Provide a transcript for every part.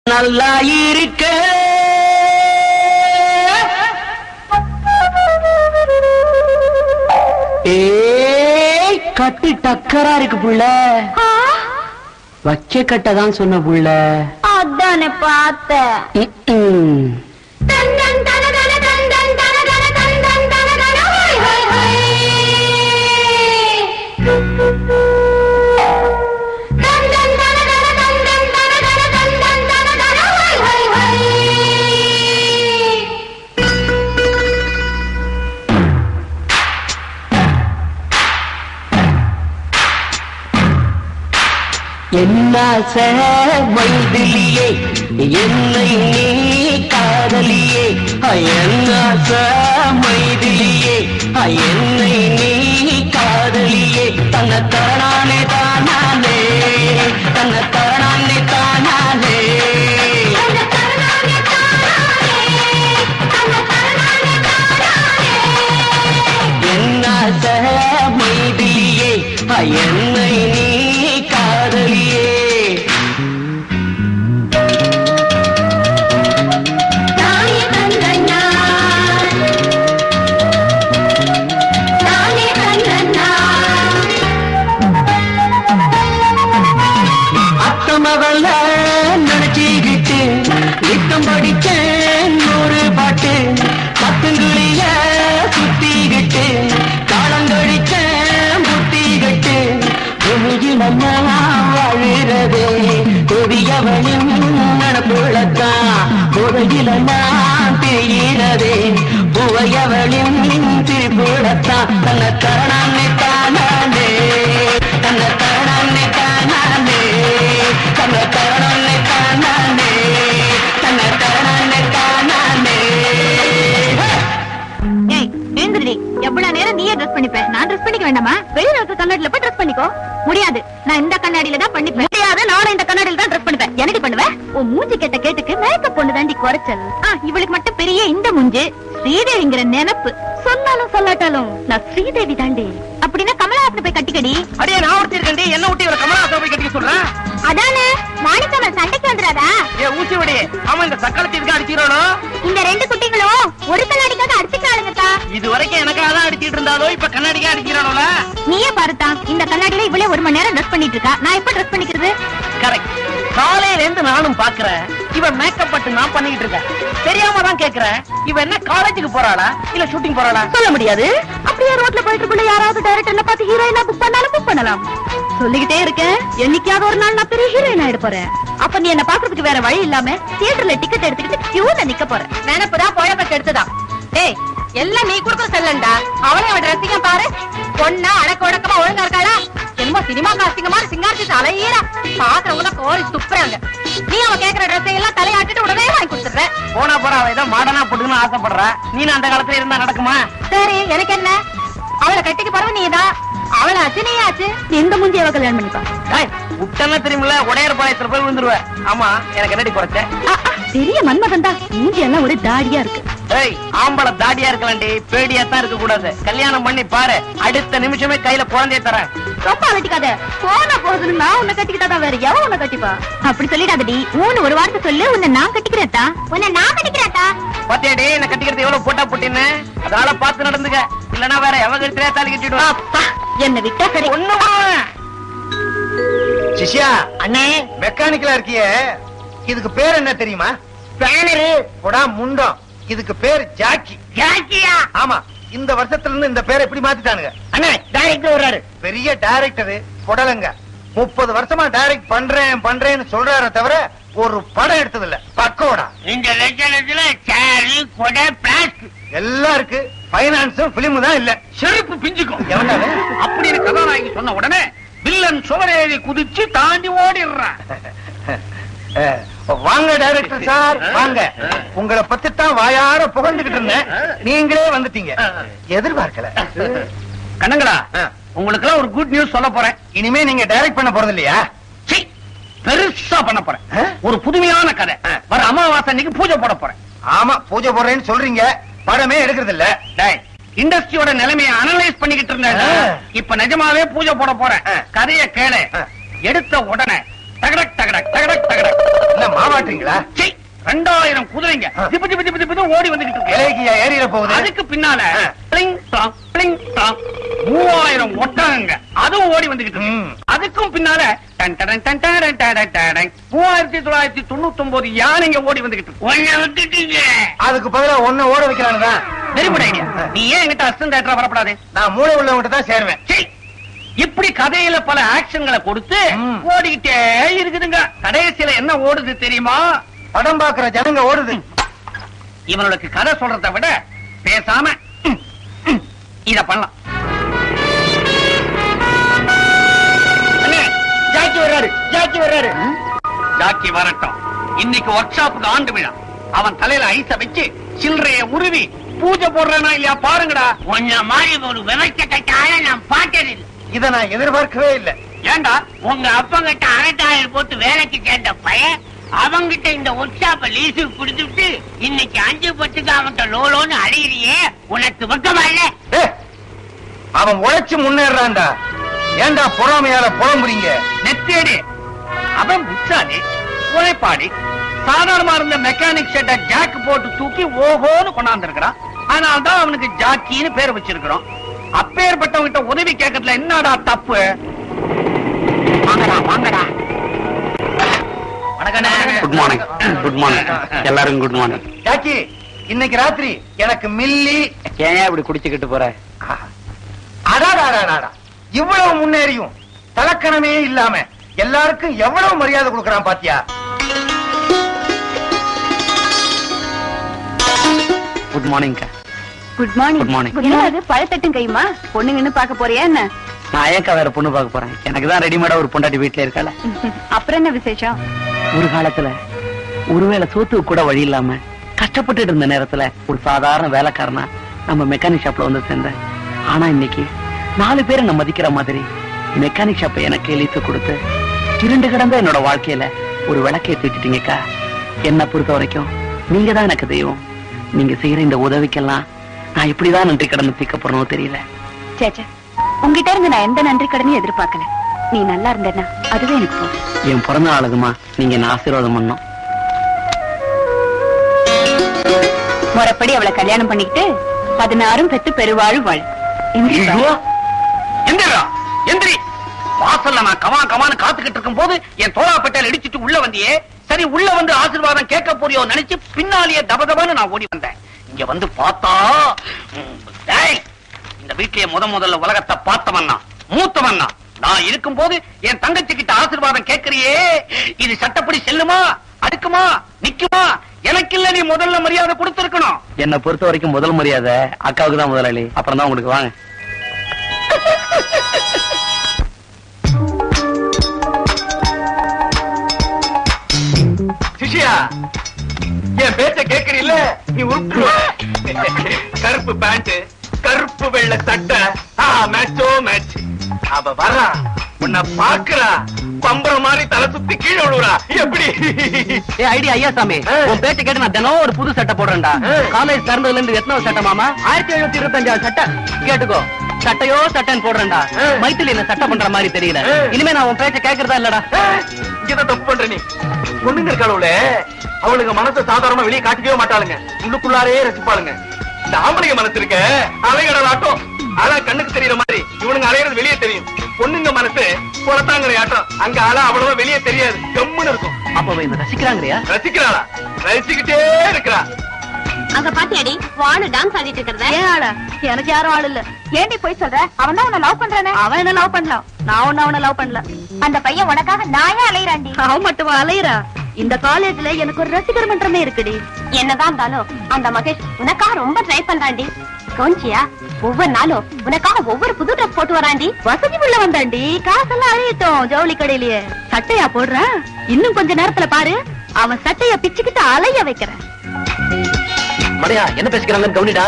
நல்லா இருக்க ஏய் கட்டு டக்கரா இருக்கு புள்ள வச்ச கட்ட தான் சொன்ன புள்ள அதானே பார்த்தேன் ம்ம். என்னாச மைதிலியே என்னை நீ காதலியே என்னாச மைதிலியே என்னை நீ காதலியே தன்னை தரணானே தானானே தன்னை தரணானே தானானே என்னாச மைதிலியே என்னை நீ காதலியே அத்தமவல்ல நினைச்சுக்கிட்டு நித்தம் படிக்க நூறு பாட்டு பத்துங்குழிய சுத்திக்கிட்டு காலங்கழிச்ச புத்திக்கிட்டு பூமியில் அம்மா வாழுறதே கொடியவனின் நடப்புள்ளத்தான் புதையில் எல்லாம் தெரிகிறதே புவையவளின் திருப்புள்ளத்தான் தன்னை தரணானே தானானே தன்னை தரணானே தானானே தன்னை தரணானே தானானே தன்னை தரணானே தானானே ஏய் எழுந்துடி எவ்வளவு நேரம் நீயே ட்ரெஸ் பண்ணிப்ப நான் ட்ரெஸ் பண்ணிக்க வேண்டாமா வெளியில இருக்க கண்ணாடியில போய் ட்ரெஸ் பண்ணிக்கோ முடியாது நான் இந்த கண்ணாடியில தான் பண்ணிப்பேன் முடியாது நானும் இந்த கண்ணாடியில தான் ட்ரெஸ் பண்ணிப்பேன் எனக்கு பண்ணுவேன் உன் மூஞ்சி கேட்ட கேட்டுக்கு மேக்கப் பொண்ணு தாண்டி குறைச்சல் ஆ இவளுக்கு மட்டும் பெரிய இந்த மூஞ்சி ஸ்ரீதேவிங்கிற நினைப்பு சொன்னாலும் சொல்லாட்டாலும் நான் ஸ்ரீதேவி தாண்டி அப்படின்னா கமலஹாசனை போய் கட்டிக்கடி அடே நான் ஒருத்தி இருக்கேன் என்ன விட்டு இவரை கமலாசன் போய் கட்டிக்க சொல்றேன் அதானே மாணிக்கமல் சண்டைக்கு வந்துடாதா ஏ ஊசி விடி அவன் இந்த சக்களத்தை இதுக்கு அடிச்சிடறோ இந்த ரெண்டு குட்டிகளும் ஒரு கண்ணாடிக்காக அடிச்சுக்கிறாளுங்கக்கா இது வரைக்கும் எனக்காக தான் அடிச்சிட்டு இருந்தாலோ இப்ப கண்ணாடிக்கா அடிக்கிறானோல நீயே பாருத்தா இந்த கண்ணாடியில இவ்வளவு ஒரு மணி நேரம் ட்ரெஸ் பண்ணிட்டு இருக்கா நான் எப்ப ட்ரெஸ் பண்ணிக்கிறது கரெக்ட் காலையில இருந்து நானும் பாக்குறேன் இவன் மேக்கப் பட்டு நான் பண்ணிட்டு இருக்கேன் தெரியாம தான் கேக்குறேன் இவன் என்ன காலேஜுக்கு போறாளா இல்ல ஷூட்டிங் போறாளா சொல்ல முடியாது அப்படியே ரோட்ல போயிட்டு இருக்குள்ள யாராவது டைரக்டர்ல பார்த்து ஹீரோயினா புக் பண்ணாலும் புக் பண்ணலாம் சொல்லிக்கிட்டே இருக்கேன் என்னைக்காவது ஒரு நாள் நான் பெரிய ஹீரோயின் ஆயிட போறேன் அப்ப நீ என்ன பாக்குறதுக்கு வேற வழி இல்லாம தியேட்டர்ல டிக்கெட் எடுத்துக்கிட்டு கியூல நிக்க போறேன் நினைப்புதான் பொழப்ப கெடுத்துதான் டேய் எல்லாம் நீ குடுக்குற செல்லண்டா அவளை அவன் ரசிகம் பாரு பொண்ணா அடக்க உடக்கமா ஒழுங்கா இருக்காளா என்னமோ சினிமா காஸ்டிங்க மாதிரி சிங்காரிச்சு அலையீரா பாக்குறவங்க கோரி துப்புறாங்க நீ அவன் கேக்குற ட்ரெஸ் எல்லாம் தலையாட்டிட்டு உடனே வாங்கி கொடுத்துடுற போனா போறா அவ ஏதோ மாடனா போட்டுக்கணும்னு ஆசைப்படுறா நீ அந்த காலத்துல இருந்தா நடக்குமா சரி எனக்கு என்ன அவளை கட்டிக்க பரவ நீதான் அவளை ஆச்சு நீ ஆச்சு எந்த முந்தி அவ கல்யாணம் பண்ணிப்பா டேய், விட்டனா தெரியுமில்ல உடையார் பாளையத்துல போய் விழுந்துருவ ஆமா எனக்கு என்னடி குறைச்ச ஆ, ஆ, பெரிய மன்மதன் தான் மூஞ்சி எல்லாம் ஒரே தாடியா இருக்கு ஏய் ஆம்பளை தாடியா இருக்கலாம்டி பேடியா தான் இருக்க கூடாது கல்யாணம் பண்ணி பாரு அடுத்த நிமிஷமே கையில குழந்தைய தரேன் ரொம்ப அலட்டிக்காத போன போகுதுன்னு நான் உன்னை கட்டிக்கிட்டாதான் வேற எவன் உன்னை கட்டிப்பா அப்படி சொல்லிடாதடி ஊன்னு ஒரு வார்த்தை சொல்லு உன்னை நான் கட்டிக்கிறேன்டா உன்னை நான் கட்டிக்கிறேன்டா பாத்தியாடி என்ன கட்டிக்கிறது எவ்வளவு போட்டா போட்டின்னு அதனால பார்த்து நடந்துக்க இல்லனா வேற எவ கழுத்திலே தாலி கட்டிடுவா அப்பா என்ன விட்டா சரி ஒண்ணு சிஷ்யா அண்ணே மெக்கானிக்கலா இருக்கியே இதுக்கு பேர் என்ன தெரியுமா பேனரு போடா முண்டம் இதுக்கு பேர் ஜாக்கி ஜாக்கியா ஆமா இந்த வருஷத்துல இருந்து இந்த பேரை எப்படி மாத்திட்டானுங்க அண்ணே டைரக்டர் வர்றாரு பெரிய டைரக்டர் புடலங்க முப்பது வருஷமா டைரக்ட் பண்றேன் பண்றேன்னு சொல்றாரே தவிர ஒரு படம் எடுத்தது இல்ல பக்கோடா இந்த லட்சணத்துல சேரு கொடை பிளாஸ்டிக் எல்லாம் இருக்கு பைனான்ஸும் பிலிம் தான் இல்ல செருப்பு பிஞ்சுக்கும் எவன்டா அவன்? அப்படின்னு கதாநாயகி சொன்ன உடனே வில்லன் சுவரேறி குதிச்சு தாண்டி ஓடிடுறான் அஹ், வாங்க டைரக்டர் சார் வாங்க உங்களை பத்தி தான் வாயார புகழ்ந்துகிட்டு இருந்தேன் நீங்களே வந்துட்டீங்க எதிர்பார்க்கல கண்ணங்களா ஆ. உங்களுக்கு எல்லாம் ஒரு குட் நியூஸ் சொல்ல போறேன் இனிமே நீங்க டைரக்ட் பண்ண போறது இல்லையா சீ, பெருசா பண்ண போறேன் ஆ? ஒரு புதுமையான கதை ஆ. வர அமாவாசை அன்னைக்கு பூஜை போட போறேன் ஆமா பூஜை போடுறேன்னு சொல்றீங்க படமே எடுக்கிறது இல்ல டேய் இண்டஸ்ட்ரியோட நிலைமையை அனலைஸ் பண்ணிக்கிட்டு இருந்தேன் ஆ. இப்ப நிஜமாவே பூஜை போட போறேன் ஆ. கதைய கேளு ஆ. எடுத்த உடனே டகடக் டகடக் டகடக் டகடக் என்ன என்ன மாவாட்டுறீங்களா சீ, ரெண்டாயிரம் குதிரைங்க ஆ. திப்பு திப்பு திப்பு திப்பு ஓடி வந்துகிட்டு இருக்கு இலைக்கியா ஏரியில போகுது அதுக்கு பின்னால ஆ. பிளிங் டாங், பிளிங் டாங், மூவாயிரம் ஒட்டகங்க அதுவும் ஓடி வந்துகிட்டு இருக்கு ம். அதுக்கும் பின்னால டன் டன் டன் டன் டன் டன் டன், மூவாயிரத்தி தொள்ளாயிரத்தி தொண்ணூத்தி ஒன்பது யானைங்க ஓடி வந்துகிட்டு இருக்கு. உன்னை விட்டுட்டீங்க அதுக்கு பதிலா ஒன்ன ஓட வைக்கிறானுதான் வெரி குட் ஐடியா நீ ஏன் என்கிட்ட அசிஸ்டன்ட் டைரக்டரா வரப்படாது நான் மூளை உள்ளவங்கிட்ட தான் சேருவேன் சீ, இப்படி கதையில பல ஆக்ஷன்களை கொடுத்து ம். ஓடிக்கிட்டே இருக்குதுங்க கடைசியில என்ன ஓடுது தெரியுமா படம் பாக்குற ஜனங்க ஓடுது இவனுக்கு கதை சொல்றதை விட பேசாம ம், ம், இத பண்ணலாம் அண்ணே, ஜாக்கி வர்றாரு ஜாக்கி வர்றாரு ஜாக்கி வரட்டும் இன்னைக்கு ஒர்க் ஷாப்புக்கு ஆண்டு விழா அவன் தலையில ஐஸ வச்சு சில்லறைய உருவி பூஜை போடுறானா இல்லையா பாருங்கடா உன்ன மாதிரி ஒரு விவசாயத்தை ஆள நான் பார்த்ததில்லை இத நான் எதிர்பார்க்கவே இல்ல ஏண்டா உங்க அப்பங்கிட்ட அரட்டாயில் போட்டு வேலைக்கு சேர்ந்த பையன் அவங்கிட்ட இந்த ஒர்க் ஷாப்ப லீஸுக்கு கொடுத்துட்டு இன்னைக்கு அஞ்சு பத்துக்கு அவன்கிட்ட லோலோன்னு அழியிறியே உனக்கு வெக்கமா இல்ல ஏய், அவன் உழைச்சு முன்னேறான்டா ஏன்டா பொறாமையால புலம்புறீங்க நெத்தேடி அவன் புத்தாடி உழைப்பாடி சாதாரணமா இருந்த மெக்கானிக் ஷெட்ட ஜாக் போட்டு தூக்கி ஓஹோன்னு கொண்டாந்து இருக்கிறான் அதனால தான் அவனுக்கு ஜாக்கின்னு பேர் வச்சிருக்கிறோம் அப்பேற்பட்டவங்கிட்ட உதவி கேட்கறதுல என்னடா தப்பு வாங்கடா வாங்கடா வணக்கண்ணே. குட் மார்னிங் குட் மார்னிங் எல்லாரும் குட் மார்னிங் ஜாக்கி இன்னைக்கு ராத்திரி எனக்கு மில்லி ஏன் இப்படி குடிச்சுக்கிட்டு போற அடாடாடாடா இவ்வளவு முன்னேறியும் தலக்கணமே இல்லாம எல்லாருக்கும் எவ்வளவு மரியாதை கொடுக்கறான் பாத்தியா good morning good morning Good morning. என்ன அது பழத்தட்டும் கையுமா பொண்ணுங்கன்னு பாக்க போறியா என்ன நான் ஏக்கா வேற பொண்ணு பார்க்க போறேன் எனக்கு தான் ரெடிமேடா ஒரு பொண்டாட்டி வீட்டுல இருக்கால அப்புறம் என்ன விசேஷம் ஒரு காலத்துல ஒருவேளை சோத்துக்கு கூட வழி இல்லாம கஷ்டப்பட்டுட்டு இருந்த நேரத்துல ஒரு சாதாரண வேலைக்காரனா நம்ம மெக்கானிக் ஷாப்ல வந்து சேர்ந்தேன் ஆனா இன்னைக்கு நாலு பேரை நான் மதிக்கிற மாதிரி மெக்கானிக் ஷாப்பை எனக்கு எழுத்து கொடுத்து இருண்டு கிடந்த என்னோட வாழ்க்கையில ஒரு விளக்கை தீட்டிட்டீங்கக்கா என்ன பொறுத்த வரைக்கும் நீங்க தான் எனக்கு தெய்வம் நீங்க செய்யற இந்த உதவிக்கெல்லாம் நான் இப்படிதான் நன்றி கடந்து தீக்க போறனோ தெரியல சேச்சே உங்ககிட்ட இருந்து நான் எந்த நன்றி கடனையும் எதிர்பார்க்கல நீ நல்லா இருந்தேன்னா அதுவே எனக்கு போதும் என் பிறந்த நாளுக்குமா நீங்க என்ன ஆசீர்வாதம் பண்ணும் முறைப்படி அவளை கல்யாணம் பண்ணிக்கிட்டு பதினாறும் பெத்து பெருவாழும் வாழ் எந்திரிப்பா. ஐயோ! எந்திரா எந்திரி வாசல்ல நான் கமா கமான்னு காத்துக்கிட்டு இருக்கும் போது என் தோளாப்பட்டையில இடிச்சிட்டு உள்ள வந்தியே சரி உள்ள வந்து ஆசீர்வாதம் கேட்க போறியோ நினைச்சு பின்னாலேயே தபதபான்னு நான் ஓடி வந்தேன் இங்க வந்து பார்த்தா ம், டேய், இந்த வீட்லயே முத முதல்ல உலகத்தை பார்த்தவன்னா மூத்தவன்னா நான் இருக்கும்போது என் தங்கச்சி கிட்ட ஆசீர்வாதம் கேட்கறியே இது சட்டப்படி செல்லுமா அடுக்குமா நிக்குமா எனக்கு இல்ல நீ முதல்ல மரியாதை கொடுத்திருக்கணும் என்னை பொறுத்த வரைக்கும் முதல் மரியாதை அக்காவுக்கு தான் முதலாளி அப்புறம் தான் உங்களுக்கு வாங்க சிஷியா என் பேச்ச கேக்குறீல்ல நீ உருட்டுருவ கருப்பு பேண்ட் கருப்பு வெள்ளை சட்டை ஆ மேட்சோ மேட்ச் அவ வர்றா உன்னை பாக்குறா பம்பரம் மாதிரி தலை சுத்தி கீழே விழுறா எப்படி ஏ ஐடி ஐயா சாமி ஆ. உன் பேச்ச கேட்டு நான் தினம் ஒரு புது சட்டை போடுறேன்டா ஆ. காலேஜ் திறந்ததுல இருந்து எத்தனை சட்டை மாமா ஆயிரத்தி எழுநூத்தி இருபத்தஞ்சாவது சட்டை கேட்டுக்கோ சட்டையோ சட்டைன்னு போடுறேன்டா ஆ. மைத்திலி என்ன சட்டை பண்ற மாதிரி தெரியல ஆ. இனிமே நான் உன் பேச்ச கேக்குறதா இல்லடா இங்கதான் தப்பு பண்ற நீ பொண்ணுங்க இருக்காளுல அவளுங்க மனசை சாதாரணமா வெளியே காட்டிக்கவே மாட்டாளுங்க உள்ளுக்குள்ளாரே ரசிப்பாளுங்க இந்த ஆம்பளைங்க மனசு இருக்க அலைகடல் ஆட்டம் ஆனா கண்ணுக்கு தெரியற மாதிரி இவனுங்க அலையிறது வெளியே தெரியும் பொண்ணுங்க மனசு புறத்தாங்கிற ஆட்டம் அங்க ஆளா அவ்வளவா வெளியே தெரியாது கம்முன்னு இருக்கும் அப்ப அவ என்ன ரசிக்கிறாங்கறியா ரசிக்கிறாளா ரசிச்சுக்கிட்டே இருக்கிறா அங்க பாத்தியாடி வானு டான்ஸ் ஆடிட்டு இருக்கிறத ஏன் ஆள எனக்கு யாரும் ஆள் இல்ல ஏண்டி போய் சொல்ற அவன் தான் உன்னை லவ் பண்றானே அவன் என்ன லவ் பண்ணலாம் நான் ஒண்ணு அவனை லவ் பண்ணல அந்த பையன் உனக்காக நாயே அலையறாண்டி அவன் மட்டும் அலையறா இந்த காலேஜ்ல எனக்கு ஒரு ரசிகர் மன்றமே இருக்குடி என்னதான் இருந்தாலும் அந்த மகேஷ் உனக்காக ரொம்ப ட்ரை பண்றாண்டி கவுன்சியா ஒவ்வொரு நாளும் உனக்காக ஒவ்வொரு புது ட்ரெஸ் போட்டு வராண்டி வசதி உள்ள வந்தாண்டி காசெல்லாம் அழியட்டும் ஜவுளி கடையிலேயே சட்டையா போடுறேன் இன்னும் கொஞ்ச நேரத்துல பாரு அவன் சட்டைய பிச்சுக்கிட்டு அலைய வைக்கிறேன் மடையா என்ன பேசிக்கிறாங்கன்னு கவனிடா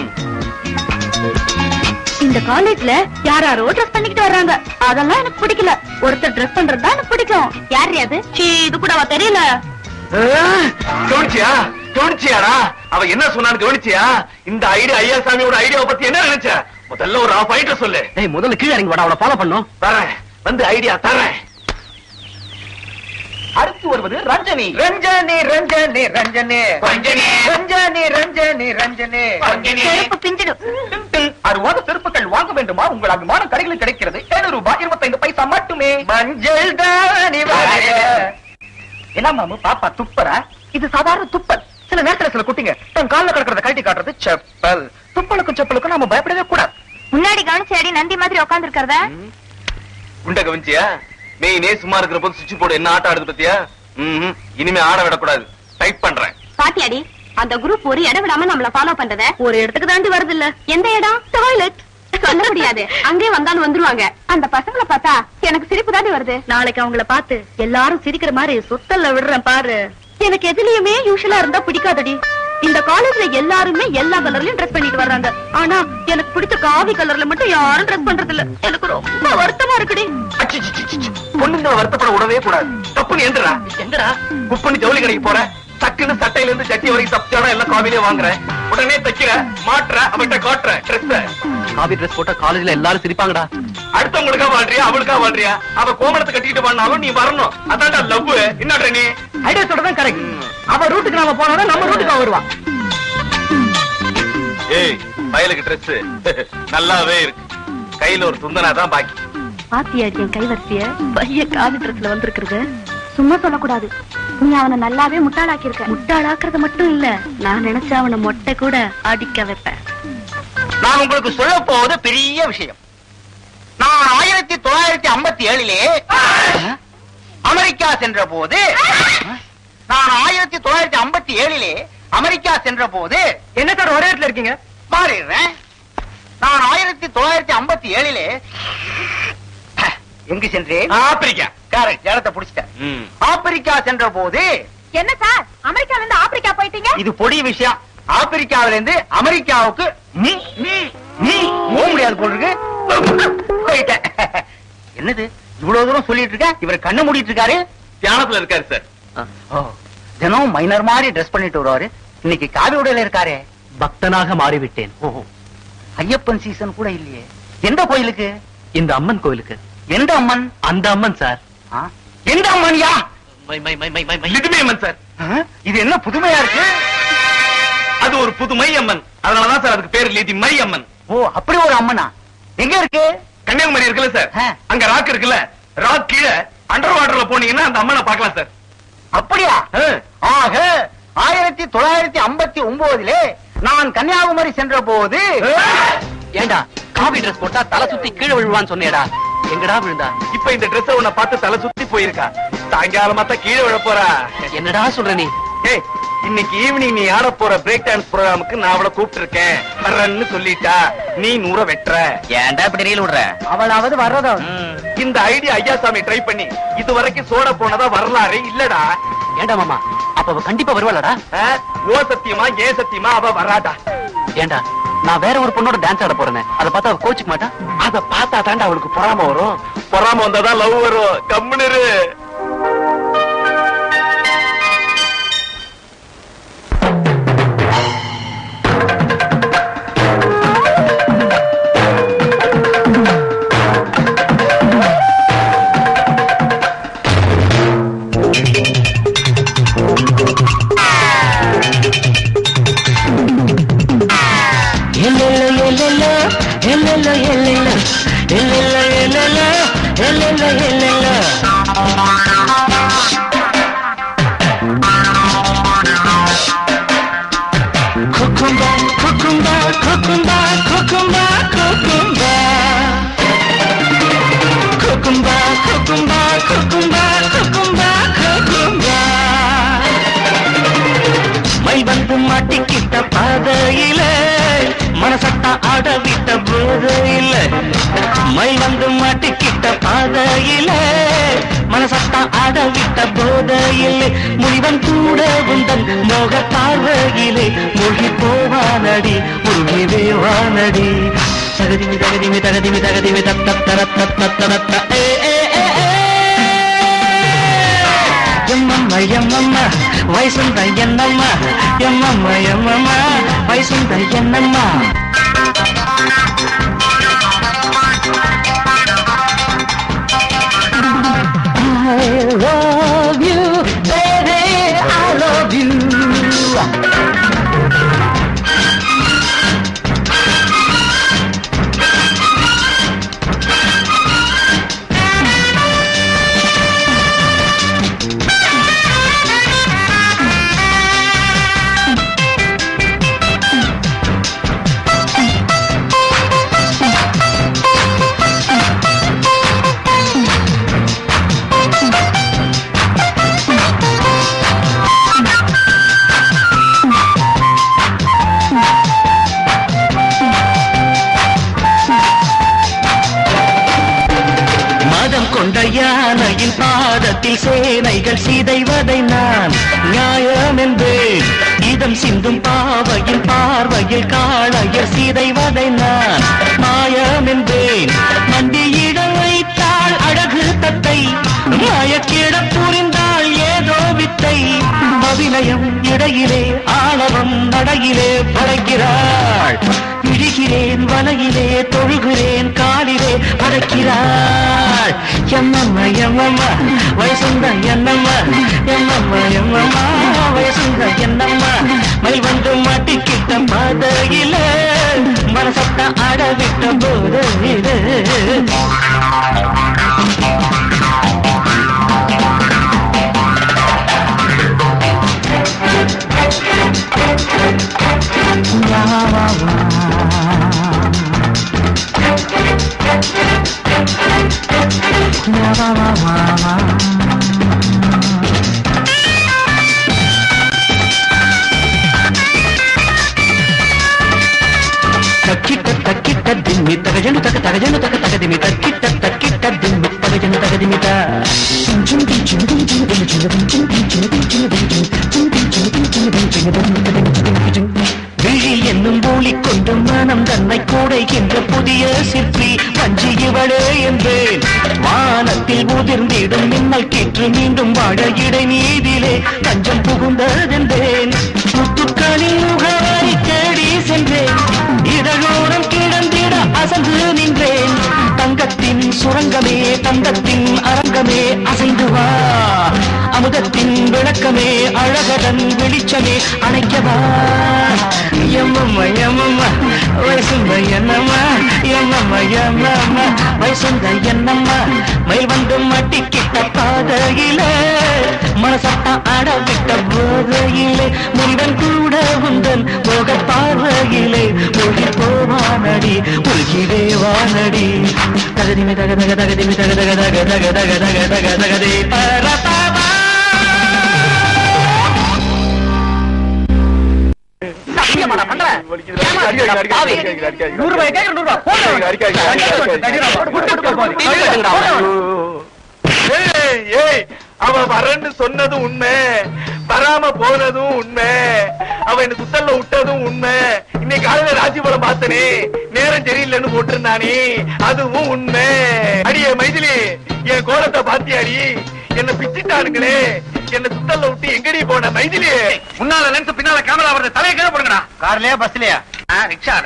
இந்த காலேஜ்ல யாராரோ ட்ரெஸ் பண்ணிக்கிட்டு வர்றாங்க அதெல்லாம் எனக்கு பிடிக்கல ஒருத்தர் ட்ரெஸ் பண்றது தான் எனக்கு பிடிக்கும் யார் அது சீ இது கூட அவ தெரியல கவனிச்சியா கவனிச்சியாடா அவ என்ன சொன்னான்னு கவனிச்சியா இந்த ஐடியா ஐயா சாமியோட ஐடியாவை பத்தி என்ன நினைச்ச முதல்ல ஒரு ஆஃப் ஆயிட்ட சொல்லு ஏய் முதல்ல கீழே இறங்கி வாடா அவளை ஃபாலோ பண்ணும் தரேன் வந்து ஐடியா தரேன் அடுத்து வருவது ரஞ்சனி ரஞ்சனி ரஞ்சனி ரஞ்சனி ரஞ்சனி. ரஞ்சனி ரஞ்சனி ரஞ்சனி ரஞ்சனி. செருப்பு பிஞ்சிடும் டிங், டிங். அறுபது செருப்புகள் வாங்க வேண்டுமா உங்கள் அபிமான கடைகளில் கிடைக்கிறது ஏழு ரூபாய் இருபத்தைந்து பைசா மட்டுமே மஞ்சள் தானி வாங்க என்ன மாமு பாப்பா துப்பரா இது சாதாரண துப்பல் சில நேரத்துல சில குட்டிங்க தன் கால்ல கிடக்கிறத கழட்டி காட்டுறது செப்பல் துப்பலுக்கும் செப்பலுக்கும் நாம பயப்படவே கூடாது முன்னாடி கவனிச்சாடி நந்தி மாதிரி உட்கார்ந்து இருக்கிறத உண்ட கவனிச்சியா மெயினே சும்மா இருக்கிற போது சுவிட்ச் போர்டு என்ன ஆட்டம் ஆடுது பத்தியா ம்ஹும். இனிமே ஆட விடக்கூடாது டைப் பண்றேன் பாத்தியாடி அந்த குரூப் ஒரு இடம் விடாம நம்மள ஃபாலோ பண்றத ஒரு இடத்துக்கு தாண்டி வருது இல்ல எந்த இடம் டாய்லெட் சொல்ல முடியாது அங்கே வந்தாலும் வந்துருவாங்க அந்த பசங்களை பார்த்தா எனக்கு சிரிப்பு தாண்டி வருது நாளைக்கு அவங்கள பார்த்து எல்லாரும் சிரிக்கிற மாதிரி சுத்தல்ல விடுறேன் பாரு எனக்கு எதுலயுமே யூஷுவலா இருந்தா பிடிக்காதடி இந்த காலேஜ்ல எல்லாருமே எல்லா கலர்லயும் ட்ரெஸ் பண்ணிட்டு வர்றாங்க ஆனா எனக்கு பிடிச்ச காவி கலர்ல மட்டும் யாரும் ட்ரெஸ் பண்றது இல்ல எனக்கு ரொம்ப வருத்தமா இருக்குடி பொண்ணுங்களை வருத்தப்பட விடவே கூடாது தப்புன்னு எந்திரா எந்திரா புக் பண்ணி ஜவுளி கடைக்கு போற டக்குன்னு சட்டையில இருந்து சட்டி வரைக்கும் தப்பிச்சாடா எல்லாம் காவிலே வாங்குறேன் உடனே தைக்கிற மாட்டுற அவன்கிட்ட காட்டுற ட்ரெஸ் காவி ட்ரெஸ் போட்டா காலேஜ்ல எல்லாரும் சிரிப்பாங்கடா அடுத்தவங்களுக்கா வாழ்றியா அவளுக்கா வாழ்றியா அவ கோமணத்தை கட்டிட்டு பண்ணாலும் நீ வரணும் அதான்டா லவ் என்னடா நீ ஐடியா சொல்றதான் கரெக்ட் அவ ரூட்டுக்கு நாம போனாதான் நம்ம ரூட்டுக்கு அவ வருவா ஏய் பயலுக்கு ட்ரெஸ் நல்லாவே இருக்கு கையில ஒரு துந்தனா தான் பாக்கி பாத்தியாடி என் கைவரிசைய பைய காவி ட்ரெஸ்ல வந்திருக்கிறது சும்மா சொல்லக்கூடாது நீ அவனை நல்லாவே முட்டாளாக்கி இருக்க முட்டாளாக்குறது மட்டும் இல்ல நான் நினைச்சா அவனை மொட்டை கூட அடிக்க வைப்பேன் நான் உங்களுக்கு சொல்ல போவது பெரிய விஷயம் நான் ஆயிரத்தி தொள்ளாயிரத்தி ஐம்பத்தி ஏழிலே அமெரிக்கா சென்ற போது நான் ஆயிரத்தி தொள்ளாயிரத்தி ஐம்பத்தி ஏழிலே அமெரிக்கா சென்ற போது என்ன சார் ஒரே இடத்துல இருக்கீங்க மாறிடுறேன் நான் ஆயிரத்தி தொள்ளாயிரத்தி ஐம்பத்தி ஏழிலே எங்கு சென்றேன் ஆப்பிரிக்கா கரெக்ட் இடத்தை புடிச்சிட்டேன் ஆப்பிரிக்கா சென்ற போது என்ன சார் அமெரிக்கால இருந்து ஆப்பிரிக்கா போயிட்டீங்க இது பொடி விஷயம் ஆப்பிரிக்காவில இருந்து அமெரிக்காவுக்கு நீ நீ நீ போக முடியாது போல இருக்கு போயிட்டேன் என்னது இவ்வளவு தூரம் சொல்லிட்டு இருக்க இவர் கண்ணு மூடிட்டு இருக்காரு தியானத்துல இருக்காரு சார் ஓ, தினம் மைனர் மாதிரி ட்ரெஸ் பண்ணிட்டு வருவாரு இன்னைக்கு காவி உடையில இருக்காரே பக்தனாக மாறிவிட்டேன் ஓஹோ ஐயப்பன் சீசன் கூட இல்லையே எந்த கோயிலுக்கு இந்த அம்மன் கோயிலுக்கு எந்த அம்மன் அந்த அம்மன் சார் ஆ? எந்த அம்மன்யா மை மை மை மை மை மை இதுமே அம்மன் சார் ஆ? இது என்ன புதுமையா இருக்கு அது ஒரு புது மை அம்மன் அதனாலதான் சார் அதுக்கு பேரு லிதி மை அம்மன் ஓ அப்படி ஒரு அம்மனா எங்க இருக்கு கன்னியாகுமரி இருக்குல்ல சார் ஆ. அங்க ராக் இருக்குல்ல ராக் கீழே அண்டர் வாட்டர்ல போனீங்கன்னா அந்த அம்மனை பார்க்கலாம் சார் அப்படியா ஆ. ஆக ஆயிரத்தி தொள்ளாயிரத்தி ஐம்பத்தி ஒன்பதிலே நான் கன்னியாகுமரி சென்ற போது ஏண்டா காவி ட்ரெஸ் போட்டா தலை சுத்தி கீழே விழுவான்னு சொன்னேடா எங்கடா விழுந்தா இப்ப இந்த Dress உன்னை பார்த்து தலை சுத்தி போயிருக்கா சாயங்காலமா தான் கீழே விழ போறா என்னடா சொல்ற நீ ஏய் இன்னைக்கு ஈவினிங் நீ ஆட போற பிரேக் டான்ஸ் ப்ரோக்ராமுக்கு நான் அவளை கூப்பிட்டு இருக்கேன் வர்றேன்னு சொல்லிட்டா நீ நூற வெட்டுற ஏன்டா இப்படி ரீல் விடுற அவளாவது வர்றதா இந்த ஐடியா ஐயாசாமி ட்ரை பண்ணி இது வரைக்கும் சோட போனதா வரலாறு இல்லடா ஏண்டா மாமா அப்ப அவ கண்டிப்பா வருவாளடா ஆ? ஓ சத்தியமா ஏ சத்தியமா அவ வராடா ஏண்டா நான் வேற ஒரு பொண்ணோட டான்ஸ் ஆட போறேன் அத பார்த்தா அவ கோச்சுக்க மாட்டா அத பார்த்தா தாண்டா அவளுக்கு பொறாம வரும் பொறாம வந்தாதான் லவ் வரும் கம்முனு இரு. மை வந்து மாட்டிக்கிட்ட பாதையில மனசட்டா ஆடவிட்ட போதையில மை வந்து மாட்டிக்கிட்ட பாதையில மனசட்டா ஆடவிட்ட போதையிலே முனிவன் கூட உந்தன் மோக பார்வையிலே மூழ்கி போவானடி முழுகி வேவானடி தகதிமி தகதிமி தகதிமி தகதிமி தத்த தர தத்த தரத்த ஏ ஏ ஏ ஏ ఎమ్మమ్మ ఎమ్మమ్మ వయసుంద ఎన్నమ్మ ఎమ్మమ్మ ఎమ్మమ్మ వయసుంద ఎన్నమ్మ I love you வானத்தில் சேனைகள் சிதைவதை நான் நியாயம் என்பேன் இதம் சிந்தும் பாவையின் பார்வையில் காளையர் சிதைவதை நான் மாயம் என்பேன் மண்டியிட வைத்தாள் அழகு தத்தை மாயக்கிட புரிந்தாள் ஏதோ வித்தை அபிநயம் இடையிலே ஆணவம் நடையிலே படைக்கிறாள் விழுகிறேன் வலையிலே தொழுகிறேன் காலிலே படைக்கிறாள் எம்மம்மா எம்மம்மா வயசுந்த என்னம்மா எம்மம்மா எம்மம்மா வயசுந்த என்னம்மா மயில் வந்து மாட்டிக்கிட்ட பாதையில மனசத்த அடவிட்ட போதையில வா வா வா வா வா வா வா வா తక్కిట తక్కిట దిమ్మి తగజను తగ తగజను తగ తగదిమి తక్కిట తక్కిట దిమ్మి తగజను తగదిమిత விழி என்னும் பூலி கொண்டு மனம் தன்னை கூடைகின்ற புதிய சிற்பி பஞ்சி இவளே என்பேன் வானத்தில் உதிர்ந்திடும் மின்னல் கீற்று மீண்டும் வாழ இடை நீதிலே தஞ்சம் புகுந்ததென்றேன் முத்துக்களின் முகவரி தேடி சென்றேன் இதழோரம் கிடந்திட அசந்து நின்றேன் தங்கத்தின் சுரங்கமே தங்கத்தின் அரங்கமே அசைந்து வா அமுதத்தின் விளக்கமே அழகதன் வெளிச்சமே அணைக்கவா எம்மம்மா எம்மம்மா வயசுந்த என்னம்மா எம்மம்மா எம்மம்மா வயசுந்த என்னம்மா மயில் வந்து மாட்டிக்கிட்ட பாதையில மனசட்டம் அடவிட்ட போதையிலே முருகன் கூட உந்தன் போக பார்வையிலே மூழ்கி போவானடி மூழ்கிடே வானடி தகதிமி தக தக தகதிமி தக தக தக தக தக தக தக தகதே பரபா சத்தியமாடா பண்ற ஏமாத்துடா, பாவி. நூறு ரூபாய் கேக்குற நூறு ரூபாய். போடு. போடு, போடு. ஏய், ஏய், அவ வரேன்னு சொன்னதும் உண்மை வராம போனதும் உண்மை அவ என்ன குத்தல்ல விட்டதும் உண்மை இன்னைக்கு காலையில ராஜி படம் பார்த்தனே நேரம் சரியில்லைன்னு போட்டிருந்தானே அதுவும் உண்மை அடியே மைதிலி என் கோலத்தை பாத்தியாடி என்ன பிச்சிட்டானுங்களே என்ன சுத்தல்ல விட்டு எங்கடி போன மைதிலி முன்னால லென்ஸ் பின்னால கேமரா வருது தலையை கீழே போடுங்கடா கார்லயா பஸ்லயா ரிக்ஷால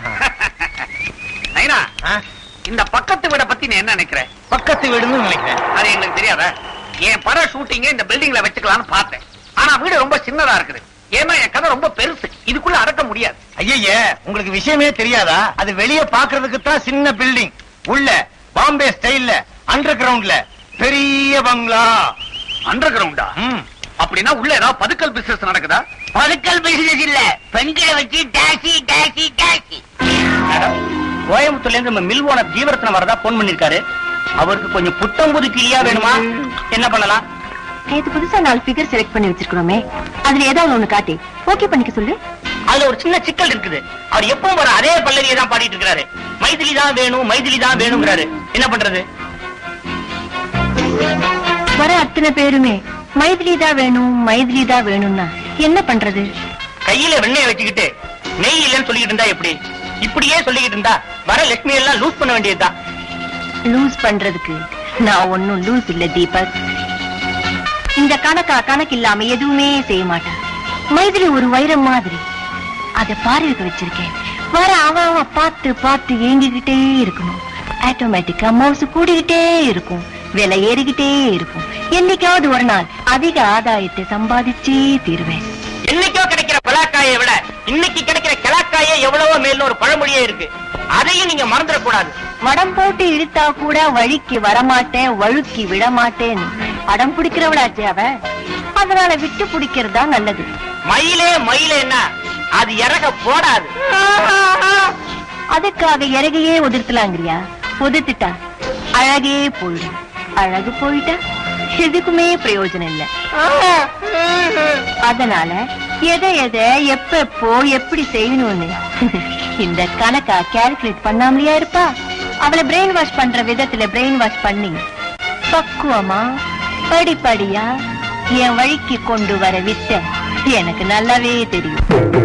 நைனா இந்த பக்கத்து வீட பத்தி நீ என்ன நினைக்கிற பக்கத்து வீடுன்னு நினைக்கிறேன் அது எங்களுக்கு தெரியாத என் பட ஷூட்டிங்க இந்த பில்டிங்ல வச்சுக்கலாம்னு பார்த்தேன் ஆனா வீடு ரொம்ப சின்னதா இருக்குது ஏன்னா என் கதை ரொம்ப பெருசு இதுக்குள்ள அடக்க முடியாது ஐயே உங்களுக்கு விஷயமே தெரியாதா அது வெளிய பாக்குறதுக்கு தான் சின்ன பில்டிங் உள்ள பாம்பே ஸ்டைல்ல அண்டர் கிரவுண்ட்ல பெரிய பங்களா அண்டர் கிரவுண்டா ம். அப்படின்னா உள்ள ஏதாவது பதுக்கல் பிசினஸ் நடக்குதா பதுக்கல் பிசினஸ் இல்ல பெண்களை வச்சு டாக்ஸி டாக்ஸி டாக்ஸி கோயம்புத்தூர்ல இருந்து நம்ம மில் ஓனர் ஜீவரத்னம் வரதா போன் பண்ணிருக்காரு அவருக்கு கொஞ்சம் புத்தம் புது கிளியா வேணுமா என்ன பண்ணலாம் நேத்து புதுசா நாலு ஃபிகர் செலக்ட் பண்ணி வச்சிருக்கிறோமே அதுல ஏதாவது ஒண்ணு காட்டி ஓகே பண்ணிக்க சொல்லு அதுல ஒரு சின்ன சிக்கல் இருக்குது அவர் எப்பவும் வர அதே பல்லவியை தான் பாடிட்டு இருக்காரு மைதிலி தான் வேணும் மைதிலி தான் வேணுங்கிறாரு என்ன பண்றது வர அத்தனை பேருமே மைதிலி தான் வேணும் மைதிலி தான் வேணும்னா என்ன பண்றது கையில வெண்ணெய் வச்சுக்கிட்டு நெய் இல்லைன்னு சொல்லிக்கிட்டு இருந்தா எப்படி இப்படியே சொல்லிக்கிட்டு இருந்தா வர லட்சுமி எல்லாம் லூஸ் பண்ண வேண்டியதுதான் லூஸ் பண்றதுக்கு நான் ஒன்னும் லூஸ் இல்ல தீபக் இந்த கணக்கா கணக்கு இல்லாம எதுவுமே செய்ய மாட்டேன் மைதிலி ஒரு வைரம் மாதிரி அத பார்வைக்கு வச்சிருக்கேன் வர அவன் அவன் பார்த்து பார்த்து ஏங்கிக்கிட்டே இருக்கணும் ஆட்டோமேட்டிக்கா மவுசு கூடிக்கிட்டே இருக்கும் விலை ஏறிக்கிட்டே இருக்கும் என்னைக்காவது ஒரு நாள் அதிக ஆதாயத்தை சம்பாதிச்சே தீருவேன் என்னைக்கோ கிடைக்கிற பலாக்காயை விட இன்னைக்கு கிடைக்கிற கிளாக்காயே எவ்வளவோ மேல்னு ஒரு பழமொழியே இருக்கு அதையும் நீங்க மறந்துடக்கூடாது மடம் போட்டு இழுத்தா கூட வழிக்கு வரமாட்டேன் வழுக்கி விட மாட்டேன்னு அடம் பிடிக்கிறவளாச்சே அவ அதனால விட்டு பிடிக்கிறதா நல்லது மயிலே மயிலேன்னா அது இறக போடாது அதுக்காக இறகையே உதிர்த்தலாங்கிறியா உதிர்த்துட்டா அழகே போயிடும் அழகு போயிட்டா எதுக்குமே பிரயோஜனம் இல்ல அதனால எதை எதை எப்ப எப்போ எப்படி செய்யணும்னு இந்த கணக்கா கால்குலேட் பண்ணாமலையா இருப்பா அவளை பிரெயின் வாஷ் பண்ற விதத்துல பிரெயின் வாஷ் பண்ணி பக்குவமா படிப்படியா என் வழிக்கு கொண்டு வர வித்த எனக்கு நல்லாவே தெரியும்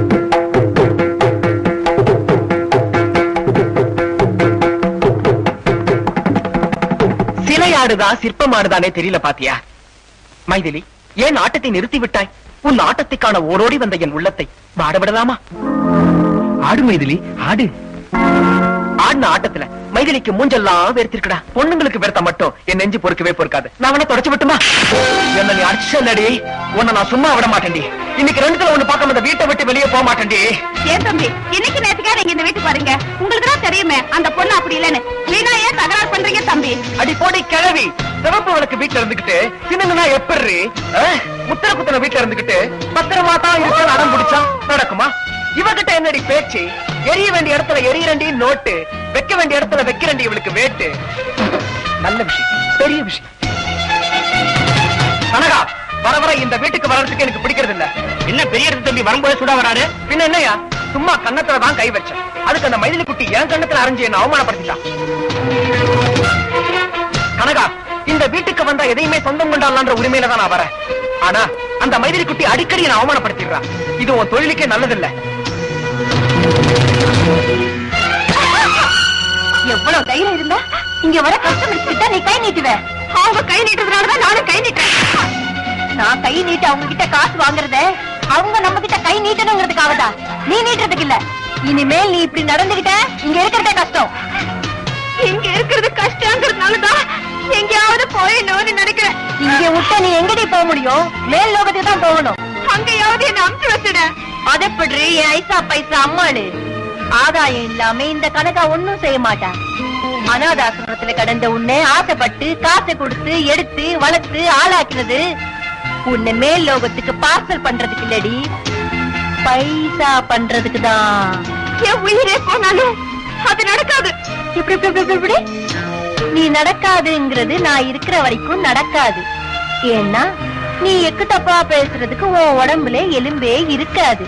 சிலையாடுதா சிற்பமாடுதானே தெரியல பாத்தியா மைதிலி ஏன் ஆட்டத்தை நிறுத்தி விட்டாய் உன் ஆட்டத்தைக்கான ஓடோடி வந்த என் உள்ளத்தை வாடவிடலாமா ஆடு மைதிலி ஆடு ஆடின ஆட்டத்துல மைதிலிக்கு மூஞ்செல்லாம் வெறுத்திருக்கடா பொண்ணுங்களுக்கு வெறுத்த மட்டும் என் நெஞ்சு பொறுக்கவே பொறுக்காது நான் வேணா தொடச்சு விட்டுமா என்ன நீ அடிச்சல்லடி உன்னை நான் சும்மா விட மாட்டேன்டி இன்னைக்கு ரெண்டுல ஒண்ணு பார்க்காம இந்த வீட்டை விட்டு வெளியே போக மாட்டேன்டி ஏன் தம்பி இன்னைக்கு நேத்துக்கா நீங்க இந்த வீட்டுக்கு பாருங்க உங்களுக்கு தான் தெரியுமே அந்த பொண்ணு அப்படி இல்லைன்னு வீணா ஏன் தகராறு பண்றீங்க தம்பி அடி போடி கிழவி சிவப்பு விளக்கு வீட்டுல இருந்துகிட்டு சின்னங்கனா எப்படி முத்திர குத்தன வீட்டுல இருந்துகிட்டு பத்திரமா தான் இருக்க அடம் பிடிச்சா நடக்குமா இவகிட்ட என்னடி பேச்சு எரிய வேண்டிய இடத்துல எரியரண்டி நோட்டு வைக்க வேண்டிய இடத்துல வைக்கிறண்டி இவளுக்கு வேட்டு நல்ல விஷயம் பெரிய விஷயம் கனகா வர வர இந்த வீட்டுக்கு வர்றதுக்கு எனக்கு பிடிக்கிறது இல்ல என்ன பெரிய இடத்து தம்பி வரும்போது சுடா வராரு பின்ன என்னையா சும்மா கன்னத்துல தான் கை வச்சேன் அதுக்கு அந்த மயிலி குட்டி என் கண்ணத்துல அரைஞ்சு என்ன அவமானப்படுத்திட்டான் கனகா இந்த வீட்டுக்கு வந்தா எதையுமே சொந்தம் கொண்டாடலான்ற உரிமையில தான் நான் வரேன் ஆனா அந்த மைதிரி குட்டி அடிக்கடி என்ன அவமானப்படுத்திடுறா இது உன் தொழிலுக்கே நல்லதில்ல எவ்வளவு தைரியம் இருந்தா இங்க வர கஸ்டமர்ஸ் கிட்ட நீ கை நீட்டுவ அவங்க கை நீட்டுறதுனாலதான் நானும் கை நீட்டேன் நான் கை நீட்டி அவங்க கிட்ட காசு வாங்குறத அவங்க நம்ம கிட்ட கை நீட்டணுங்கிறதுக்காகதான் நீ நீட்டுறதுக்கு இல்ல இனிமேல் நீ இப்படி நடந்துகிட்ட இங்க இருக்கிறதே கஷ்டம் இங்க இருக்கிறது கஷ்டங்கிறதுனாலதான் எங்கேயாவது போயிடணும்னு நினைக்கிறேன் இங்க விட்ட நீ எங்கடி போக முடியும் மேல் லோகத்துக்கு தான் போகணும் அங்கேயாவது என்ன அமுச்சு வச்சுட அதப்படி என் ஐசா பைசா அம்மாளு ஆதாயம் இல்லாம இந்த கணக்கா ஒண்ணும் செய்ய மாட்டான் அனாதாசிரமத்துல கடந்த உன்னை ஆசைப்பட்டு காசை கொடுத்து எடுத்து வளர்த்து ஆளாக்குறது உன்னை மேல் லோகத்துக்கு பார்சல் பண்றதுக்கு இல்லடி பைசா பண்றதுக்கு தான் என் உயிரே போனாலும் அது நடக்காது இப்படி இப்படி இப்படி, இப்படி, இப்படி நீ நடக்காதுங்கிறது நான் இருக்கிற வரைக்கும் நடக்காது ஏன்னா நீ எக்கு தப்பா பேசுறதுக்கு உன் உடம்புல எலும்பே இருக்காது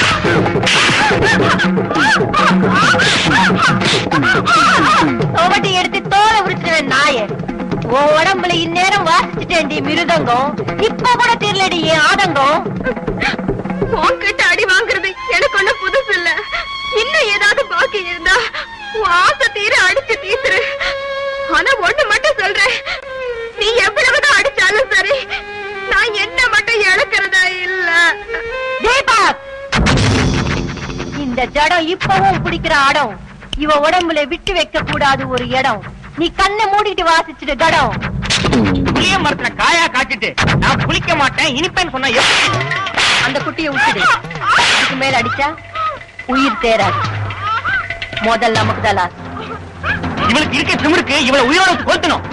துவட்டி எடுத்து தோலை உரிச்சிருவேன் நாய உன் உடம்புல இந்நேரம் வாசிச்சுட்டேன்டி மிருதங்கம் இப்ப கூட தெரியலடி என் ஆதங்கம் உன்கிட்ட அடி வாங்குறது எனக்கு ஒண்ணும் புதுசு இல்ல இன்னும் ஏதாவது பாக்கி இருந்தா உன் ஆசை தீர அடிச்சு தீத்துரு ஆனா ஒண்ணு மட்டும் சொல்றேன் நீ எவ்வளவுதான் அடிச்சாலும் சரி நான் என்ன மட்டும் இழக்கிறதா இல்ல தீபக் இந்த ஜடம் இப்பவும் பிடிக்கிற அடம் இவ உடம்புல விட்டு வைக்க கூடாது ஒரு இடம் நீ கண்ணை மூடிட்டு வாசிச்சுட்டு கடம் புளிய மரத்துல காயா காய்ச்சிட்டு நான் குளிக்க மாட்டேன் இனிப்பேன்னு சொன்னா எப்படி? அந்த குட்டியை விட்டுடு இதுக்கு மேல அடிச்சா உயிர் தேராது முதல் நமக்கு தான் last. இவளுக்கு இருக்க திமிருக்கு இவளை உயிரோட வச்சு கொளுத்தணும்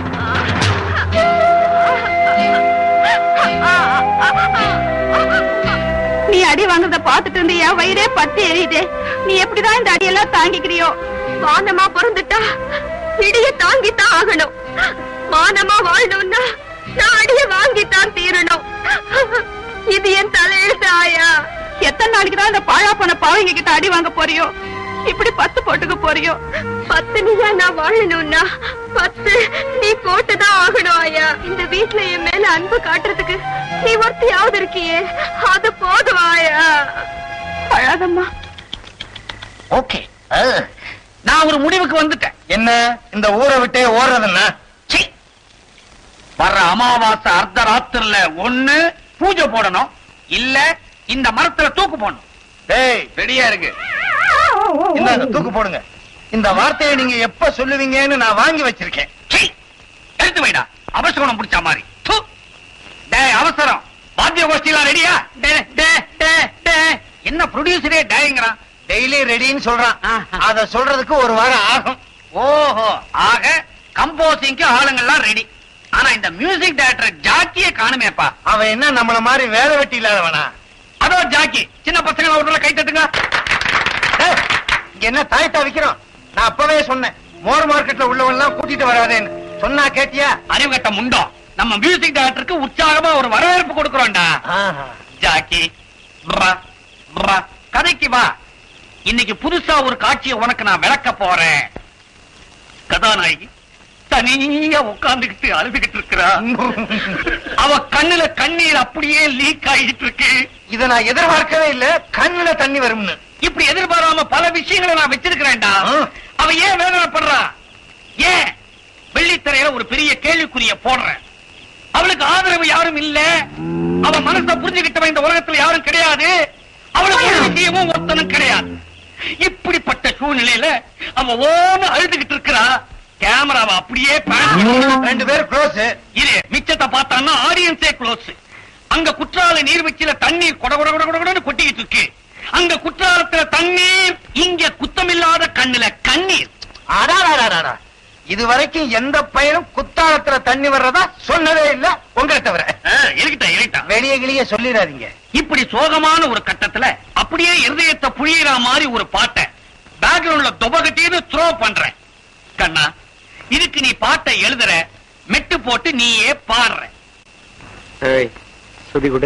நீ அடி வாங்குறத பாத்துட்டு இருந்து என் வயிறே பத்தி எரியுதே நீ எப்படிதான் இந்த அடியெல்லாம் தாங்கிக்கிறியோ மானமா பிறந்துட்டா இடிய தாங்கித்தான் ஆகணும் மானமா வாழணும்னா நான் அடிய வாங்கித்தான் தீரணும் இது என் தலையெழுத்து ஆயா எத்தனை நாளைக்கு தான் இந்த பாழா போன பாவங்க கிட்ட அடி வாங்க போறியோ இப்படி பத்து போட்டுக்க போறியோ பத்து நீயா நான் வாழணும்னா பத்து நீ போட்டுதான் ஆகணும் ஆயா இந்த வீட்டுல என் மேல அன்பு காட்டுறதுக்கு நீ ஒருத்தியாவது இருக்கியே அது போதும் ஆயா அழாதம்மா ஓகே நான் ஒரு முடிவுக்கு வந்துட்டேன் என்ன இந்த ஊரை விட்டே ஓடுறதுன்னா சீ. வர்ற அமாவாசை அர்த்த ராத்திரில ஒண்ணு பூஜை போடணும் இல்ல இந்த மரத்துல தூக்கு போடணும் டேய் ரெடியா இருக்கு இந்த தூக்கு போடுங்க இந்த வார்த்தையை நீங்க எப்ப சொல்லுவீங்கன்னு நான் வாங்கி வச்சிருக்கேன் சீ. எடுத்து வைடா அவசரம் பிடிச்ச மாதிரி தூ. டேய் அவசரம் வாத்திய கோஷ்டிலாம் ரெடியா டே டே டே டே என்ன ப்ரொடியூசரே டேங்கிறான் டெய்லி ரெடின்னு சொல்றான் ஆஹா. அத சொல்றதுக்கு ஒரு வாரம் ஆகும் ஓஹோ ஆக கம்போசிங்க்கு ஆளுங்கெல்லாம் ரெடி ஆனா இந்த மியூசிக் டைரக்டர் ஜாக்கிய காணுமேப்பா அவன் என்ன நம்மள மாதிரி வேலை வெட்டி இல்லாதவனா அதோ ஜாக்கி சின்ன பசங்க ஒரு கை தட்டுங்க டேய், இங்க என்ன தாய்த்தா விக்கிறோம் நான் அப்பவே சொன்னேன் மோர் மார்க்கெட்ல உள்ளவெல்லாம் கூட்டிட்டு வராதேன்னு சொன்னா கேட்டியா அறிவு கட்ட முண்டோ நம்ம மியூசிக் டைரக்டருக்கு உற்சாகமா ஒரு வரவேற்பு கொடுக்கறோம்டா ஆஹா. ஜாக்கி ப்ரா, ப்ரா. கதைக்கு வா இன்னைக்கு புதுசா ஒரு காட்சியை உனக்கு நான் விளக்க போறேன் கதாநாயகி தனியா உட்கார்ந்துகிட்டு அழுதுகிட்டு இருக்கிறா அவ கண்ணுல கண்ணீர் அப்படியே லீக் ஆகிட்டு இருக்கு இத நான் எதிர்பார்க்கவே இல்ல கண்ணுல தண்ணி வரும்னு இப்படி எதிர்பாராம பல விஷயங்களை நான் வச்சிருக்கிறேன்டா ஆ. அவ ஏன் வேதனைப்படுறா ஏன் வெள்ளித்திரையில ஒரு பெரிய கேள்விக்குரிய போடுறேன் அவளுக்கு ஆதரவு யாரும் இல்ல அவ மனசை புரிஞ்சுக்கிட்டவன் இந்த உலகத்துல யாரும் கிடையாது அவளுக்கு உதவி செய்யவும் ஒருத்தனும் கிடையாது இப்படிப்பட்ட சூழ்நிலையில அவ ஓன்னு அழுதுகிட்டு இருக்கிறா கேமராவை அப்படியே pan பண்ணி ரெண்டு பேரும் க்ளோஸ் இது மிச்சத்தை பார்த்தான்னா ஆடியன்ஸே க்ளோஸ் அங்க குற்றால நீர்வீழ்ச்சியில தண்ணீர் கொட கொட கொட கொட கொடன்னு கொட்டிக்கிட்டு இருக்கு அங்க குற்றாலத்துல தண்ணீர் இங்க குத்தமில்லாத கண்ணுல கண்ணீர் அடாடாடாடா இது வரைக்கும் எந்த பையனும் குத்தாலத்துல தண்ணி வர்றதா சொன்னதே இல்ல உங்களை தவிர இருக்கட்டா இருக்கட்டா வெளியே கிளிய சொல்லிடாதீங்க இப்படி சோகமான ஒரு கட்டத்துல அப்படியே இருதயத்தை புழியிற மாதிரி ஒரு பாட்டை பேக்ரவுண்ட்ல துபகட்டின்னு த்ரோ பண்றேன் கண்ணா இதுக்கு நீ பாட்டை எழுதுற மெட்டு போட்டு நீயே பாடுற சுதி கொடு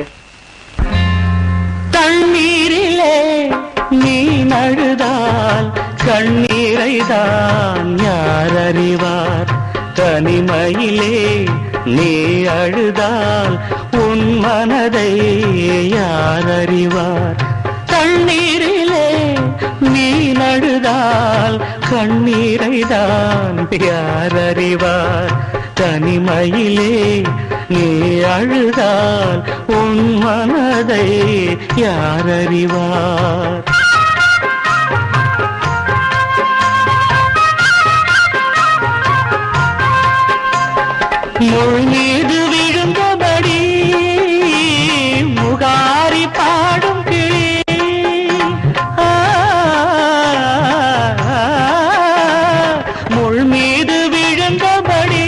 தண்ணீரிலே நீ நழுதால் கண்ணீரை தான் யார் அறிவார் தனிமையிலே நீ அழுதால் உன் மனதை யார் அறிவார் தண்ணீரிலே நீ நழுதால் கண்ணீரை தான் யார் அறிவார் தனிமையிலே நீ அழுதால் உன் மனதை யார் அறிவார் முள் மீது விழுந்தபடி முகாரி பாடும் கிளி ஆ, முள் மீது விழுந்தபடி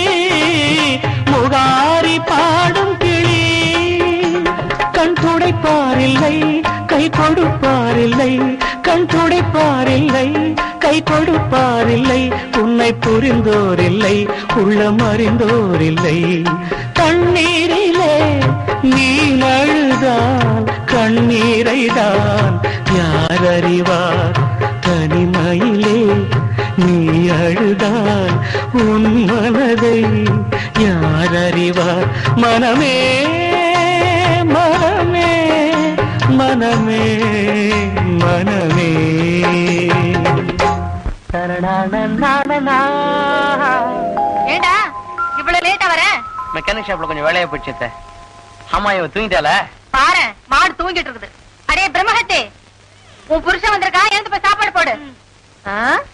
முகாரி பாடும் கிளி கண் துடைப்பாரில்லை கை கொடுப்பாரில்லை கண் துடைப்பாரில்லை கை கொடுப்பாரில்லை உன்னை புரிந்தோரில்லை உள்ளம் அறிந்தோரில்லை தண்ணீரிலே நீ அழுதால் கண்ணீரை தான் யார் அறிவார் தனிமையிலே நீ அழுதால் உன் மனதை யார் அறிவார் மனமே மனமே மனமே மனமே ஏண்டா இவ்வளவு லேட்டா வர மெக்கானிக் ஷாப்ல கொஞ்சம் வேலையா போச்சு அத்தை. ஆமா இவ தூங்கிட்டால பாரு மாடு தூங்கிட்டு இருக்குது அடே பிரம்மஹத்தே உன் புருஷன் வந்திருக்கா எழுந்து போய் சாப்பாடு போடு ஆ?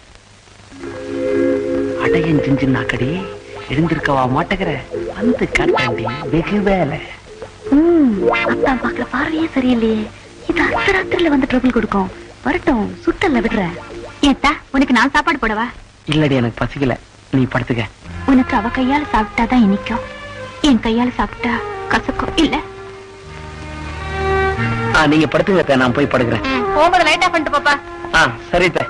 அடையன் சின்ன நாக்கடி எழுந்திருக்கவா மாட்டேங்கிற வந்து கட்டாண்டி வெகு வேலை ம், அத்தான் பாக்குற பார்வையே சரியில்லையே இது அர்த்தராத்திரில வந்து ட்ரபிள் கொடுக்கும் வரட்டும் சுத்தல்ல விடுறேன் ஏத்தா உனக்கு நான் சாப்பாடு போடவா இல்லடி எனக்கு பசிக்கல நீ படுத்துக்க உனக்கு அவ கையால சாப்பிட்டாதான் இனிக்கும் என் கையால சாப்பிட்டா கசக்கும் இல்ல ஆ, நீங்க படுத்துங்க அத்தை, நான் போய் படுக்கிறேன் போகும்போது லைட் ஆஃப் பண்ணிட்டு பாப்பா ஆ சரி அத்தை.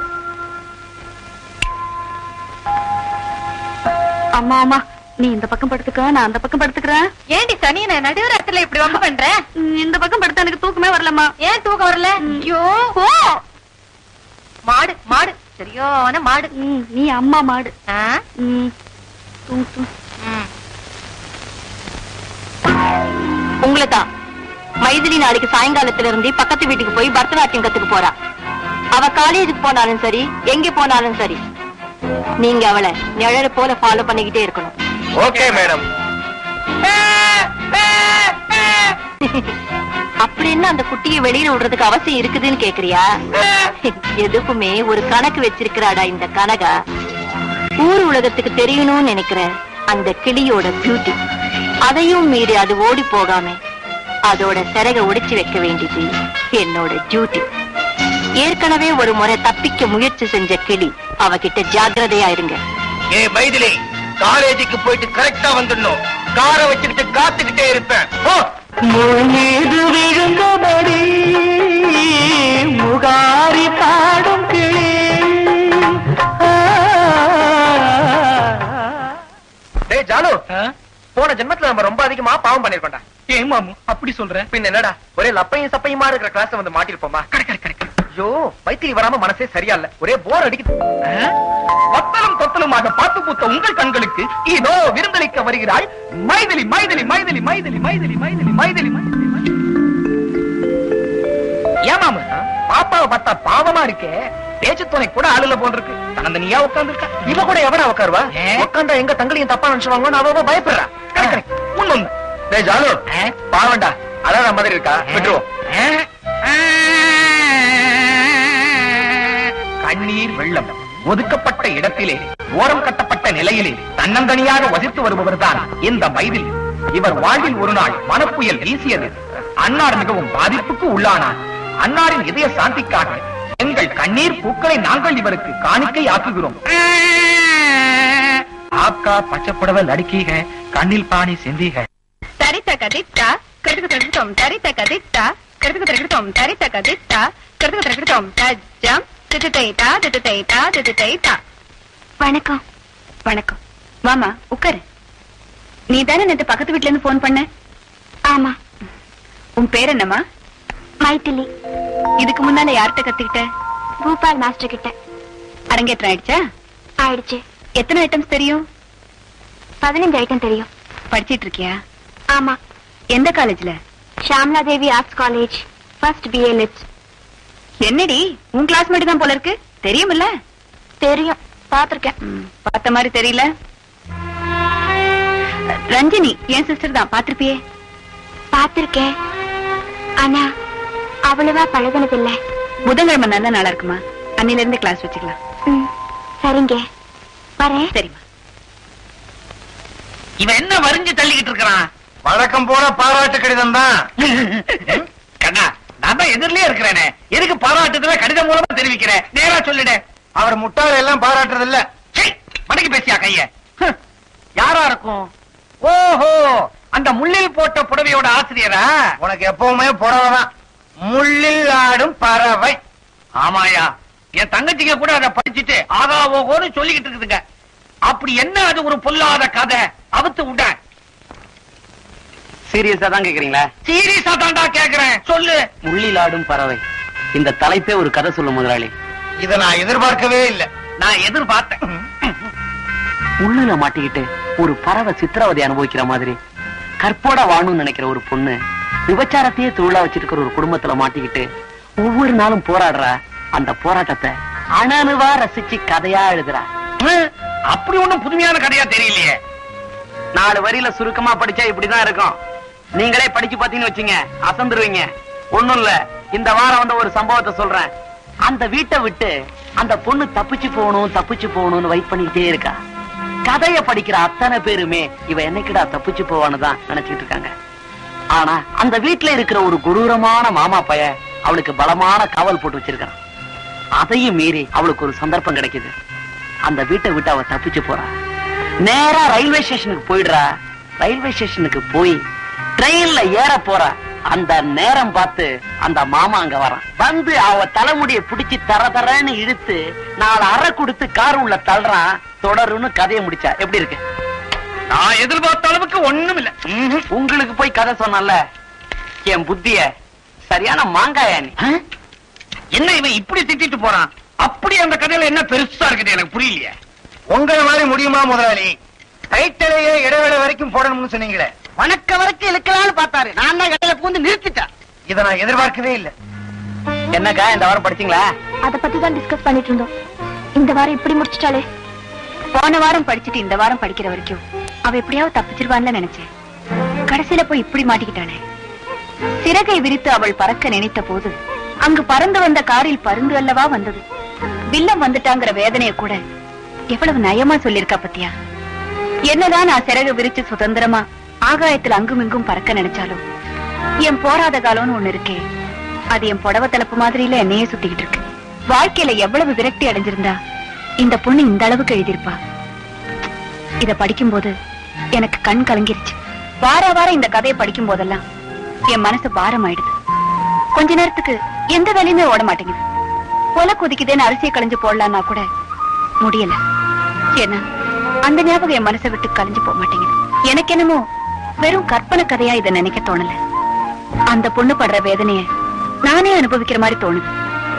அம்மா அம்மா நீ இந்த பக்கம் படுத்துக்க நான் அந்த பக்கம் படுத்துக்கிறேன் ஏண்டி சனி நான் நடுவரத்துல இப்படி வம்பு பண்ற இந்த பக்கம் படுத்தா எனக்கு தூக்கமே வரலம்மா ஏன் தூக்கம் வரல ஐயோ போ மாடு மாடு சரியான மாடு நீ அம்மா மாடு உங்களை தான் மைதிலி நாளைக்கு சாயங்காலத்துல இருந்து பக்கத்து வீட்டுக்கு போய் பரதநாட்டியம் கத்துக்க போறா அவ காலேஜுக்கு போனாலும் சரி எங்க போனாலும் சரி நீங்க அவளை நிழல் போல ஃபாலோ பண்ணிக்கிட்டே இருக்கணும் ஓகே மேடம் அப்படி என்ன அந்த குட்டியை வெளியில விடுறதுக்கு அவசியம் இருக்குதுன்னு கேக்குறியா எதுக்குமே ஒரு கணக்கு வச்சிருக்கிறாடா இந்த கனகா ஊர் உலகத்துக்கு தெரியணும்னு நினைக்கிற அந்த கிளியோட பியூட்டி அதையும் மீறி அது ஓடி போகாம அதோட சிறக ஒடிச்சு வைக்க வேண்டியது என்னோட டியூட்டி ஏற்கனவே ஒரு முறை தப்பிக்க முயற்சி செஞ்ச கிளி அவகிட்ட ஜாக்கிரதையா இருங்க ஏ மைதிலி காலேஜுக்கு போயிட்டு கரெக்டா வந்துடணும் காரை வச்சுக்கிட்டு காத்துக்கிட்டே இருப்பேன் ஓ முள் மீது விழுந்தபடி முகாரி பாடும் கிளி ஆ, டேய் ஜானு போன ஜென்மத்துல நம்ம ரொம்ப அதிகமா பாவம் பண்ணிருக்கோம்டா ஏன் மாமு அப்படி சொல்ற பின்ன என்னடா ஒரே லப்பையும் சப்பையுமா இருக்கிற கிளாஸ் வந்து மாட்டிருப்போமா கரெக்ட் கரெக்ட் ஐயோ வைத்திரி வராம மனசே சரியா இல்ல ஒரே போர் அடிக்குது ஆ? வத்தலும் தொத்தலுமாக பார்த்து பூத்த உங்கள் கண்களுக்கு இதோ விருந்தளிக்க வருகிறாள் மைதிலி மைதிலி மைதிலி மைதிலி மைதிலி மைதிலி மைதிலி மைதிலி மைதிலி. ஏமாம பாப்பாவை பார்த்தா பாவமா இருக்கே பேச்சு துணை கூட ஆளுல போல் இருக்கு தனந்தனியா உட்கார்ந்து இவ கூட எவனா உட்காருவா உட்காந்தா எங்க தங்களையும் தப்பா நினைச்சுவாங்கன்னு அவ அவ பயப்படுறா கரெக்ட் உண்மை டேய் ஜாலு பாவண்டா அழகா மாதிரி இருக்கா விட்டுருவோம் கண்ணீர் வெள்ளம் ஒதுக்கப்பட்ட இடத்திலே ஓரம் கட்டப்பட்ட நிலையிலே தன்னந்தனியாக வசித்து வருபவர்தான் இந்த மைதில் இவர் வாழ்வில் ஒரு நாள் மனப்புயல் வீசியது அன்னார் மிகவும் பாதிப்புக்கு உள்ளானார் அன்னாரின் இதய சாந்திக்காக எங்கள் கண்ணீர் பூக்களை நாங்கள் இவருக்கு காணிக்கை ஆக்குகிறோம் ஆக்கா பச்சைப்புடவை நடுக்கீக கண்ணில் பாணி சிந்திக தரித்த கதித்தா கருத்துக்கு திரகிட்டோம் தரித்த கதித்தா கருத்துக்கு திரகிட்டோம் தரித்த கதித்தா கருத்துக்கு திரகிட்டோம் தஜ்ஜம் திட்டு தைத்தா திட்டு தைத்தா திட்டு தைத்தா வணக்கம் வணக்கம் வாமா உட்காரு நீ தானே நேத்து பக்கத்து வீட்ல இருந்து போன் பண்ண ஆமா உன் பேர் என்னம்மா மைத்திலி இதுக்கு முன்னால யார்கிட்ட கத்துக்கிட்ட பூபால் மாஸ்டர் கிட்ட அரங்கேற்றம் ஆயிடுச்சா ஆயிடுச்சு எத்தனை ஐட்டம்ஸ் தெரியும் பதினஞ்சு ஐட்டம் தெரியும் படிச்சிட்டு இருக்கியா ஆமா எந்த காலேஜ்ல Shamla Devi arts college first BA lits என்னடி உன் கிளாஸ்மேட் தான் போல இருக்கு தெரியுமில்ல தெரியும் பாத்திருக்கேன் பார்த்த மாதிரி தெரியல ரஞ்சினி என் சிஸ்டர் தான் பாத்திருப்பியே பாத்திருக்கேன் ஆனா அவ்வளவா பழகினதில்ல புதன்கிழமை நல்ல நாளா இருக்குமா அன்னில இருந்து கிளாஸ் வச்சுக்கலாம் சரிங்க வரேன் சரிம்மா இவன் என்ன வரிஞ்சு தள்ளிக்கிட்டு இருக்கிறான் வழக்கம் போல பாராட்டு கடிதம் தான் கண்ணா நான் தான் எதிரிலே இருக்கிறேனே எதுக்கு பாராட்டுதல கடிதம் மூலமா தெரிவிக்கிறேன் நேரா சொல்லிடு அவர் முட்டாள் எல்லாம் பாராட்டுறது இல்ல சீ, மடக்கி பேசியா கைய ஹம், யாரா இருக்கும் ஓஹோ அந்த முள்ளில் போட்ட புடவையோட ஆசிரியரா உனக்கு எப்பவுமே புடவைதான் முள்ளில் ஆடும் பறவை ஆமாயா என் தங்கச்சிங்க கூட அதை படிச்சுட்டு ஆகா ஓகோன்னு சொல்லிக்கிட்டு இருக்குதுங்க அப்படி என்ன அது ஒரு பொல்லாத கதை அவுத்து விட சீரியஸா தான் கேக்குறீங்களா சீரியஸா தாண்டா கேக்குறேன் சொல்லு முள்ளிலாடும் பறவை இந்த தலைப்பே ஒரு கதை சொல்லும் முதலாளி இத நான் எதிர்பார்க்கவே இல்ல நான் எதிர்பார்த்தேன் முள்ளுல மாட்டிக்கிட்டு ஒரு பறவை சித்திரவதை அனுபவிக்கிற மாதிரி கற்போட வாழணும்னு நினைக்கிற ஒரு பொண்ணு விபச்சாரத்தையே தொழிலா வச்சிருக்கிற ஒரு குடும்பத்துல மாட்டிக்கிட்டு ஒவ்வொரு நாளும் போராடுறா அந்த போராட்டத்தை அணனுவா ரசிச்சு கதையா எழுதுறா ஹம், அப்படி ஒண்ணும் புதுமையான கதையா தெரியலையே நாலு வரியில சுருக்கமா படிச்சா இப்படிதான் இருக்கும் நீங்களே படிச்சு பாத்தீங்கன்னு வச்சுங்க அசந்துருவீங்க ஒண்ணும் இல்ல இந்த வாரம் வந்த ஒரு சம்பவத்தை சொல்றேன் அந்த வீட்டை விட்டு அந்த பொண்ணு தப்பிச்சு போகணும் தப்பிச்சு போகணும்னு வெயிட் பண்ணிக்கிட்டே இருக்கா கதைய படிக்கிற அத்தனை பேருமே இவ என்னைக்குடா தப்பிச்சு போவான்னு தான் நினைச்சிட்டு இருக்காங்க ஆனா அந்த வீட்டுல இருக்கிற ஒரு கொடூரமான மாமா பைய அவளுக்கு பலமான காவல் போட்டு வச்சிருக்கான் அதையும் மீறி அவளுக்கு ஒரு சந்தர்ப்பம் கிடைக்குது அந்த வீட்டை விட்டு அவ தப்பிச்சு போறா நேரா ரயில்வே ஸ்டேஷனுக்கு போயிடுறா ரயில்வே ஸ்டேஷனுக்கு போய் ட்ரெயின்ல ஏற போறா அந்த நேரம் பார்த்து அந்த மாமா அங்க வரான் வந்து அவ தலைமுடிய பிடிச்சு தர தரன்னு இழுத்து நாலு அறை கொடுத்து கார் உள்ள தள்ளுறான் தொடருன்னு கதையை முடிச்சா எப்படி இருக்கு நான் எதிர்பார்த்த அளவுக்கு ஒண்ணும் இல்ல ம்ஹும். உங்களுக்கு போய் கதை சொன்னல என் புத்திய சரியான மாங்காயா நீ என்ன இவன் இப்படி திட்டிட்டு போறான் அப்படி அந்த கதையில என்ன பெருசா இருக்குது எனக்கு புரியலையே உங்களை மாதிரி முடியுமா முதலாளி டைட்டிலேயே இடைவேளை வரைக்கும் போடணும்னு சொன்னீங்களே வணக்க வரைக்கும் இழுக்கலாம்னு பார்த்தாரு நான் தான் கடையில பூந்து நிறுத்திட்டேன் இத நான் எதிர்பார்க்கவே இல்ல என்னக்கா இந்த வாரம் படிச்சீங்களா அத பத்தி தான் டிஸ்கஸ் பண்ணிட்டு இருந்தோம் இந்த வாரம் இப்படி முடிச்சிட்டாலே போன வாரம் படிச்சுட்டு இந்த வாரம் படிக்கிற வரைக்கும் அவ எப்படியாவது தப்பிச்சிருவான்ல நினைச்சேன் கடைசியில போய் இப்படி மாட்டிக்கிட்டானே சிறகை விரித்து அவள் பறக்க நினைத்த போது அங்கு பறந்து வந்த காரில் பருந்து அல்லவா வந்தது வில்லம் வந்துட்டாங்கிற வேதனைய கூட எவ்வளவு நயமா சொல்லிருக்கா பத்தியா என்னதான் நான் சிறகு விரிச்சு சுதந்திரமா ஆகாயத்துல அங்கும் இங்கும் பறக்க நினைச்சாலும் என் போராத காலம்னு ஒண்ணு இருக்கே அது என் புடவை தலைப்பு மாதிரில என்னையே சுத்திக்கிட்டு இருக்கு வாழ்க்கையில எவ்வளவு விரக்தி அடைஞ்சிருந்தா இந்த பொண்ணு இந்த அளவுக்கு எழுதியிருப்பா இத படிக்கும்போது எனக்கு கண் கலங்கிருச்சு வார வாரம் இந்த கதையை படிக்கும் போதெல்லாம் என் மனசு பாரம் ஆயிடுது கொஞ்ச நேரத்துக்கு எந்த வேலையுமே ஓட மாட்டேங்குது கொலை கொதிக்குதேன்னு அரிசியை களைஞ்சு போடலான்னா கூட முடியல ஏன்னா அந்த ஞாபகம் என் மனசை விட்டு கலைஞ்சு போக மாட்டேங்குது எனக்கு என்னமோ வெறும் கற்பனை கதையா இதை நினைக்க தோணல அந்த பொண்ணு படுற வேதனைய நானே அனுபவிக்கிற மாதிரி தோணுது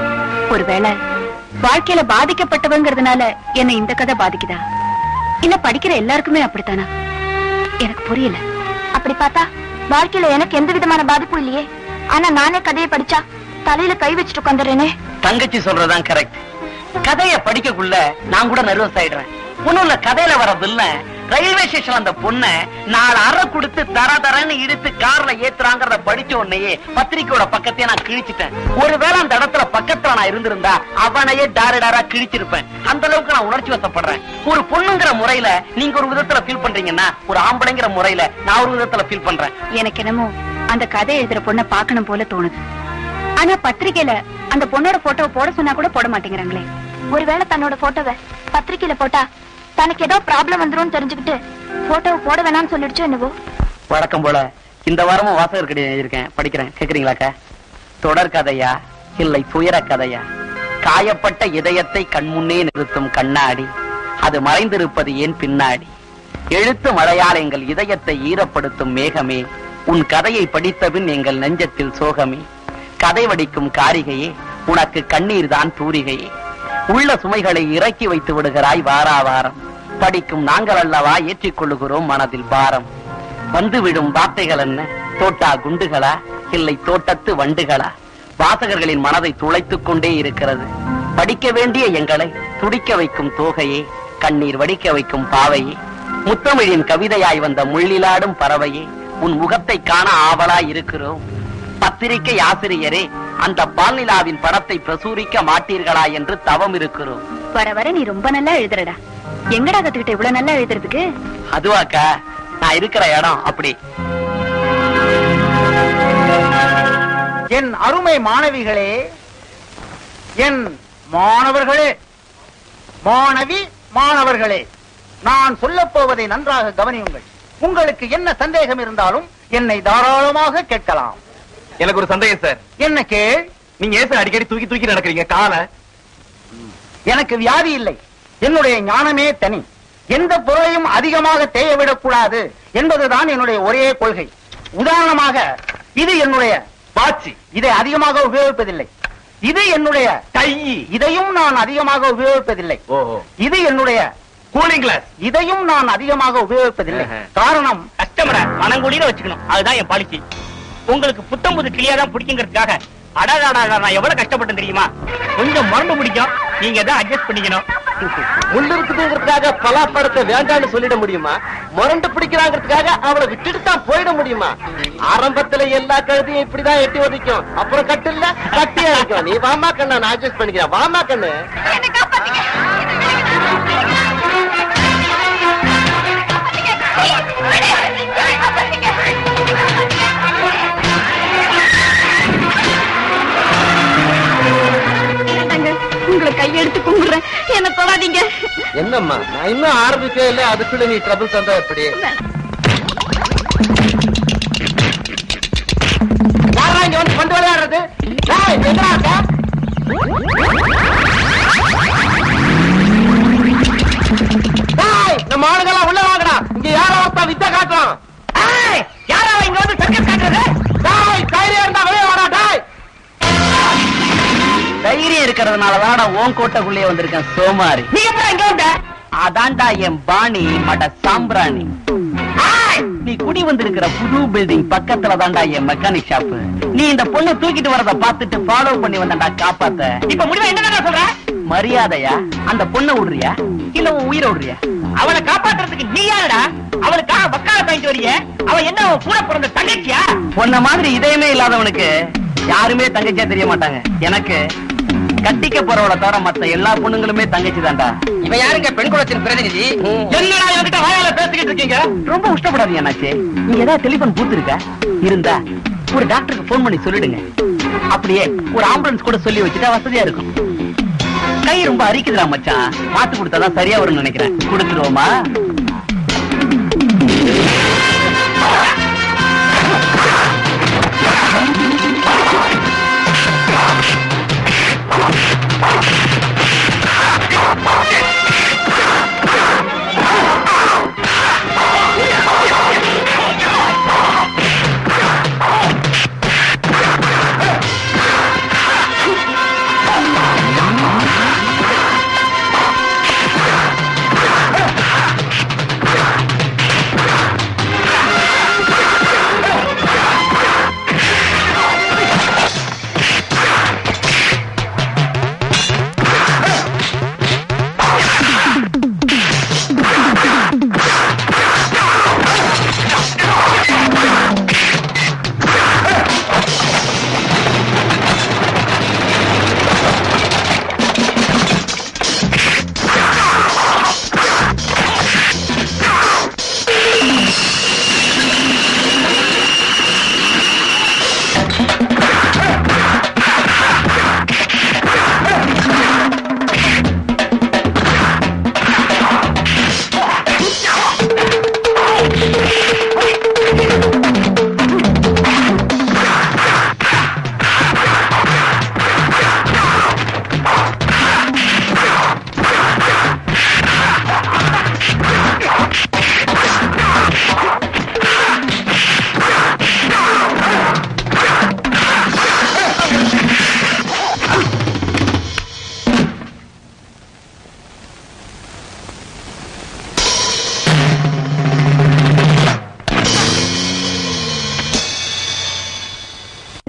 ஒருவேளை வாழ்க்கையில பாதிக்கப்பட்டவங்கிறதுனால என்ன இந்த கதை பாதிக்குதா இல்ல படிக்கிற எல்லாருக்குமே அப்படித்தானா எனக்கு புரியல அப்படி பார்த்தா வாழ்க்கையில எனக்கு எந்த விதமான பாதிப்பும் இல்லையே ஆனா நானே கதையை படிச்சா தலையில கை வச்சுட்டு உட்காந்துறேனே தங்கச்சி சொல்றதுதான் கரெக்ட் கதைய படிக்கக்குள்ள நான் கூட நர்வஸ் ஆயிடுறேன் ஒண்ணும் இல்ல கதையில வர வில்லன் ரயில்வே ஸ்டேஷன் அந்த பொண்ண நாலு அறை கொடுத்து தர தரன்னு இழுத்து கார்ல ஏத்துறாங்கறத படிச்ச உடனேயே பத்திரிக்கையோட பக்கத்தையே நான் கிழிச்சிட்டேன் ஒருவேளை அந்த இடத்துல பக்கத்துல நான் இருந்திருந்தா அவனையே டாரு டாரா கிழிச்சிருப்பேன் அந்த அளவுக்கு நான் உணர்ச்சி வசப்படுறேன் ஒரு பொண்ணுங்கிற முறையில நீங்க ஒரு விதத்துல ஃபீல் பண்றீங்கன்னா ஒரு ஆம்பளைங்கிற முறையில நான் ஒரு விதத்துல ஃபீல் பண்றேன் எனக்கு என்னமோ அந்த கதை எழுதுற பொண்ணை பார்க்கணும் போல தோணுது ஆனா பத்திரிக்கையில அந்த பொண்ணோட போட்டோ போட சொன்னா கூட போட மாட்டேங்கிறாங்களே ஒருவேளை தன்னோட போட்டோவை பத்திரிக்கையில போட்டா தனக்கு ஏதோ ப்ராப்ளம் வந்துரும் தெரிஞ்சுக்கிட்டு போட்டோவை போட வேணாம்னு சொல்லிடுச்சோ என்னவோ வழக்கம் போல இந்த வாரமும் வாசகர் கடிதம் எழுதியிருக்கேன் படிக்கிறேன் கேக்குறீங்களாக்கா தொடர் கதையா இல்லை துயர கதையா காயப்பட்ட இதயத்தை கண்முன்னே நிறுத்தும் கண்ணாடி அது மறைந்திருப்பது ஏன் பின்னாடி எழுத்து மழையால் எங்கள் இதயத்தை ஈரப்படுத்தும் மேகமே உன் கதையை படித்தபின் எங்கள் நெஞ்சத்தில் சோகமே கதை வடிக்கும் காரிகையே உனக்கு கண்ணீர் தான் தூரிகையே உள்ள சுமைகளை இறக்கி வைத்து விடுகிறாய் வாரா வாரம் படிக்கும் நாங்கள் அல்லவா ஏற்றிக் கொள்ளுகிறோம் மனதில் பாரம் வந்து விடும் வார்த்தைகள் என்ன தோட்டா குண்டுகளா இல்லை தோட்டத்து வண்டுகளா வாசகர்களின் மனதை துளைத்துக் கொண்டே இருக்கிறது படிக்க வேண்டிய எங்களை துடிக்க வைக்கும் தோகையே கண்ணீர் வடிக்க வைக்கும் பாவையே முத்தமிழின் கவிதையாய் வந்த முள்ளிலாடும் பறவையே உன் முகத்தை காண ஆவலாய் இருக்கிறோம் பத்திரிகை ஆசிரியரே அந்த பால்நிலாவின் படத்தை பிரசுரிக்க மாட்டீர்களா என்று தவம் இருக்கிறோம் வர வர நீ ரொம்ப நல்லா எழுதுறடா எங்கடா கத்துக்கிட்ட இவ்வளவு நல்லா எழுதுறதுக்கு அதுவாக்கா நான் இருக்கிற இடம் அப்படி என் அருமை மாணவிகளே என் மாணவர்களே மாணவி மாணவர்களே நான் சொல்லப் போவதை நன்றாக கவனியுங்கள் உங்களுக்கு என்ன சந்தேகம் இருந்தாலும் என்னை தாராளமாக கேட்கலாம் எனக்கு ஒரு சந்தேகம் சார் என்ன கேள் நீங்க ஏன் சார் அடிக்கடி தூக்கி தூக்கி நடக்கிறீங்க காலை எனக்கு வியாதி இல்லை என்னுடைய ஞானமே தனி எந்த பொருளையும் அதிகமாக தேய விடக்கூடாது என்பதுதான் என்னுடைய ஒரே கொள்கை உதாரணமாக இது என்னுடைய பாச்சி இதை அதிகமாக உபயோகிப்பதில்லை இது என்னுடைய கை இதையும் நான் அதிகமாக உபயோகிப்பதில்லை ஓஹோ இது என்னுடைய கூலிங் கிளாஸ் இதையும் நான் அதிகமாக உபயோகிப்பதில்லை ஆஹா. காரணம் கஸ்டமரை மனங்குடியில வச்சுக்கணும் அதுதான் என் பாலிசி உங்களுக்கு புத்தம் புது கிளியா தான் பிடிக்குங்கிறதுக்காக அடாடாடா நான் எவ்வளவு கஷ்டப்பட்டேன் தெரியுமா கொஞ்சம் மரம்பு பிடிக்கும் நீங்க தான் அட்ஜஸ்ட் பண்ணிக்கணும் முள்ளு இருக்குதுங்கிறதுக்காக பலாப்பழத்தை வேண்டாம்னு சொல்லிட முடியுமா முரண்டு பிடிக்கிறாங்கிறதுக்காக அவளை விட்டுட்டு தான் போயிட முடியுமா ஆரம்பத்துல எல்லா கழுதையும் இப்படிதான் எட்டி ஒதிக்கும் அப்புறம் கட்டு இல்ல கட்டியா இருக்கும் நீ வாமா கண்ணா நான் அட்ஜஸ்ட் பண்ணிக்கிறேன் வாமா கண்ணு உங்களை கையெடுத்து கும்பிடுறேன் என்ன தொடாதீங்க என்னம்மா நான் இன்னும் ஆரம்பிக்கவே இல்லை அதுக்குள்ள நீ ட்ரபிள் தந்தா எப்படி யாரா இங்க வந்து பந்து விளையாடுறது டேய், எங்கடா இருக்க? டேய், நம்ம ஆளுங்கெல்லாம் உள்ள வாங்கடா இங்க யாரோ ஒருத்தன் வித்த காட்டுறான் ஏய், யாரா இங்க வந்து சர்க்கஸ் காட்டுறது டேய் தைரியம் இருந்தா வெளியே வாடா டேய் தைரியம் இருக்கிறதுனாலதான் நான் உன் கோட்டைக்குள்ளேயே வந்திருக்கேன் சோமாரி நீ எப்ப இங்க வந்த அதான்டா என் பாணி மட சாம்பிராணி ஆய்! நீ குடி வந்திருக்கிற புது பில்டிங் பக்கத்துல தான்டா என் மெக்கானிக் ஷாப் நீ இந்த பொண்ணு தூக்கிட்டு வரத பார்த்துட்டு ஃபாலோ பண்ணி வந்தடா காப்பாத்த இப்ப முடிவா என்ன சொல்ற மரியாதையா அந்த பொண்ணை விடுறியா இல்ல உன் உயிரை விடுறியா அவளை காப்பாத்துறதுக்கு நீ யாருடா அவளுக்காக வக்கால பாயிண்ட் வரிய அவ என்ன உன் கூட பிறந்த தங்கச்சியா உன்ன மாதிரி இதயமே இல்லாதவனுக்கு யாருமே தங்கச்சியா தெரிய மாட்டாங்க எனக்கு கட்டிக்க போறவளை தவிர மத்த எல்லா பொண்ணுங்களுமே தங்கச்சி தான்டா இவன் யாருங்க பெண் குலத்தின் பிரதிநிதி என்னடா என்கிட்ட வாயால பேசிக்கிட்டு இருக்கீங்க ரொம்ப உஷ்டப்படாதீங்க அண்ணாச்சி நீங்க ஏதாவது டெலிபோன் பூத்து இருக்கா இருந்தா ஒரு டாக்டருக்கு போன் பண்ணி சொல்லிடுங்க அப்படியே ஒரு ஆம்புலன்ஸ் கூட சொல்லி வச்சுட்டா வசதியா இருக்கும் கை ரொம்ப அரிக்குதுடா மச்சான் மாத்து கொடுத்தாதான் சரியா வரும்னு நினைக்கிறேன் கொடுத்துருவோமா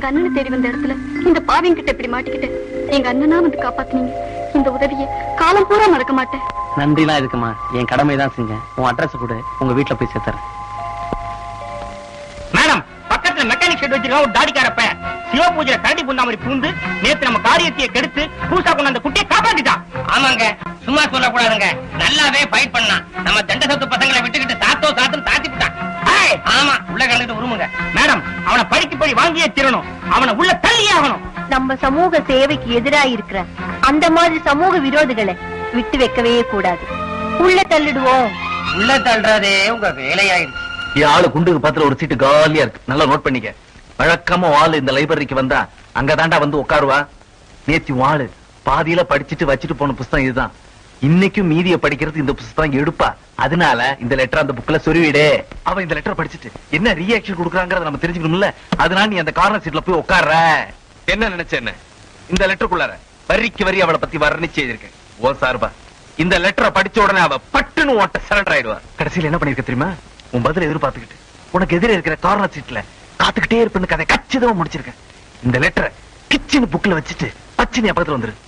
அண்ணனை தேடி வந்த இடத்துல இந்த பாவிங்க கிட்ட இப்படி மாட்டிக்கிட்டேன் எங்க அண்ணனா வந்து காப்பாத்துனீங்க இந்த உதவியை காலம் பூரா மறக்க மாட்டேன் நன்றிலாம் இருக்குமா என் கடமை தான் செஞ்சேன் உன் அட்ரஸ் கொடு உங்க வீட்டுல போய் சேர்த்துறேன் மேடம் பக்கத்துல மெக்கானிக் ஷெட் வச்சிருக்க ஒரு தாடிக்கார பையன் சிவ பூஜையில கரடி புந்தா மாதிரி பூந்து நேத்து நம்ம காரியத்தையே கெடுத்து பூசா கொண்டு அந்த குட்டியை காப்பாத்திட்டான் ஆமாங்க சும்மா சொல்லக்கூடாதுங்க நல்லாவே ஃபைட் பண்ணான் நம்ம தண்ட சத்து பசங்களை விட்டுக்கிட்டு சாத்தோ சாத்துன்னு சாத்தி விட்டான் ஆமா உள்ள கலந்துட்டு உருமுங்க மேடம் அவனை படிக்கு படி வாங்கியே திரணும் அவனை உள்ள தள்ளியே ஆகணும் நம்ம சமூக சேவைக்கு எதிராக இருக்கிற அந்த மாதிரி சமூக விரோதிகளை விட்டு வைக்கவே கூடாது உள்ள தள்ளிடுவோம் உள்ள தள்ளுறதே உங்க வேலையாயிடுச்சு என் ஆளு குண்டுக்கு பத்துல ஒரு சீட்டு காலியா இருக்கு நல்லா நோட் பண்ணிக்க வழக்கமா உன் ஆளு இந்த லைப்ரரிக்கு வந்தா அங்கதாண்டா வந்து உட்காருவா நேத்தி உன் ஆளு பாதியில படிச்சுட்டு வச்சுட்டு போன புஸ்தகம் இதுதான் இன்னைக்கும் மீதிய படிக்கிறது இந்த புஸ்தகம் எடுப்பா அதனால இந்த லெட்டர் அந்த புக்ல சொருவிடு அவன் இந்த லெட்டர் படிச்சுட்டு என்ன ரியாக்ஷன் கொடுக்குறாங்கறத நம்ம தெரிஞ்சுக்கணும்ல அதனால நீ அந்த கார்னர் சீட்ல போய் உட்கார்ற என்ன நினைச்ச என்ன இந்த லெட்டருக்குள்ளார வரிக்கு வரி அவளை பத்தி வர்ணிச்சு எழுதியிருக்கேன் ஓ சார்பா இந்த லெட்டரை படிச்ச உடனே அவ பட்டுன்னு ஓட்ட சரண்டர் ஆயிடுவா கடைசியில என்ன பண்ணிருக்க தெரியுமா உன் பதில எதிர்பார்த்துக்கிட்டு உனக்கு எதிரே இருக்கிற கார்னர் சீட்ல காத்துக்கிட்டே இருப்பேன்னு கதை கச்சிதமா முடிச்சிருக்கேன் இந்த லெட்டரை கிச்சன் புக்ல வச்சுட்டு பச்சினி பக்கத்துல வந்துரு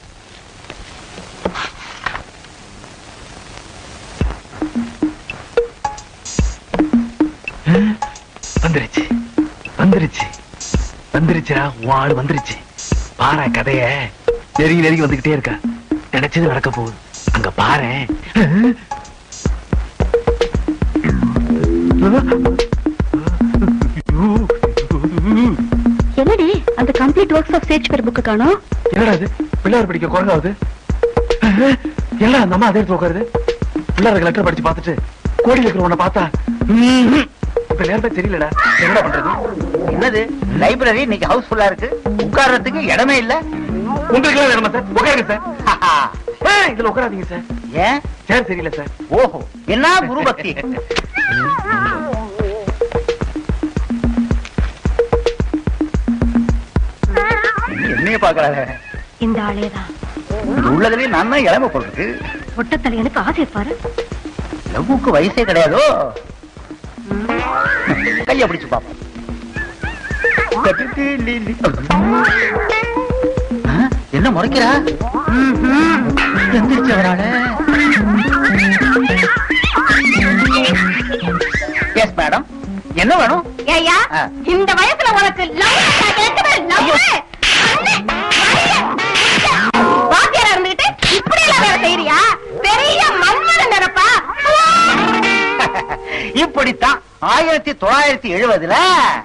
வந்துருச்சு வந்துருச்சு வந்துருச்சுடா உன் ஆளு வந்துருச்சு பாரு கதைய நெருங்கி நெருங்கி வந்துகிட்டே இருக்கா நினைச்சது நடக்க போகுது அங்க பாரு என்னடி அந்த complete works of Shakespeare book காணோம் என்னடா இது பிள்ளையார் படிக்க குரங்காவது என்ன அந்த அம்மா அதே இடத்துல உட்காருது பிள்ளையாருக்கு லெட்டர் படிச்சு பார்த்துட்டு கோடியில் இருக்கிற உன்னை பார்த்தா ம்ஹும். இப்ப நேரமே தெரியலடா என்னடா பண்றது என்னது லைப்ரரி இன்னைக்கு ஹவுஸ்ஃபுல்லா இருக்கு உட்கார்றதுக்கு இடமே இல்ல உங்களுக்கு எல்லாம் வேணுமா சார் உட்காருங்க சார் ஏய், இதுல உட்காராதீங்க சார் ஏன் சேர் தெரியல சார் ஓஹோ என்ன குரு பக்தி என்னைய பாக்குறாங்க இந்த ஆளேதான் உள்ளதுலயே நான் தான் இளம போடுறது ஒட்டத்தலையனுக்கு ஆசை பாரு லவ்வுக்கு வயசே கிடையாதோ கைய பிடிச்சு பாப்போம் ஆ, என்ன முறைக்கிறா எந்திரிச்சு அவரால எஸ் மேடம் என்ன வேணும் ஏய்யா ஆ. இந்த வயசுல உனக்கு love letter கேக்குது, love? அண்ணே, வரைய, வாத்தியாரா இருந்துகிட்டு இப்படி எல்லாம் வேலை செய்யறியா பெரிய மன்மத நினைப்பா இப்படித்தான் ஆயிரத்தி தொள்ளாயிரத்தி எழுபதுல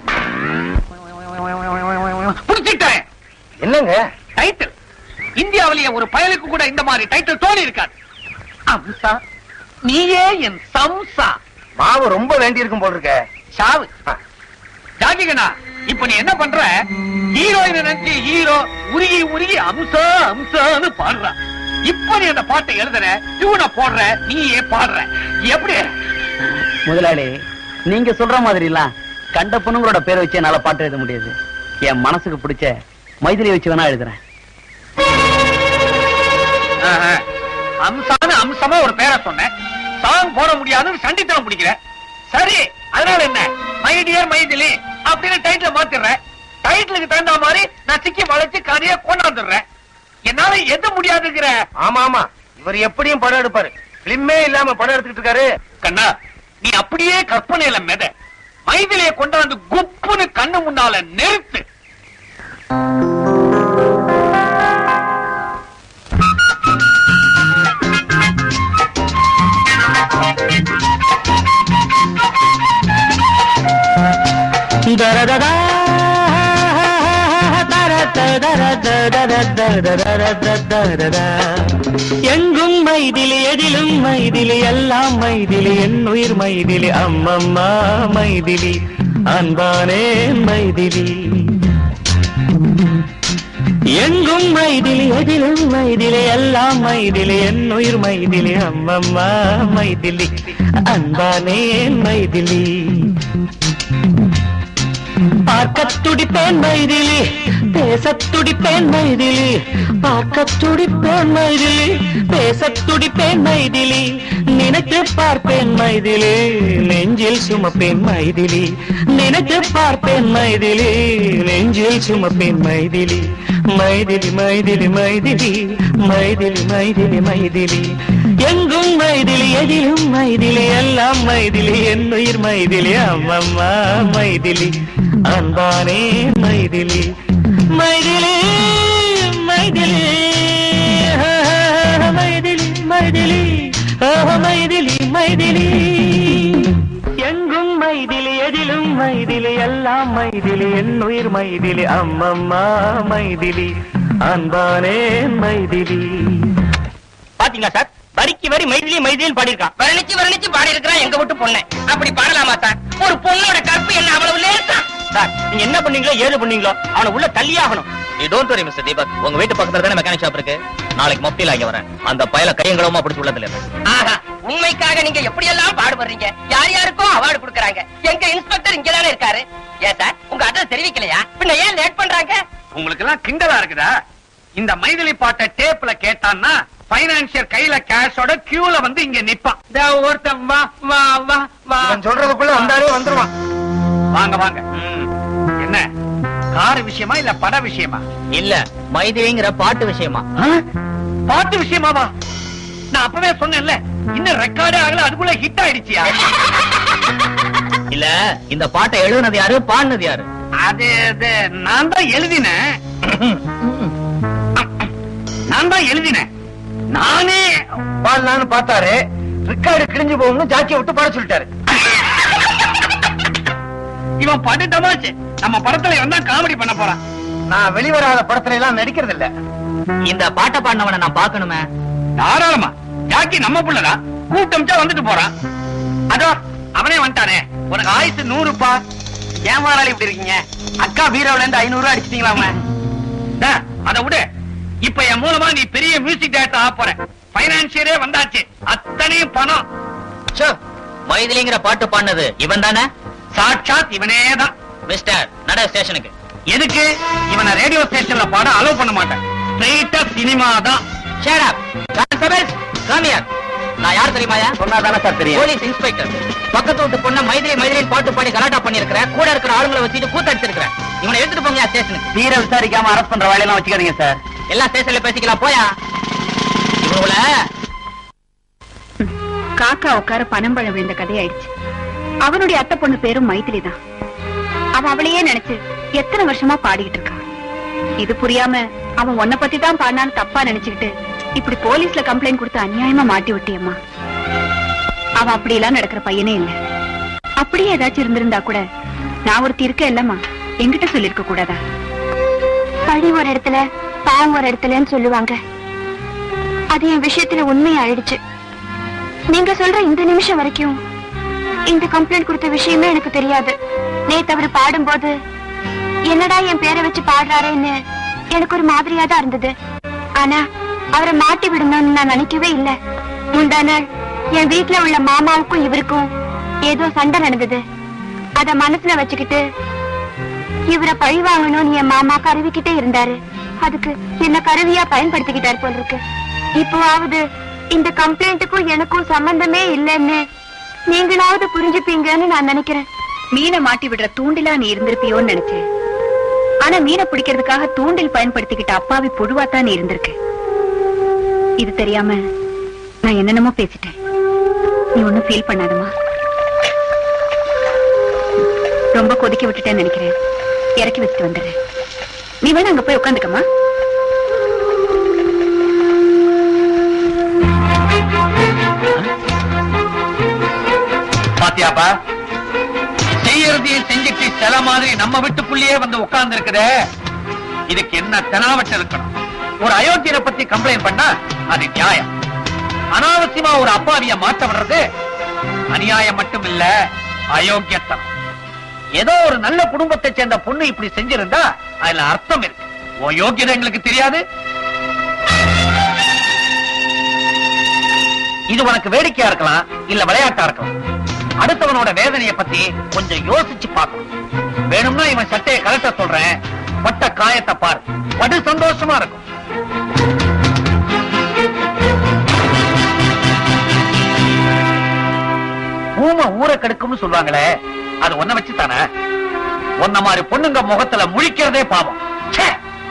புடிச்சிட்டேன் என்னங்க டைட்டில் இந்தியாவிலேயே ஒரு பயலுக்கு கூட இந்த மாதிரி டைட்டில் தோணி இருக்காது அம்சா நீயே என் சம்சா மாவு ரொம்ப வேண்டி இருக்கும் போல் இருக்க சாவு ஜாகிகனா இப்ப நீ என்ன பண்ற ஹீரோயின் நினைச்சு ஹீரோ உருகி உருகி அம்சா அம்சான்னு பாடுற இப்ப நீ அந்த பாட்டை எழுதுற டியூனை போடுற நீயே பாடுற எப்படி முதலாளி நீங்க சொல்ற மாதிரி எல்லாம் கண்ட பொண்ணுங்களோட பேரை வச்சு என்னால பாட்டு எழுத முடியாது என் மனசுக்கு பிடிச்ச மைதிலி வச்சு வேணா எழுதுறேன் ஆஹா. அம்சான்னு அம்சமா ஒரு பேரை சொன்னேன் சாங் போட முடியாதுன்னு சண்டித்தனம் பிடிக்கிற சரி அதனால என்ன மை டியர் மைதிலி அப்படின்னு டைட்டில் மாத்திடுறேன் டைட்டிலுக்கு தகுந்த மாதிரி நான் சிக்கி வளைச்சு கதையை கொண்டாந்துடுறேன் என்னால எது முடியாதுங்கிற ஆமா ஆமா இவர் எப்படியும் படம் எடுப்பாரு பிலிமே இல்லாம படம் எடுத்துக்கிட்டு இருக்காரு கண்ணா நீ அப்படியே கற்பனையில மெத மைதிலியை கொண்டாந்து குப்புன்னு கண்ணு முன்னால நிறுத்து எங்கும் மைதிலி எதிலும் மைதிலி எல்லாம் மைதிலி என் உயிர் மைதிலி அம்மம்மா மைதிலி அன்பானே மைதிலி எங்கும் மைதிலி எதிலும் மைதிலி எல்லாம் மைதிலி என் உயிர் மைதிலி அம்மம்மா மைதிலி அன்பானே மைதிலி பார்க்க துடிப்பேன் மைதிலி பேசத் துடிப்பேன் மைதிலி பார்க்கத் துடிப்பேன் மைதிலி பேசத் துடிப்பேன் மைதிலி நினைத்து பார்ப்பேன் மைதிலி நெஞ்சில் சுமப்பேன் மைதிலி நினைத்து பார்ப்பேன் மைதிலி நெஞ்சில் சுமப்பேன் மைதிலி மைதிலி மைதிலி மைதிலி மைதிலி மைதிலி மைதிலி எங்கும் மைதிலி எதிலும் மைதிலி எல்லாம் மைதிலி என் உயிர் மைதிலி அம்மம்மா மைதிலி அன்பானே மைதிலி மைதிலி மைதிலி மைதிலி மைதிலி ஆஹா, மைதிலி மைதிலி எங்கும் மைதிலி எதிலும் மைதிலி எல்லாம் மைதிலி என் உயிர் மைதிலி அம்மம்மா மைதிலி அன்பானே மைதிலி பாத்தீங்களா சார் வரிக்கு வரி மைதிலி மைதிலின்னு பாடியிருக்கான் வர்ணிச்சு வர்ணிச்சு பாடி இருக்கிறான் எங்க விட்டு பொண்ணு அப்படி பாடலாமா சார் ஒரு பொண்ணோட கற்பு என்ன அவ்வளவு லேசா சார் நீங்க என்ன பண்ணீங்களோ ஏது பண்ணீங்களோ அவனை உள்ள தள்ளியாகணும் நீ டோன்ட் வரி மிஸ்டர் தீபக் உங்க வீட்டு பக்கத்துல தானே மெக்கானிக் ஷாப் இருக்கு நாளைக்கு மப்டியில் ஆகி வரேன் அந்த பயல கையங்களமா பிடிச்சு உள்ளதுல ஆஹா உண்மைக்காக நீங்க எப்படி எல்லாம் பாடுபடுறீங்க யார் யாருக்கோ அவார்டு கொடுக்கறாங்க எங்க இன்ஸ்பெக்டர் இங்க தானே இருக்காரு ஏன் சார் உங்க அட்ரஸ் தெரிவிக்கலையா பின்ன ஏன் லேட் பண்றாங்க உங்களுக்கு எல்லாம் கிண்டலா இருக்குதா இந்த மைதிலி பாட்டை டேப்ல கேட்டான்னா பைனான்சியர் கையில கேஷோட கியூல வந்து இங்க நிப்பான் இதோ ஒருத்தன் வா வா வா வா இவன் சொல்றதுக்குள்ள வந்தாலே வந்துருவான் வாங்க வாங்க ம். என்ன கார் விஷயமா இல்ல பட விஷயமா இல்ல மைதிலிங்கிற பாட்டு விஷயமா ஆ? பாட்டு விஷயமாவா நான் அப்பவே சொன்னேன்ல இன்னும் ரெக்கார்டே ஆகல அதுக்குள்ள ஹிட் ஆயிடுச்சியா இல்ல இந்த பாட்டை எழுதுனது யாரு பாடினது யாரு அது அது நான் தான் எழுதினேன் நான் தான் எழுதினேன் நானே பாடலான்னு பார்த்தாரு ரிக்கார்டு கிழிஞ்சு போகணும்னு ஜாக்கியை விட்டு பாட சொல்லிட்டாரு இவன் பட்டுட்டமாச்சு நம்ம படத்துல இவன் தான் காமெடி பண்ண போறான் நான் வெளிவராத படத்துல எல்லாம் நடிக்கிறது இல்ல இந்த பாட்டை பாடினவனை நான் பாக்கணுமே தாராளமா ஜாக்கி நம்ம புள்ளடா கூட்டம்ச்சா வந்துட்டு போறான் அதோ அவனே வந்துட்டானே உனக்கு ஆயுசு நூறுப்பா ஏன் வாராளி இப்படி இருக்கீங்க அக்கா பீரோல இருந்து ஐநூறு ரூபா அடிச்சிட்டீங்களாம அத விடு இப்ப என் மூலமா நீ பெரிய மியூசிக் டைரக்டர் ஆக போற பைனான்சியரே வந்தாச்சு அத்தனையும் பணம் ச்சே, மைதிலிங்கிற பாட்டு பாடினது இவன் தானே சாட்சாத் இவனே தான் மிஸ்டர் நட ஸ்டேஷனுக்கு எதுக்கு இவனை ரேடியோ ஸ்டேஷன்ல பாட அலோவ் பண்ண மாட்டேன் ஸ்ட்ரெயிட்டா சினிமா தான் Shut up. Constables, come here. நான் யார் தெரியுமாயா சொன்னாதானே சார் தெரியும் போலீஸ் இன்ஸ்பெக்டர் பக்கத்து வீட்டு பொண்ண மைதிலி மைதிலி பாட்டு பாடி கலாட்டா பண்ணிருக்கிறேன் கூட இருக்கிற ஆளுங்களை வச்சுட்டு கூத்தடிச்சிருக்கிறேன் இவனை எடுத்துட்டு போங்க ஸ்டேஷனுக்கு தீர விசாரிக்காம அரெஸ்ட் பண்ற வேலையெல்லாம் வச்சுக்காதீங்க சார் எல்லாம் ஸ்டேஷன்ல பேசிக்கலாம் போயா இவனுல காக்கா உட்கார பனம்பழம் விழுந்த கதையாயிடுச்சு அவனுடைய அத்தை பொண்ணு பேரும் மைதிலி தான் அவ அவளையே நினைச்சு எத்தனை வருஷமா பாடிக்கிட்டு இருக்கா இது புரியாம அவன் உன்னை பத்தி தான் பாடினான்னு தப்பா நினைச்சுக்கிட்டு இப்படி போலீஸ்ல கம்ப்ளைண்ட் கொடுத்து அநியாயமா மாட்டி விட்டியம்மா அவன் அப்படியெல்லாம் நடக்கிற பையனே இல்ல அப்படியே ஏதாச்சும் இருந்திருந்தா கூட நான் ஒருத்தி இருக்க இல்லம்மா என்கிட்ட சொல்லிருக்க கூடாதா பழி ஒரு இடத்துல பாவம் ஒரு இடத்துலன்னு சொல்லுவாங்க அது என் விஷயத்துல உண்மை ஆயிடுச்சு நீங்க சொல்ற இந்த நிமிஷம் வரைக்கும் இந்த கம்ப்ளைண்ட் கொடுத்த விஷயமே எனக்கு தெரியாது நேத்து அவர் பாடும்போது என்னடா என் பேரை வச்சு பாடுறாரேன்னு எனக்கு ஒரு மாதிரியா தான் இருந்தது ஆனா அவரை மாட்டி விடணும்னு நான் நினைக்கவே இல்ல முந்தா நாள் என் வீட்ல உள்ள மாமாவுக்கும் இவருக்கும் ஏதோ சண்டை நடந்தது அத மனசுல வச்சுக்கிட்டு இவரை பழி வாங்கணும்னு என் மாமா கருவிக்கிட்டே இருந்தாரு அதுக்கு என்ன கருவியா பயன்படுத்திக்கிட்டாரு போல இருக்கு இப்போவாவது இந்த கம்ப்ளைண்ட்டுக்கும் எனக்கும் சம்பந்தமே இல்லைன்னு நீங்களாவது புரிஞ்சுப்பீங்கன்னு நான் நினைக்கிறேன் மீனை மாட்டி விடுற தூண்டிலா நீ இருந்திருப்பியோன்னு நினைச்சேன் ஆனா மீனை பிடிக்கிறதுக்காக தூண்டில் பயன்படுத்திக்கிட்ட அப்பாவி புழுவாத்தான் நீ இருந்திருக்க இது தெரியாம நான் என்னென்னமோ பேசிட்டேன் நீ ஒண்ணும் ஃபீல் பண்ணாதம்மா ரொம்ப கொதிக்க விட்டுட்டேன்னு நினைக்கிறேன் இறக்கி வச்சுட்டு வந்துடுறேன் நீ வேணா அங்க போய் உட்காந்துக்கம்மா பாத்தியாப்பா செய்யறதையும் செஞ்சுட்டு சில மாதிரி நம்ம வீட்டுக்குள்ளேயே வந்து உட்கார்ந்து இருக்குதே இதுக்கு என்ன தெனாவட்டு இருக்கணும் ஒரு அயோக்கியரை பத்தி கம்ப்ளைண்ட் பண்ணா அது நியாயம் அனாவசியமா ஒரு அப்பாவிய மாற்ற விடுறது அநியாயம் மட்டும் இல்ல அயோக்கியத்தனம் ஏதோ ஒரு நல்ல குடும்பத்தை சேர்ந்த பொண்ணு இப்படி செஞ்சிருந்தா அதுல அர்த்தம் இருக்கு உன் யோக்கியதை எங்களுக்கு தெரியாது இது உனக்கு வேடிக்கையா இருக்கலாம் இல்ல விளையாட்டா இருக்கலாம் அடுத்தவனோட வேதனைய பத்தி கொஞ்சம் யோசிச்சு பார்க்கணும் வேணும்னா இவன் சட்டையை கலட்ட சொல்றேன் பட்ட காயத்தை பார் படு சந்தோஷமா இருக்கும் ஊமை ஊரை கெடுக்கும்னு சொல்லுவாங்களே அது ஒன்ன வச்சு தானே ஒன்ன மாதிரி பொண்ணுங்க முகத்துல முழிக்கிறதே பாவம் ச்சே!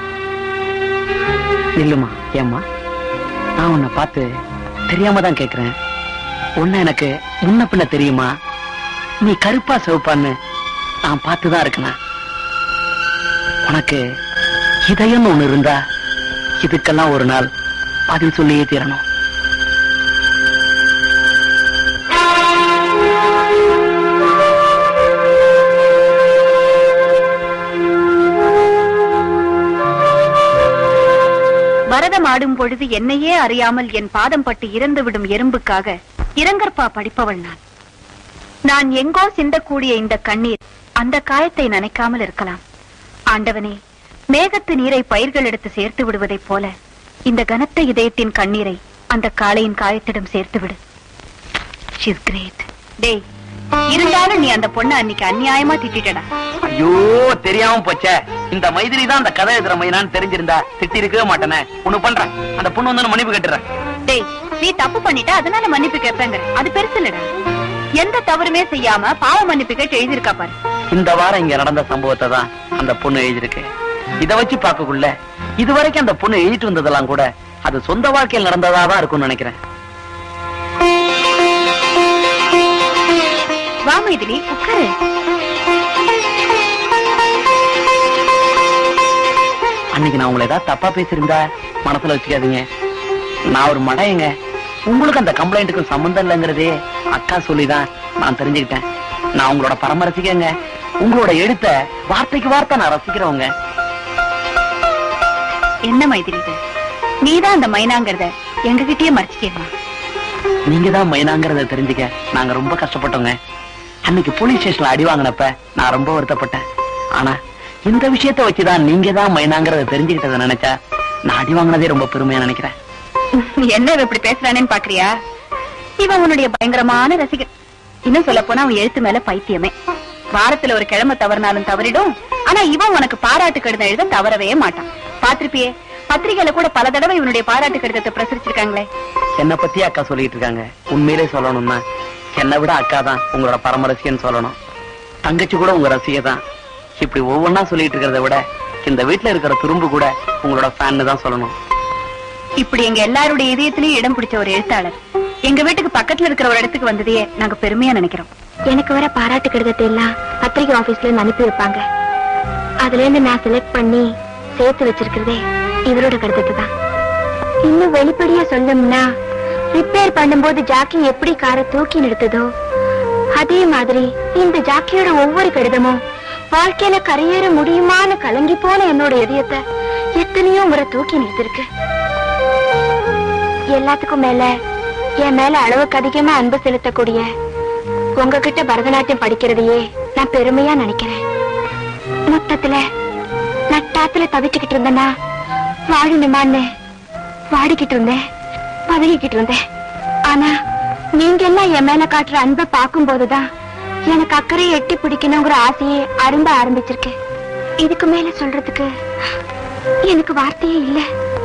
இல்லம்மா ஏம்மா நான் உன்னை பார்த்து தெரியாம தான் கேக்குறேன் உன்ன எனக்கு முன்ன பின்ன தெரியுமா நீ கருப்பா சிவப்பான்னு நான் பார்த்துதான் இருக்கேன் உனக்கு இதயம்னு ஒண்ணு இருந்தா இதுக்கெல்லாம் ஒரு நாள் பதில் சொல்லியே தீரணும் பரதம் ஆடும் பொழுது என்னையே அறியாமல் என் பாதம் பட்டு இறந்துவிடும் எறும்புக்காக இரங்கற்பா படிப்பவள் நான் நான் எங்கோ சிந்தக்கூடிய இந்த கண்ணீர் அந்த காயத்தை நனைக்காமல் இருக்கலாம் ஆண்டவனே மேகத்து நீரை பயிர்கள் எடுத்து சேர்த்து விடுவதைப் போல இந்த கனத்த இதயத்தின் கண்ணீரை அந்த காளையின் காயத்திடம் சேர்த்து விடு ஷிஸ் கிரேட் டேய் இருந்தாலும் நீ அந்த பொண்ணை அன்னைக்கு அநியாயமா திட்டிட்டடா ஐயோ தெரியாம போச்சே இந்த மைதிலி தான் அந்த கதை எழுதுற மைனான்னு தெரிஞ்சிருந்தா திட்டி இருக்கவே மாட்டேனே ஒண்ணு பண்றேன் அந்த பொண்ணு வந்து நான் மன்னிப்பு கேட்டுறேன் டேய் நீ தப்பு பண்ணிட்ட அதனால மன்னிப்பு கேட்பேங்கிற அது பெருசு இல்லடா எந்த தவறுமே செய்யாம பாவ மன்னிப்பு கேட்டு எழுதியிருக்கா பாரு இந்த வாரம் இங்க நடந்த சம்பவத்தை தான் அந்த பொண்ணு எழுதியிருக்கு இத வச்சு பார்க்கக்குள்ள இதுவரைக்கும் அந்த பொண்ணு எழுதிட்டு வந்ததெல்லாம் கூட அது சொந்த வாழ்க்கையில் நடந்ததா தான் இருக்கும்னு நினைக்கிறேன் வா மைதிலி உட்காரு அன்னைக்கு நான் உங்களை ஏதாவது தப்பா பேசியிருந்தா மனசுல வச்சுக்காதீங்க நான் ஒரு மடையங்க உங்களுக்கு அந்த கம்ப்ளைண்ட்டுக்கும் சம்பந்தம் இல்லைங்கிறதே அக்கா சொல்லிதான் நான் தெரிஞ்சுக்கிட்டேன் நான் உங்களோட பரம ரசிகங்க உங்களோட எழுத்த வார்த்தைக்கு வார்த்தை நான் ரசிக்கிறவங்க என்ன மைதிலி இது நீதான் அந்த மைனாங்கிறத எங்ககிட்டயே மறைச்சிக்கேமா நீங்க தான் மைனாங்கிறத தெரிஞ்சுக்க நாங்க ரொம்ப கஷ்டப்பட்டோங்க அன்னைக்கு போலீஸ் ஸ்டேஷன்ல அடி வாங்கினப்ப நான் ரொம்ப வருத்தப்பட்டேன் ஆனா இந்த விஷயத்தை வச்சுதான் நீங்க தான் மைனாங்கிறத தெரிஞ்சுக்கிட்டதை நினைச்சா நான் அடி வாங்கினதே ரொம்ப பெருமையா நினைக்கிறேன் என்ன இவ இப்படி பேசுறானேன்னு பாக்குறியா இவன் உன்னுடைய பயங்கரமான ரசிகர் இன்னும் சொல்ல போனா அவன் எழுத்து மேல பைத்தியமே வாரத்துல ஒரு கிழமை தவறினாலும் தவறிடும் ஆனா இவன் உனக்கு பாராட்டு கடிதம் எழுத தவறவே மாட்டான் பாத்திருப்பியே பத்திரிகையில கூட பல தடவை இவனுடைய பாராட்டு கடிதத்தை பிரசுரிச்சிருக்காங்களே என்னை பத்தி அக்கா சொல்லிட்டு இருக்காங்க உண்மையிலே சொல்லணும்னா என்னை விட அக்கா தான் உங்களோட பரம ரசிகன்னு சொல்லணும் தங்கச்சி கூட உங்க ரசிகை தான் இப்படி ஒவ்வொன்னா சொல்லிட்டு இருக்கிறத விட இந்த வீட்டுல இருக்கிற துரும்பு கூட உங்களோட ஃபேன்னு தான் சொல்லணும் இப்படி எங்க எல்லாருடைய இதயத்திலயும் இடம் பிடிச்ச ஒரு எழுத்தாளர் எங்க வீட்டுக்கு பக்கத்துல இருக்கிற ஒரு இடத்துக்கு வந்ததையே நாங்க பெருமையா நினைக்கிறோம் எனக்கு வர பாராட்டு கடிதத்தை எல்லாம் பத்திரிகை ஆபீஸ்ல இருந்து அனுப்பி வைப்பாங்க அதுல இருந்து நான் செலக்ட் பண்ணி சேர்த்து வச்சிருக்கிறதே இவரோட கடிதத்தை தான் இன்னும் வெளிப்படையா சொல்லணும்னா ரிப்பேர் பண்ணும்போது ஜாக்கி எப்படி காரை தூக்கி நிறுத்ததோ அதே மாதிரி இந்த ஜாக்கியோட ஒவ்வொரு கடிதமும் வாழ்க்கையில கரையேற முடியுமான்னு கலங்கி போன என்னோட இதயத்தை எத்தனையோ முறை தூக்கி நிறுத்திருக்கு எல்லாத்துக்கும் மேல என் மேல அளவுக்கு அதிகமா அன்பு செலுத்தக்கூடிய உங்ககிட்ட பரதநாட்டியம் படிக்கிறதையே நான் பெருமையா நினைக்கிறேன் மொத்தத்துல நட்டாத்துல தவிச்சுக்கிட்டு இருந்தேன்னா வாழணுமான்னு வாடிக்கிட்டு இருந்தேன் பதகிக்கிட்டு இருந்தேன் ஆனா நீங்க எல்லாம் என் மேல காட்டுற அன்பை பார்க்கும் போதுதான் எனக்கு அக்கறையை எட்டி பிடிக்கணுங்கிற ஆசையே அரும்ப ஆரம்பிச்சிருக்கு இதுக்கு மேல சொல்றதுக்கு எனக்கு வார்த்தையே இல்லை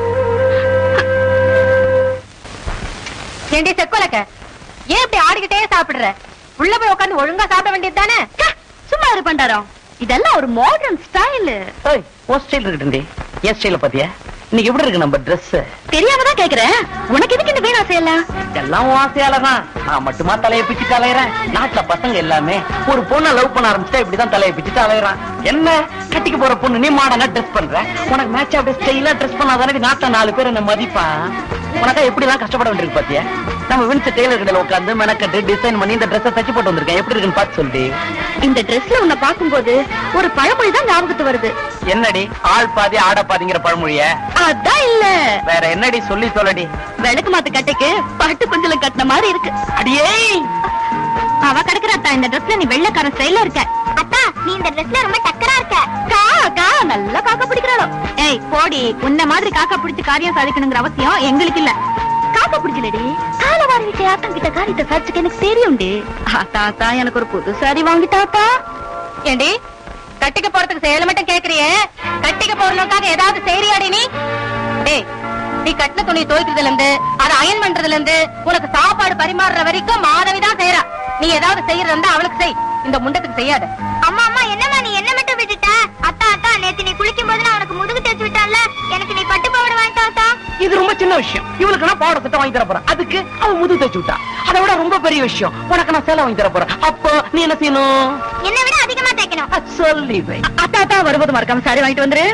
ஏண்டி செக்கோலக்க ஏன் இப்படி ஆடிக்கிட்டே சாப்பிடுற உள்ள போய் உட்கார்ந்து ஒழுங்கா சாப்பிட வேண்டியது தானே சும்மா இரு பண்டாரம் இதெல்லாம் ஒரு மாடர்ன் ஸ்டைல் ஏய், உன் ஸ்டைல் இருக்கட்டும்டி என் ஸ்டைல பாத்தியா இன்னைக்கு எப்படி இருக்கு நம்ம Dress தெரியாம தான் கேக்குறேன் உனக்கு எதுக்கு இந்த வீணா செய்யலாம் எல்லாம் உன் ஆசையால தான் நான் மட்டுமா தலையை பிச்சுட்டு அலையறேன் நாட்டுல பசங்க எல்லாமே ஒரு பொண்ணை லவ் பண்ண ஆரம்பிச்சுட்டா இப்படிதான் தலையை பிச்சுட்டு அலையறான் என்ன கட்டிக்கு போற பொண்ணு நீ மாடனா ட்ரெஸ் பண்ற உனக்கு மேட்ச் அப்படியே ஸ்டைலா ட்ரெஸ் பண்ணாதானே நாட்டுல நாலு பேர் என்ன மதிப்பா உனக்கா எப்படி எல்லாம் கஷ்டப்பட வேண்டியிருக்கு பாத்தியா நம்ம வின்ஸ் டெய்லர் கடையில உட்காந்து மெனக்கட்டு டிசைன் பண்ணி இந்த ட்ரெஸ்ஸை தச்சு போட்டு வந்திருக்கேன் எப்படி இருக்குன்னு பார்த்து சொல்லி இந்த ட்ரெஸ்ல உன்னை பாக்கும்போது ஒரு பழமொழி தான் ஞாபகத்து வருது என்னடி ஆள் பாதி ஆட பாதிங்கிற பழமொழிய அதான் இல்ல வேற என்னடி சொல்லி சொல்லடி விளக்கு மாத்து கட்டைக்கு பட்டு குஞ்சலம் கட்டின மாதிரி இருக்கு அடியே அவ கிடக்குற அத்தா இந்த ட்ரெஸ்ல நீ வெள்ளக்கார ஸ்டைல இருக்க அத்தா நீ இந்த ட்ரெஸ்ல ரொம்ப டக்கரா இருக்க கா கா நல்லா காக்கா பிடிக்கிறாளோ ஏய் போடி உன்ன மாதிரி காக்கா பிடிச்சு காரியம் சாதிக்கணுங்கிற அவசியம் எங்களுக்கு இல்ல காக்கா பிடிக்கலடி கால வாரி விட்டு ஆத்தம் கிட்ட காரியத்தை சாதிச்சுக்க எனக்கு தெரியும்டி ஆத்தா ஆத்தா எனக்கு ஒரு புது சாரி வாங்கிட்டாத்தா ஏண்டி கட்டிக்க போறதுக்கு செயல மட்டும் கேக்குறியே கட்டிக்க போறதுக்காக ஏதாவது செய்றியாடி நீ டேய் நீ கட்டின துணி துவைக்கிறதுல இருந்து அதை அயன் பண்றதுல இருந்து உனக்கு சாப்பாடு பரிமாறுற வரைக்கும் மாதவி தான் செய்யறா நீ ஏதாவது செய்யறதா இருந்தா அவளுக்கு செய் இந்த முண்டத்துக்கு செய்யாத அம்மா அம்மா என்னம்மா நீ என்ன மட்டும் விட்டுட்ட அத்தா அத்தா நேத்து நீ குளிக்கும் போது நான் உனக்கு முதுகு தேய்ச்சி விட்டான்ல எனக்கு நீ பட்டு பாவாடை வாங்கிட்டா அத்தா இது ரொம்ப சின்ன விஷயம் இவளுக்கு நான் பாவாடை சட்டை வாங்கி தர போறேன் அதுக்கு அவ முது தேய்ச்சி விட்டா அதை விட ரொம்ப பெரிய விஷயம் உனக்கு நான் சேலை வாங்கி தர போறேன் அப்போ நீ என்ன செய்யணும் என்னை விட அதிகமா தேய்க்கணும் அ, சொல்லி வை அத்தா அத்தா வரும்போது மறக்காம சாரி வாங்கிட்டு வந்துரு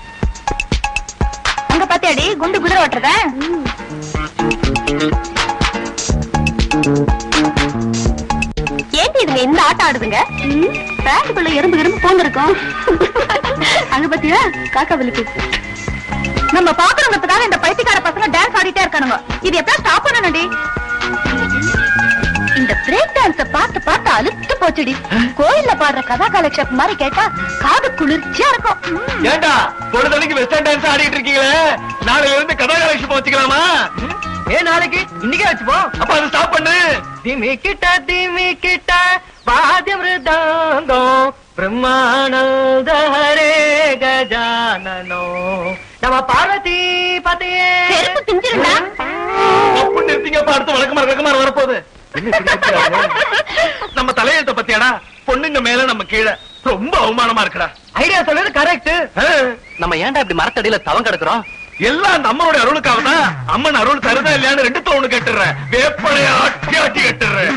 அங்க பாத்தியாடி குண்டு குதிரை ஓட்டுறத ஏன்டி இதுங்க இந்த ஆட்டம் ஆடுதுங்க பேட்டுக்குள்ள எறும்பு எறும்பு போந்திருக்கோம் அங்க பாத்தியா காக்கா விழுக்கு நம்ம பாக்குறவங்களுக்காக இந்த பைத்தியக்கார பசங்க டான்ஸ் ஆடிட்டே இருக்கானுங்க இது எப்ப ஸ்டாப் பண்ணணும்டி இந்த பிரேக் டான்ஸ பார்த்து பார்த்து அழுத்து போச்சுடி கோயில்ல பாடுற கதா காலக்ஷேப் மாதிரி கேட்டா காது குளிர்ச்சியா இருக்கும் ம். ஏண்டா பொழுதனைக்கு வெஸ்டர்ன் டான்ஸ் ஆடிட்டு இருக்கீங்களே நாளையில இருந்து கதா கலெக்ஷன் வச்சுக்கலாமா ஏ நாளைக்கு இன்னைக்கே வச்சுப்போம் அப்ப அதை ஸ்டாப் பண்ணு திமி கிட்ட திமி கிட்ட வாத்திய மிருதாங்கம் பிரம்மானந்த ஹரே கஜானனோ நம்ம பார்வதி பதையே செருப்பு பிஞ்சிருந்தா அப்ப நிறுத்திங்கப்பா அடுத்து வழக்கமா வழக்கமா வரப்போகுது என்ன இப்படி கத்துறாங்க? நம்ம தலையெழுத்த பத்தியாடா பொண்ணுங்க மேல நம்ம கீழே ரொம்ப அவமானமா இருக்குடா ஐடியா சொல்றது கரெக்ட் ஆ, நம்ம ஏன்டா இப்படி மரத்தடியில தவம் கிடக்குறோம் எல்லாம் அந்த அம்மனுடைய அருளுக்காக தான் அம்மன் அருள் தருதா இல்லையான்னு ரெண்டு தோணு கேட்டுறேன் வேப்படைய ஆட்டி ஆட்டி கேட்டுறேன்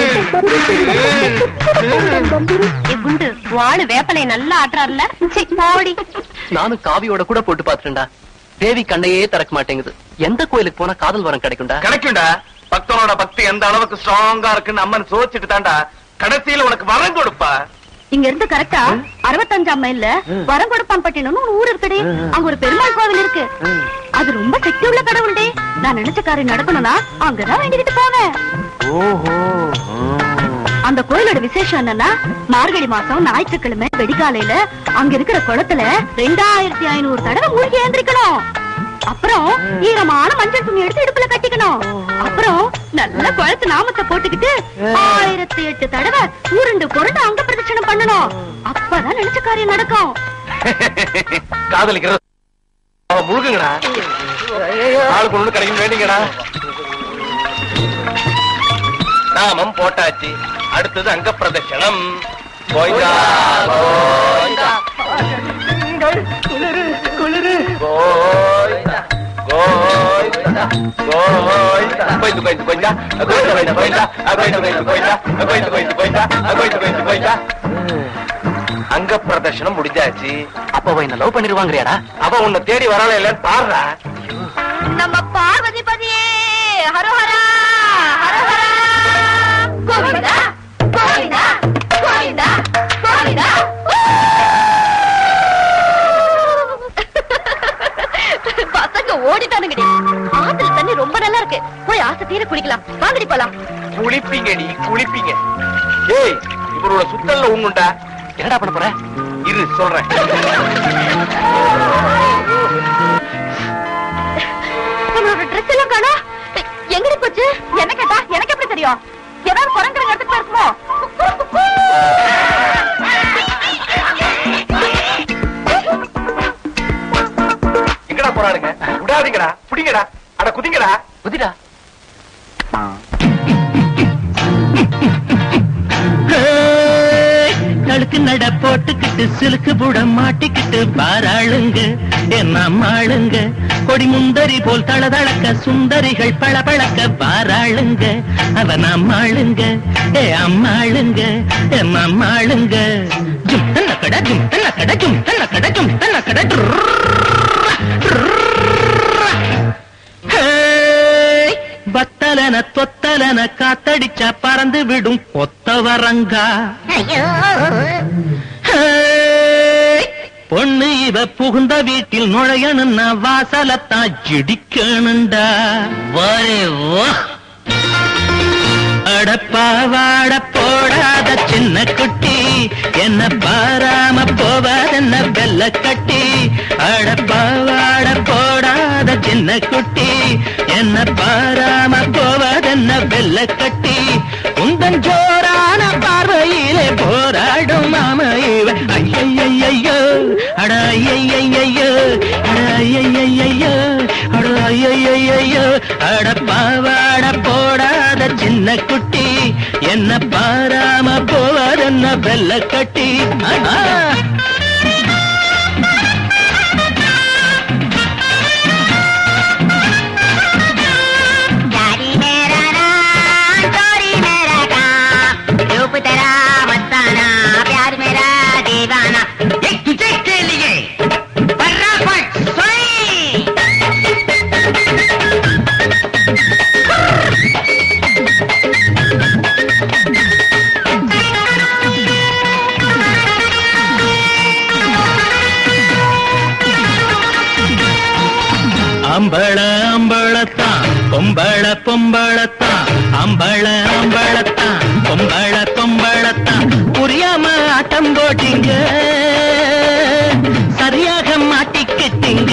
குண்டு வாழு வேப்பலை நல்லா ஆட்டுறாருல சீ, போடி நானும் காவியோட கூட போட்டு பாத்துட்டேன்டா தேவி கண்ணையே திறக்க மாட்டேங்குது எந்த கோயிலுக்கு போனா காதல் வரம் கிடைக்கும்டா கிடைக்கும்டா பக்தனோட பக்தி எந்த அளவுக்கு ஸ்ட்ராங்கா இருக்குன்னு அம்மன் சோதிச்சுட்டு தாண்டா கடைசியில உனக்கு வரம் கொடுப்பா இங்க இருந்து கரெக்டா அறுபத்தஞ்சாம் மைல்ல வரங்கொடுப்பான்பட்டினம்னு ஒரு ஊர் இருக்குடி அங்க ஒரு பெருமாள் கோவில் இருக்கு அது ரொம்ப சக்தி உள்ள கடவுள்டே நான் நினைச்ச காரியம் நடக்கணும்னா அங்கதான் வேண்டிக்கிட்டு போவேன் ஓஹோ அந்த கோயிலோட விசேஷம் என்னன்னா மார்கழி மாசம் ஞாயிற்றுக்கிழமை வெடிகாலையில அங்க இருக்கிற குளத்துல ரெண்டாயிரத்தி ஐநூறு தடவை மூழ்கி ஏந்திரிக்கணும் அப்புறம் ஈரமான மஞ்சள் துணி எடுத்து இடுப்புல கட்டிக்கணும் அப்புறம் நல்ல குளத்து நாமத்தை போட்டுக்கிட்டு ஆயிரத்தி எட்டு தடவை உருண்டு புரண்டு அங்க பிரதட்சணம் பண்ணணும் அப்பதான் நினைச்ச காரியம் நடக்கும் காதலிக்கிறது அவன் முழுகுங்கடா ஆளுக்கு ஒண்ணு கிடைக்கும் வேண்டிங்கடா நாமம் போட்டாச்சு அடுத்தது அங்க பிரதட்சணம் கோயிந்தா கோயிந்தா கோயிந்தா கோயிந்தா கோயிந்தா கோயிந்து கோயிந்து கோயிந்தா கோயிந்து கோயிந்து கோயிந்தா கோயிந்து கோயிந்து கோயிந்தா கோயிந்து கோயிந்து கோயிந்தா கோயிந்து கோயிந்து கோயிந்தா அங்க பிரதர்ஷனம் முடிஞ்சாச்சு அப்ப அவ என்ன லவ் பண்ணிருவாங்கறியாடா அவ உன்னை தேடி வராள இல்லன்னு பாடுறா நம்ம பார்வதி பதியே ஹரோஹரா ஹரோஹரா கோவிந்தா கோவிந்தா கோவிந்தா கோவிந்தா பசங்க ஓடிட்டானுங்கடி ஆத்துல தண்ணி ரொம்ப நல்லா இருக்கு போய் ஆசை தீர குடிக்கலாம் வாங்கடி போலாம் குளிப்பீங்க நீ குளிப்பீங்க ஏய் இவரோட சுத்தல்ல உண்ணுண்டா என்னடா பண்ண போற இரு சொல்றேன் நம்மளோட ட்ரெஸ் எல்லாம் காணா எங்கடி போச்சு என்ன கேட்டா எனக்கு எப்படி தெரியும் ஏதாவது குரங்குறங்க எடுத்துட்டு போயிருக்குமோ எங்கடா போறானுங்க விடாதீங்கடா புடிங்கடா அட குதிங்கடா புதிடா கழுக்கு நட போட்டுக்கிட்டு சிலுக்கு புடம் மாட்டிக்கிட்டு பாராளுங்க என்ன அம்மாளுங்க கொடி முந்தரி போல் தளதளக்க சுந்தரிகள் பளபளக்க பாராளுங்க அவன் அம்மாளுங்க ஏ அம்மாளுங்க என் அம்மாளுங்க ஜும் தன்ன கட ஜும் தன்ன கட ஜும் தன்ன கட ஜும் தன்ன கட ஹேய், பத்தலன தொத்தலன காத்தடிச்சா பறந்து விடும் கொத்தவரங்கா ஹேய், பொண்ணு இவ புகுந்த வீட்டில் நுழையணும்னா வாசலத்தான் இடிக்கணுண்டா வரே வா அடப்பாவாட போடாத சின்ன குட்டி என்ன பாராம போவாதென்ன வெள்ள கட்டி அடப்பாவாட போடாத சின்ன குட்டி என்ன பாராம போவாதென்ன வெள்ள கட்டி உந்தன் ஜோரான பார்வையிலே போராடும் மாம இவ ஐயைய ஐயையையோ அட ஐயையையோ அட பாவாட போடாத சின்ன குட்டி என்ன பாராம போவாதென்ன வெள்ள கட்டி ஆஹா. प्यारी मेरा नाम चोरी मेरा काम रूप तेरा मस्ताना प्यार मेरा दीवाना ये तुझे के लिए फटाफट सोई அம்பள அம்பளத்தான் பொம்பள பொம்பளத்தான் அம்பள அம்பளத்தான் பொம்பள பொம்பளத்தான் புரியாம ஆட்டம் போட்டீங்க சரியாக மாட்டிக்கிட்டீங்க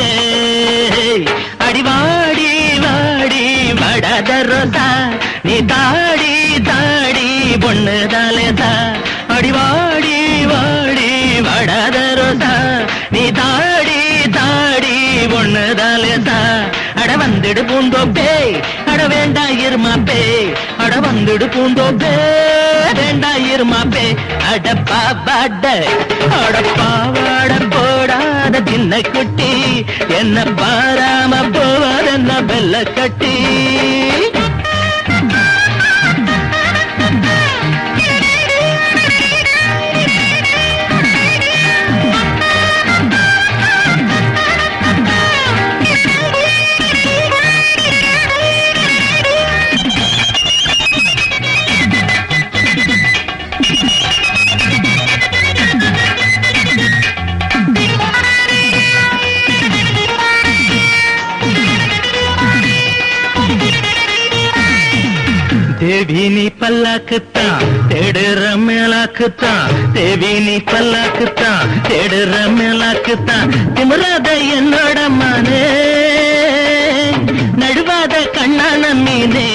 அடிவாடி வாடி வடாத ரோசா நீ தாடி தாடி பொண்ணு தாலேதா அடிவாடி வாடி வடாத ரோசா நீ தாடி தாடி பொண்ணு தாலேதா அட வந்துடு பூந்தோப்பே அட வேண்டா இருமாப்பே அட வந்துடு பூந்தோப்பே வேண்டா இருமாப்பே அட பாவாட அட பாவாட போடாத சின்ன குட்டி என்ன பாராம போவாதென்ன வெள்ள கட்டி தேவி நீ பல்லாக்குத்தான் தேடுற மேலாக்குத்தான் தேவி நீ பல்லாக்குத்தான் தேடுற மேலாக்குத்தான் திமிராத என்னோட மானே நடுவாத கண்ணான மீனே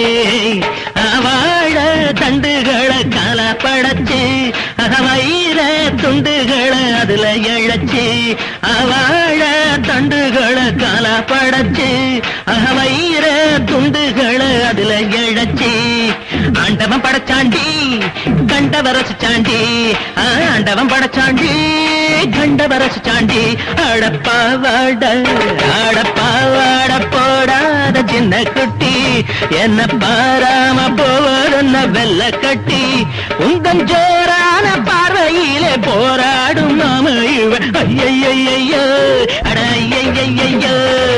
வாழ தண்டுகளை கால படைச்சு வயிற துண்டுகளை அதுல இழைச்சு வாழ தண்டுகளை கால படைச்சு வயிற துண்டுகளை அதுல இழைச்சு ஆண்டவன் படைச்சாண்டி கண்டவ ரசிச்சாண்டி ஆண்டவன் படைச்சாண்டி கண்டவ ரசிச்சாண்டி அடப்பாவாட அடப்பாவாட போடாத சின்ன குட்டி என்ன பாராம போவதென்ன வெள்ள கட்டி உங்கள் ஜோரான பார்வையிலே போராடும் நாம இவ ஐயையையோ அட ஐயையையோ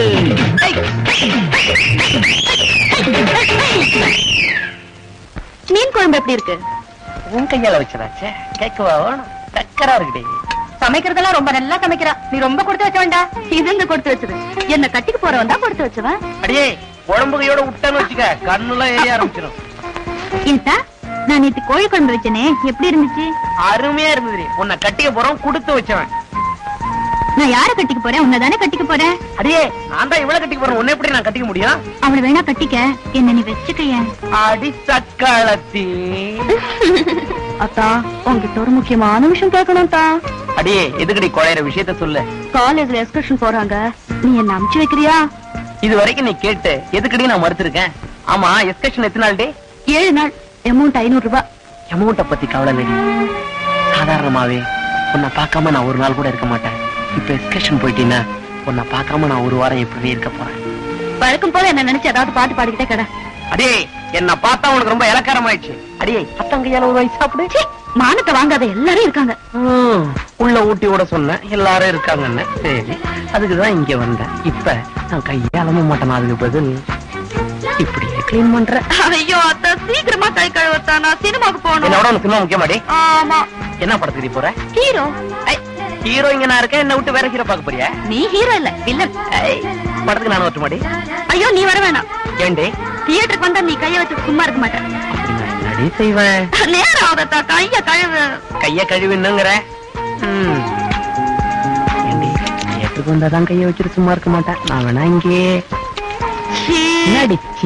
மீன் குழம்பு எப்படி இருக்கு உன் கையால வச்சதாச்சே கேட்கவா வேணும் சக்கரா இருக்குடி சமைக்கிறதெல்லாம் ரொம்ப நல்லா சமைக்கிறா நீ ரொம்ப கொடுத்து வச்ச வேண்டா இது இந்த கொடுத்து வச்சது என்ன கட்டிக்கு போறவன் தான் கொடுத்து வச்சவன் அடியே குழம்புகையோட விட்டான்னு வச்சுக்க கண்ணுலாம் எரிய ஆரம்பிச்சிடும் ஏத்தா நான் நேத்து கோழி குழம்பு வச்சனே எப்படி இருந்துச்சு அருமையா இருந்தது உன்னை கட்டிக்க போறோம் கொடுத்து வச்சவன் நான் யார கட்டிக்க போறேன் உன்னை தானே கட்டிக்க போறேன் அடியே நான் தான் இவ்வளவு கட்டிக்க போறேன் உன்னை எப்படி நான் கட்டிக்க முடியும் அவளை வேணா கட்டிக்க என்ன நீ வச்சுக்கைய அடி சக்காலத்தி அத்தா உங்ககிட்ட ஒரு முக்கியமான விஷயம் கேட்கணும் தா அடியே எதுக்கடி குழையிற விஷயத்த சொல்லு காலேஜ்ல எக்ஸ்கர்ஷன் போறாங்க நீ என்ன அமுச்சு வைக்கிறியா இது வரைக்கும் நீ கேட்டு எதுக்கடி நான் மறுத்திருக்கேன் ஆமா எஸ்கஷன் எத்தனை நாள் டே ஏழு நாள் அமௌண்ட் ஐநூறு ரூபாய் அமௌண்ட பத்தி கவலை இல்லடி சாதாரணமாவே உன்னை பார்க்காம நான் ஒரு நாள் கூட இருக்க மாட்டேன் இப்ப எஸ்கஷன் போயிட்டீன்னா உன்னை பார்க்காம நான் ஒரு வாரம் எப்படி இருக்க போறேன் வழக்கம் போல என்ன நினைச்சு ஏதாவது பாட்டு பாடிக்கிட்டே கடை அடியே என்ன பார்த்தா உனக்கு ரொம்ப இலக்காரம் ஆயிடுச்சு அடியே அத்தங்கையால ஒரு வயசு சாப்பிடு சீ, மானத்தை வாங்காத எல்லாரும் இருக்காங்க ம், உள்ள ஊட்டி விட சொன்னேன் எல்லாரும் இருக்காங்கன்னு சரி அதுக்குதான் இங்க வந்தேன் இப்ப நான் கையாளம மாட்டேன் அதுக்கு பதில் இப்படியே கிளீன் பண்றேன் ஐயோ அத்தா சீக்கிரமா கை கழுவத்தா நான் சினிமாக்கு போகணும் என்னோட உனக்கு சினிமா முக்கியமாடி ஆமா என்ன படத்துக்கு நீ போற ஹீரோ ஹீரோ இங்க நான் இருக்கேன் என்ன விட்டு வேற ஹீரோ பார்க்க போறியா நீ ஹீரோ இல்ல வில்லன் படத்துக்கு நானும் வரட்டுமாடி ஐயோ நீ வர வேணாம் ஏண்டி தியேட்டருக்கு வந்தா நீ கைய வச்சு சும்மா இருக்க மாட்டேன் நான் என்னடி செய்வேன் நேரம் ஆகுதத்தா கைய கழுவு கைய கழுவினுங்கிற ம். ஏண்டி தியேட்டருக்கு வந்தாதான் கைய வச்சுட்டு சும்மா இருக்க மாட்டேன் நான் வேணா இங்கே சீ. நடிச்சி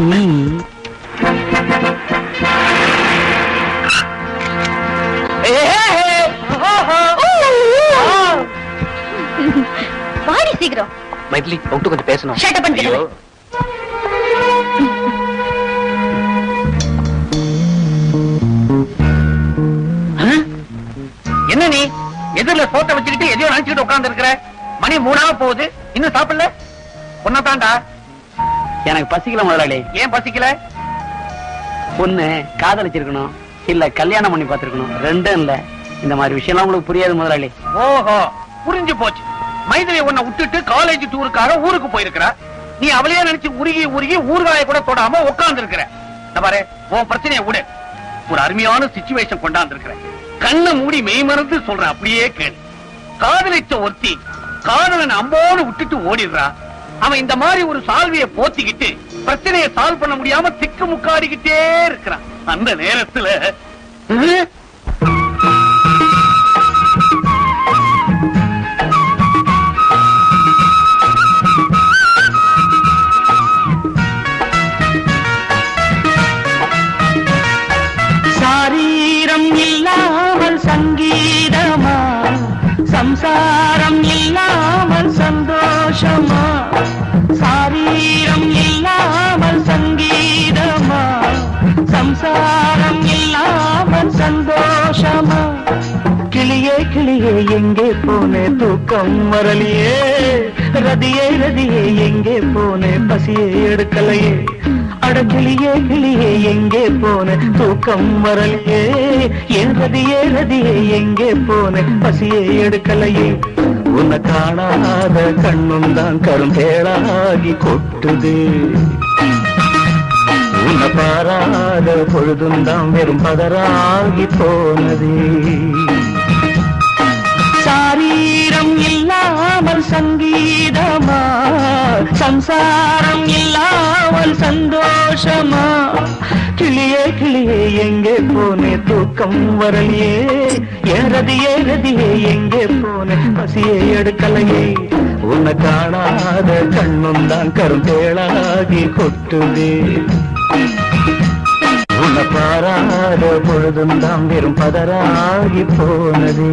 வாடி சீக்கிரம் மைதிலி உங்ககிட்ட கொஞ்சம் பேசணும் Shut up and get ஐயோ. away. ஆ? என்ன நீ எதிரில சோத்த வச்சுக்கிட்டு எதையோ நினைச்சுக்கிட்டு உட்கார்ந்து இருக்கிற மணி மூணாவ போகுது இன்னும் சாப்பிடல ஒன்னதாண்டா எனக்கு பசிக்கல முதலாளி ஏன் பசிக்கல பொண்ணு காதலிச்சிருக்கணும் இல்ல கல்யாணம் பண்ணி பார்த்திருக்கணும் ரெண்டும் இல்ல இந்த மாதிரி விஷயம்லாம் உங்களுக்கு புரியாது முதலாளி ஓஹோ புரிஞ்சு போச்சு மைதிலி உன்னை விட்டுட்டு காலேஜ் டூருக்காக ஊருக்கு போயிருக்கிறா நீ அவளையே நினைச்சு உருகி உருகி ஊர்காய கூட தொடாம உட்கார்ந்து இருக்கிற பாரு உன் பிரச்சனையை விடு ஒரு அருமையான சிச்சுவேஷன் கொண்டாந்து இருக்கிற கண்ணை மூடி மெய் மறந்து சொல்ற அப்படியே கேளு காதலிச்ச ஒருத்தி காதலன் அம்போடு விட்டுட்டு ஓடிடுறா அவன் இந்த மாதிரி ஒரு சால்வியை போத்திக்கிட்டு பிரச்சனையை சால்வ் பண்ண முடியாம திக்கு முக்காடிக்கிட்டே இருக்கிறான் அந்த நேரத்துல ஹம், சாரீரம் இல்லாமல் சங்கீதமா சம்சாரம் இல்லாமல் சந்தோஷமா சாரீரம் இல்லாமல் சங்கீதமா சம்சாரம் இல்லாமல் சந்தோஷமா கிளியே கிளியே எங்கே போனே தூக்கம் வரலையே ரதியே ரதியே எங்கே போனே பசியே எடுக்கலையே அட கிளியே கிளியே எங்கே போன தூக்கம் வரலையே என் ரதியே ரதியே எங்கே போன பசியே எடுக்கலையே உன்னை காணாத கண்ணும் தான் கரும்பேளாகி கொட்டுது உன்னை பாராத பொழுதும் தான் வெறும் பதறாகி போனதே சாரீரம் இல்லாமல் சங்கீதமா சம்சாரம் இல்லாமல் சந்தோஷமா கிளியே கிளியே எங்கே போனே தூக்கம் வரலையே ஏறதியே ரதியே எங்கே போனே பசியை எடுக்கலையே உன்னை காணாத கண்ணும் தான் கரும்பேளாகி கொட்டுதே உன்னை பாராத பொழுதும் தான் வெறும் பதறாகி போனதே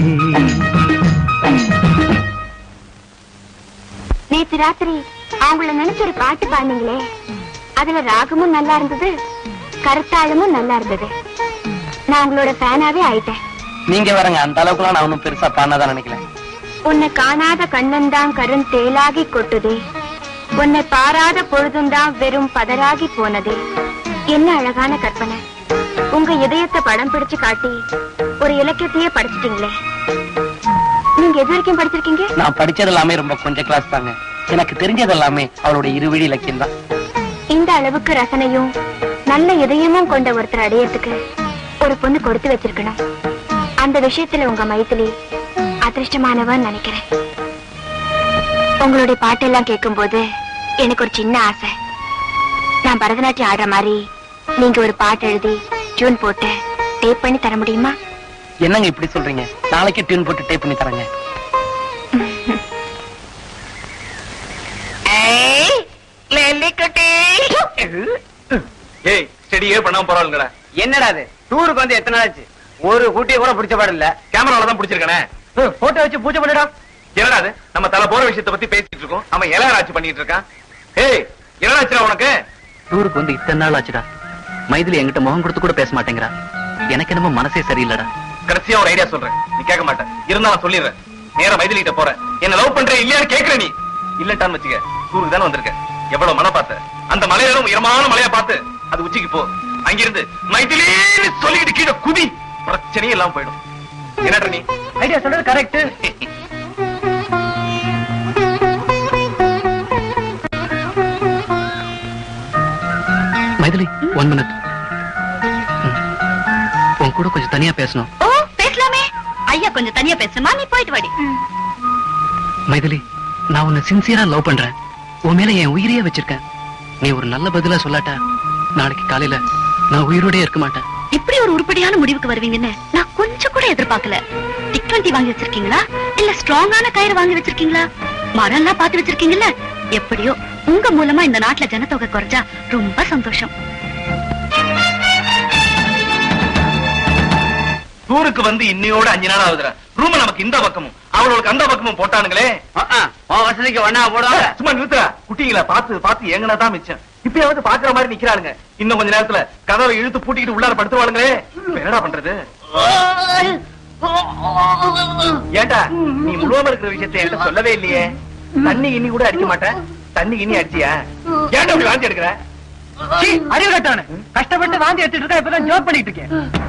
நேத்து ராத்திரி அவங்கள நினைச்ச ஒரு பாட்டு பாடுனீங்களே அதுல ராகமும் நல்லா இருந்தது கருத்தாளமும் நல்லா இருந்தது நான் உங்களோட ஃபேனாவே ஆயிட்டேன் நீங்க வரங்க அந்த அளவுக்குலாம் நான் ஒன்னும் பெருசா பண்ணாதான் நினைக்கல உன்னை காணாத கண்ணந்தான் கரும் தேலாகி கொட்டுதே உன்னை பாராத பொழுதுந்தான் வெறும் பதறாகி போனதே என்ன அழகான கற்பனை உங்க இதயத்தை படம் பிடிச்சு காட்டி ஒரு இலக்கியத்தையே படிச்சிட்டீங்களே நீங்க எது வரைக்கும் படிச்சிருக்கீங்க நான் படிச்சது எல்லாமே ரொம்ப கொஞ்சம் கிளாஸ் தாங்க எனக்கு தெரிஞ்சது எல்லாமே அவளுடைய இருவிழி இலக்கியம் தான் இந்த அளவுக்கு ரசனையும் நல்ல இதயமும் கொண்ட ஒருத்தர் அடையறதுக்கு ஒரு பொண்ணு கொடுத்து வச்சிருக்கணும் அந்த விஷயத்துல உங்க மைத்திலி அதிர்ஷ்டமானவன் நினைக்கிறேன் உங்களுடைய பாட்டெல்லாம் கேட்கும்போது எனக்கு ஒரு சின்ன ஆசை நான் பரதநாட்டியம் ஆடுற மாதிரி நீங்க ஒரு பாட்டு எழுதி டியூன் போட்டு டேப் பண்ணி தர முடியுமா என்னங்க இப்படி சொல்றீங்க நாளைக்கே டியூன் போட்டு டைப் பண்ணி தரேங்க ஏய் ஸ்டெடியே பண்ணாம பரவாயில்லடா என்னடா அது டூருக்கு வந்து எத்தனை ஆச்சு ஒரு கூட்டிய கூட பிடிச்ச பாடு இல்ல கேமரால தான் பிடிச்சிருக்கானே போட்டோ வச்சு பூஜை பண்ணிடா என்னடா அது நம்ம தலை போற விஷயத்தை பத்தி பேசிட்டு இருக்கோம் அவன் இளையராட்சி பண்ணிட்டு இருக்கான் ஏய் என்னடாச்சுடா உனக்கு டூருக்கு வந்து இத்தனை நாள் ஆச்சுடா மைதிலி என்கிட்ட முகம் கொடுத்து கூட பேச மாட்டேங்கிறா எனக்கு என்னமோ மனசே சரியில்லடா கடைசியா ஒரு ஐடியா சொல்றேன் நீ கேட்க மாட்டேன் இருந்தா நான் சொல்லிடுறேன் நேரா மைதிலி கிட்ட போறேன் என்ன லவ் பண்ற இல்லையான்னு கேக்குற நீ இல்லட்டான்னு வச்சுக்க ஊருக்கு தானே வந்திருக்க எவ்வளவு மலை பார்த்த அந்த மலையில உயரமான மலையா பார்த்து அது உச்சிக்கு போ அங்கிருந்து மைதிலின்னு சொல்லிட்டு கீழே குதி பிரச்சனையே எல்லாம் போயிடும் என்னடா நீ ஐடியா சொல்றது கரெக்ட் மைதிலி ஒன் மினிட் உன் கூட கொஞ்சம் தனியா பேசணும் ஓ பேசலாமே ஐயா கொஞ்சம் தனியா பேசுமா நீ போயிட்டு வாடி மைதிலி நான் உன்னை சின்சியரா லவ் பண்றேன் உன் மேல என் உயிரையே வச்சிருக்கேன் நீ ஒரு நல்ல பதிலா சொல்லாட்டா நாளைக்கு காலையில நான் உயிரோடே இருக்க மாட்டேன் இப்படி ஒரு உருப்படியான முடிவுக்கு வருவீங்கன்னு நான் கொஞ்சம் கூட எதிர்பார்க்கல டிக் டுவெண்ட்டி வாங்கி வச்சிருக்கீங்களா இல்ல ஸ்ட்ராங்கான கயிறு வாங்கி வச்சிருக்கீங்களா மரம் எல்லாம் பாத்து வச்சிருக்கீங்கல்ல எப்படியோ உங்க மூலமா இந்த நாட்டுல ஜனத்தொகை குறைஞ்சா ரொம்ப சந்தோஷம் டூருக்கு வந்து இன்னையோட அஞ்சு நாள் ஆகுதுடா ரூம் நமக்கு இந்த பக்கமும் அவளுக்கு அந்த பக்கமும் போட்டானுங்களே உன் வசதிக்கு ஒன்னா போடுவாங்க சும்மா நிறுத்துறா குட்டிங்களா பார்த்து பார்த்து எங்கனா தான் மிச்சம் இப்பயாவது பாக்குற மாதிரி நிக்கிறானுங்க இன்னும் கொஞ்ச நேரத்துல கதவை இழுத்து பூட்டிக்கிட்டு உள்ளார படுத்துவாளுங்களே இப்ப என்னடா பண்றது ஏண்டா நீ முழுவதும் இருக்கிற விஷயத்தை என்கிட்ட சொல்லவே இல்லையே தண்ணி இன்னி கூட அடிக்க மாட்டேன் தண்ணி இன்னி அடிச்சியா ஏன்டா அப்படி வாந்தி எடுக்கிற அறிவு கட்டானு கஷ்டப்பட்டு வாந்தி எடுத்துட்டு இருக்கா இப்பதான் ஜோக் பண்ணிட்டு இருக்கேன்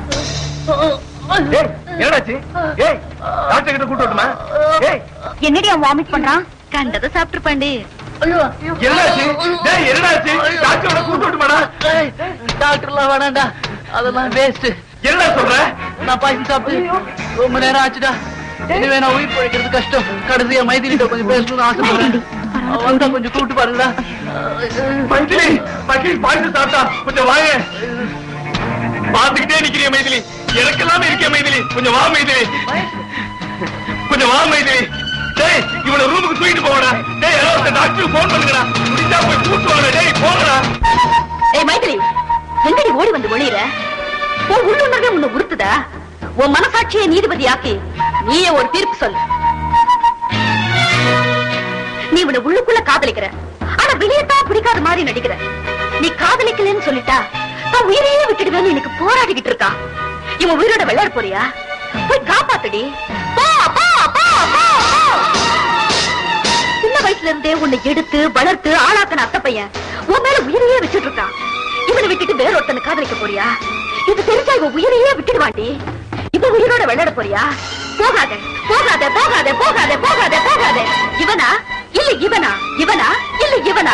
ஏய் என்னடாச்சு ஏய் டாக்டர் கிட்ட கூட்டு வரட்டுமா ஏய் என்னடி அவன் வாமிட் பண்றான் கண்டதை சாப்பிட்டுருப்பாண்டி என்னடாச்சு ஏய் என்னடாச்சு டாக்டர் கூட்டு வரட்டுமாடா டாக்டர்லாம் வேணாண்டா அதெல்லாம் வேஸ்ட் என்னடா சொல்ற நான் பாய்ச்சி சாப்பிட்டு ரொம்ப நேரம் ஆச்சுடா இனிமே நான் உயிர் பிழைக்கிறது கஷ்டம் கடைசியா மைதிலிட்ட கொஞ்சம் பேசணும்னு ஆசைப்படுறேன் அவன் தான் கொஞ்சம் கூப்பிட்டு பாருங்களா மைதிலி மகிழ் பாய்ந்து சாப்பிட்டா கொஞ்சம் வாங்க பாத்துக்கிட்டே நிக்கிறிய மைதிலி எனக்கெல்லாம் இருக்கிய மைதிலி கொஞ்சம் வா மைதிலி கொஞ்சம் வா மைதிலி டேய் இவனை ரூமுக்கு தூக்கிட்டு போங்கடா டேய் யாரோ ஒருத்தர் டாக்டருக்கு போன் பண்ணுங்கடா முடிஞ்சா போய் கூட்டு வாங்க டேய் போங்கடா ஏய் மைதிலி எங்கடி ஓடி வந்து ஒளியிற உன் உள்ளுணர்வே உன்னை உறுத்துதா உன் மனசாட்சியை நீதிபதியாக்கி நீயே ஒரு தீர்ப்பு சொல்லு நீ உன்னை உள்ளுக்குள்ள காதலிக்கிற ஆனா வெளியத்தான் பிடிக்காத மாதிரி நடிக்கிற நீ காதலிக்கலன்னு சொல்லிட்டா நான் உயிரையே விட்டுடுவேன்னு எனக்கு போராடிக்கிட்டு இருக்கா இவன் உயிரோட விளையாட போறியா போய் காப்பாத்துடி போ போ போ போ போ. சின்ன வயசுல இருந்தே உன்னை எடுத்து வளர்த்து ஆளாக்கின அத்தை பையன் உன் மேல உயிரையே வச்சுட்டு இருக்கான் இவனை விட்டுட்டு வேற ஒருத்தனை காதலிக்க போறியா இது தெரிஞ்சா இவன் உயிரையே விட்டுடுவாண்டி இப்ப உயிரோட விளையாட போறியா போகாத போகாத போகாத போகாத போகாத போகாத இவனா இல்ல இவனா இவனா இல்ல இவனா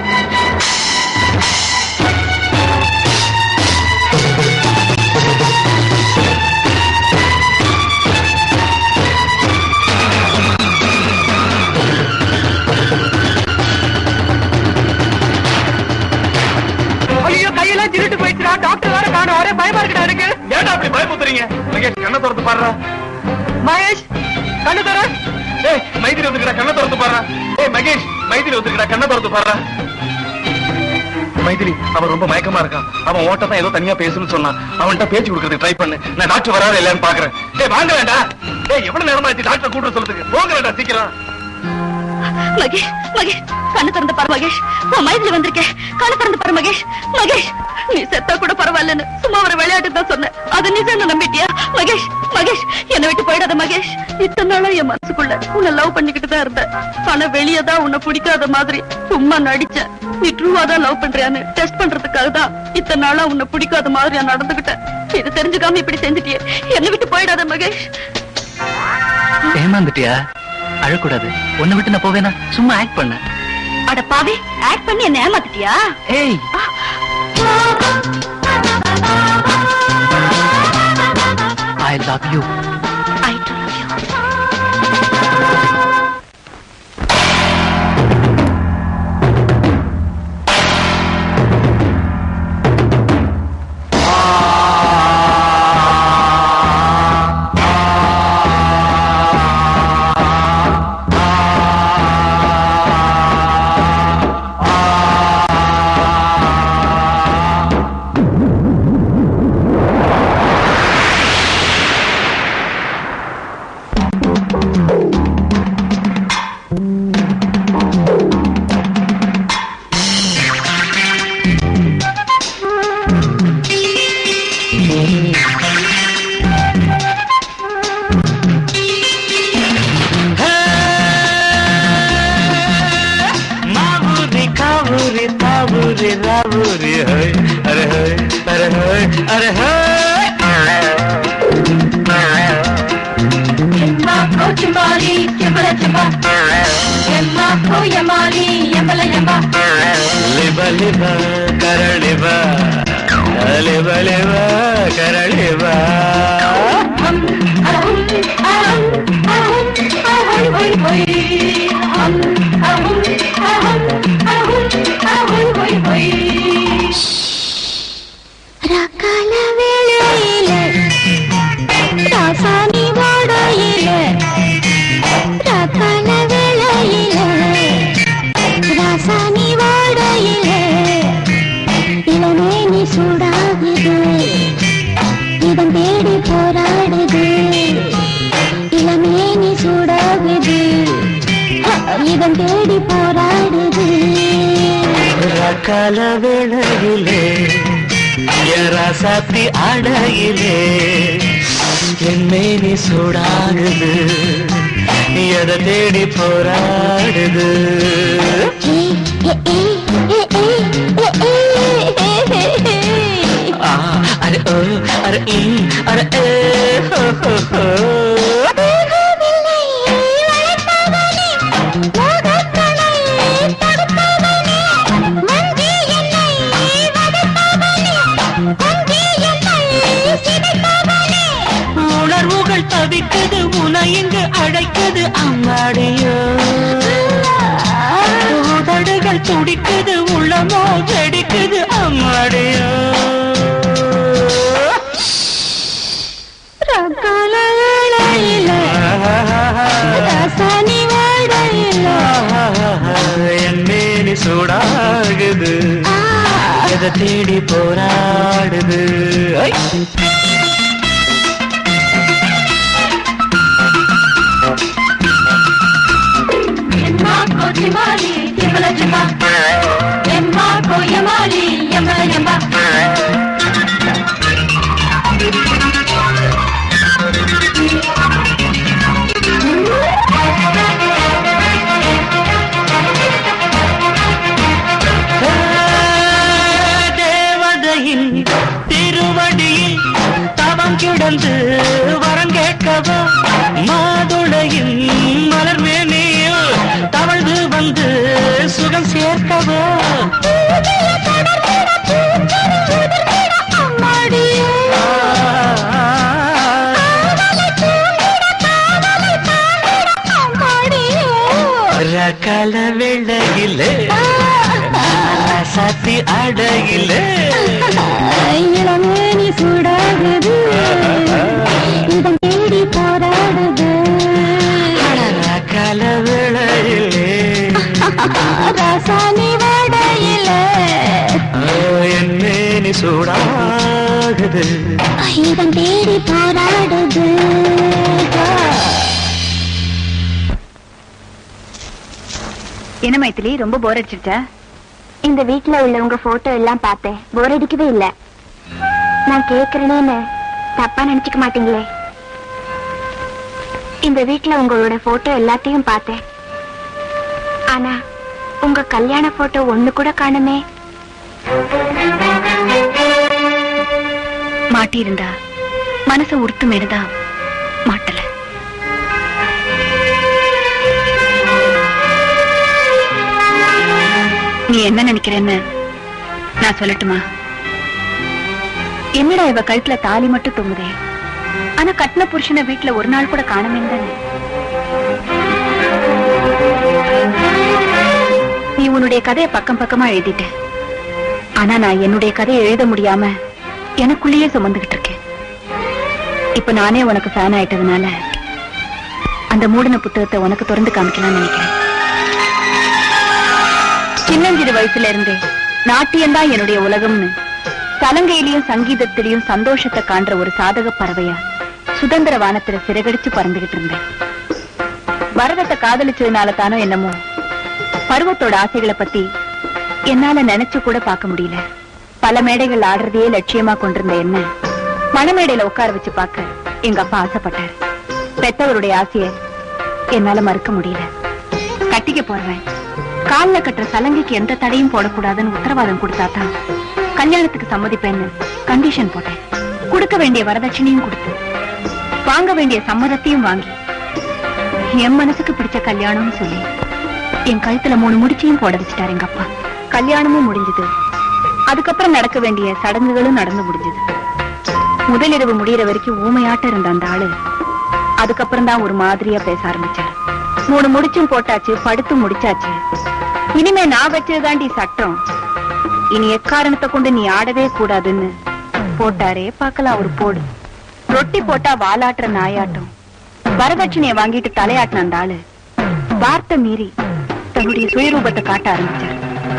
ஐயோ கையெல்லாம் திருட்டு போயிடுச்சுடா டாக்டர் வேற காணும் ஒரே பயமா இருக்குடா எனக்கு ஏன்டா அப்படி பயமுத்துறீங்க மகேஷ் கண்ணை திறந்து பாடுறா மகேஷ் கண்ணு தர ஏய் மைதிலி வந்துக்கடா கண்ணை திறந்து பாடுறா ஏய் மகேஷ் மைதிலி வந்துக்கடா கண்ணை திறந்து பாடுறா மைதிலி அவன் ரொம்ப மயக்கமா இருக்கான் அவன் ஓட்ட தான் ஏதோ தனியா பேசணும்னு சொன்னான் அவன்கிட்ட பேச்சு கொடுக்கறதுக்கு ட்ரை பண்ணு நான் டாக்டர் வராது இல்லையான்னு பாக்குறேன் ஏய் வாங்க வேண்டா ஏய் எவ்வளவு நேரமா ஆச்சு டாக்டர் கூட்டு சொல்றதுக்கு போங்க வேண்டா சீக்கிரம் மகேஷ் மகேஷ் கண்ணு திறந்து பாரு மகேஷ் உன் மைதில வந்திருக்கேன் கண்ணு திறந்து பாரு மகேஷ் மகேஷ் நீ செத்தா கூட பரவாயில்லன்னு சும்மா ஒரு விளையாட்டு தான் சொன்னேன் அது நிஜம் நம்பிட்டியா மகேஷ் மகேஷ் என்னை விட்டு போயிடாத மகேஷ் இத்தனை நாளா என் மனசுக்குள்ள உன்னை லவ் பண்ணிக்கிட்டு தான் இருந்தேன் ஆனா வெளியே தான் உன்னை பிடிக்காத மாதிரி சும்மா நடிச்சேன் நீ ட்ரூவா தான் லவ் பண்றியான்னு டெஸ்ட் பண்றதுக்காக தான் இத்தனை நாளா உன்னை பிடிக்காத மாதிரி நான் நடந்துகிட்டேன் இது தெரிஞ்சுக்காம இப்படி செஞ்சுட்டியே என்னை விட்டு போயிடாத மகேஷ் ஏமாந்துட்டியா அழக்கூடாது உன்னை விட்டு நான் போவேனா சும்மா ஆக்ட் பண்ண அட பாவி ஆக்ட் பண்ணி என்ன ஏமாத்திட்டியா ஏய் I love you I do love you. माबूरी काबूरी ताबूरी राबूरी है अरे है अरे है अरे है लिबा लिबा करलिबा लिबा लिबा करलिबा ரக்கால வேளையில ராசாணி வாடையில ரக்கால வேளையில ராசாணி வாடையில இளமேனி சூடாகுது இதன் தேடி போ ரக்கால வேளையிலே எராசாத்தி அடையிலே என்னை சூடாகுது எதை தேடி போராடுது ஆ, அरे ओ अरे ம், अरे ஏ ஹோ, ஹோ, ஹோ. உணர்வுகள் தவிக்குது உன இங்கு அழைக்குது அம்மாடியோ உதடுகள் துடிக்குது உள்ளமோ வெடிக்குது அம்மாடியோ என் மேனி சூடாகுது எதை தேடி போராடுது ஐ! தேவதையின் திருவடியில் தவம் கிடந்து வரம் கேட்கவோ மாதுளையின் மலர் மேனியில் தவழ்ந்து வந்து சுகம் சேர்க்கவோ ரகல வெள்ளையிலே சத்தி அடையிலே இளமேனி சூடாகுது இதன் தேடி போராடுது ரகல வெள்ளையிலே ரசானி வடையில என் மேனி சூடாகுது இதன் தேடி போராடுது என்ன மைத்திலி ரொம்ப போர் அடிச்சிருச்சா இந்த வீட்ல உள்ளவங்க போட்டோ எல்லாம் பார்த்தேன் போர் அடிக்கவே இல்ல நான் கேக்குறேனேன்னு தப்பா நினைச்சுக்க மாட்டீங்களே இந்த வீட்ல உங்களோட போட்டோ எல்லாத்தையும் பார்த்தேன் ஆனா உங்க கல்யாண போட்டோ ஒண்ணு கூட காணுமே மாட்டியிருந்தா மனச உறுத்து மேடுதான் மாட்டல நீ என்ன நினைக்கிறேன்னு நான் சொல்லட்டுமா என்னடா இவ கழுத்துல தாலி மட்டும் தொங்குதே ஆனா கட்டின புருஷனை வீட்டுல ஒரு நாள் கூட காணமே தானே நீ உன்னுடைய கதையை பக்கம் பக்கமா எழுதிட்ட ஆனா நான் என்னுடைய கதையை எழுத முடியாம எனக்குள்ளேயே சுமந்துகிட்டு இருக்கேன் இப்ப நானே உனக்கு ஃபேன் ஆயிட்டதுனால அந்த மூடின புத்தகத்தை உனக்கு திறந்து காமிக்கலாம்னு நினைக்கிறேன் சின்னஞ்சிறு வயசுல இருந்தே நாட்டியம்தான் என்னுடைய உலகம்னு சலங்கையிலையும் சங்கீதத்திலையும் சந்தோஷத்தை காண்ற ஒரு சாதக பறவையா சுதந்திர வானத்துல சிறகடிச்சு பறந்துகிட்டு இருந்தேன் பரதத்தை காதலிச்சதுனால தானோ என்னமோ பருவத்தோட ஆசைகளை பத்தி என்னால நினைச்சு கூட பார்க்க முடியல பல மேடைகள் ஆடுறதையே லட்சியமா கொண்டிருந்த என்ன மணமேடையில உட்கார வச்சு பார்க்க எங்க அப்பா ஆசைப்பட்டாரு பெத்தவருடைய ஆசைய என்னால மறுக்க முடியல கட்டிக்க போறேன் கால்ல கட்டுற சலங்கைக்கு எந்த தடையும் போடக்கூடாதுன்னு உத்தரவாதம் கொடுத்தாதான் கல்யாணத்துக்கு சம்மதிப்பேன்னு கண்டிஷன் போட்டேன் கொடுக்க வேண்டிய வரதட்சணையும் கொடுத்து வாங்க வேண்டிய சம்மதத்தையும் வாங்கி என் மனசுக்கு பிடிச்ச கல்யாணம்னு சொல்லி என் கழுத்துல மூணு முடிச்சையும் போட வச்சுட்டாரு எங்க அப்பா கல்யாணமும் முடிஞ்சது அதுக்கப்புறம் நடக்க வேண்டிய சடங்குகளும் நடந்து முடிஞ்சது முதலிரவு முடியிற வரைக்கும் ஊமையாட்ட இருந்த அந்த ஆளு அதுக்கப்புறம் தான் ஒரு மாதிரியா பேச ஆரம்பிச்சாரு மூணு முடிச்சும் போட்டாச்சு படுத்து முடிச்சாச்சு இனிமே நான் வச்சதுதாண்டி சட்டம் இனி எக்காரணத்தை கொண்டு நீ ஆடவே கூடாதுன்னு போட்டாரே பார்க்கலாம் ஒரு போடு ரொட்டி போட்டா வாலாட்டுற நாயாட்டம் வரதட்சணைய வாங்கிட்டு தலையாட்டின அந்த ஆளு வார்த்தை மீறி தன்னுடைய சுயரூபத்தை காட்ட ஆரம்பிச்சார்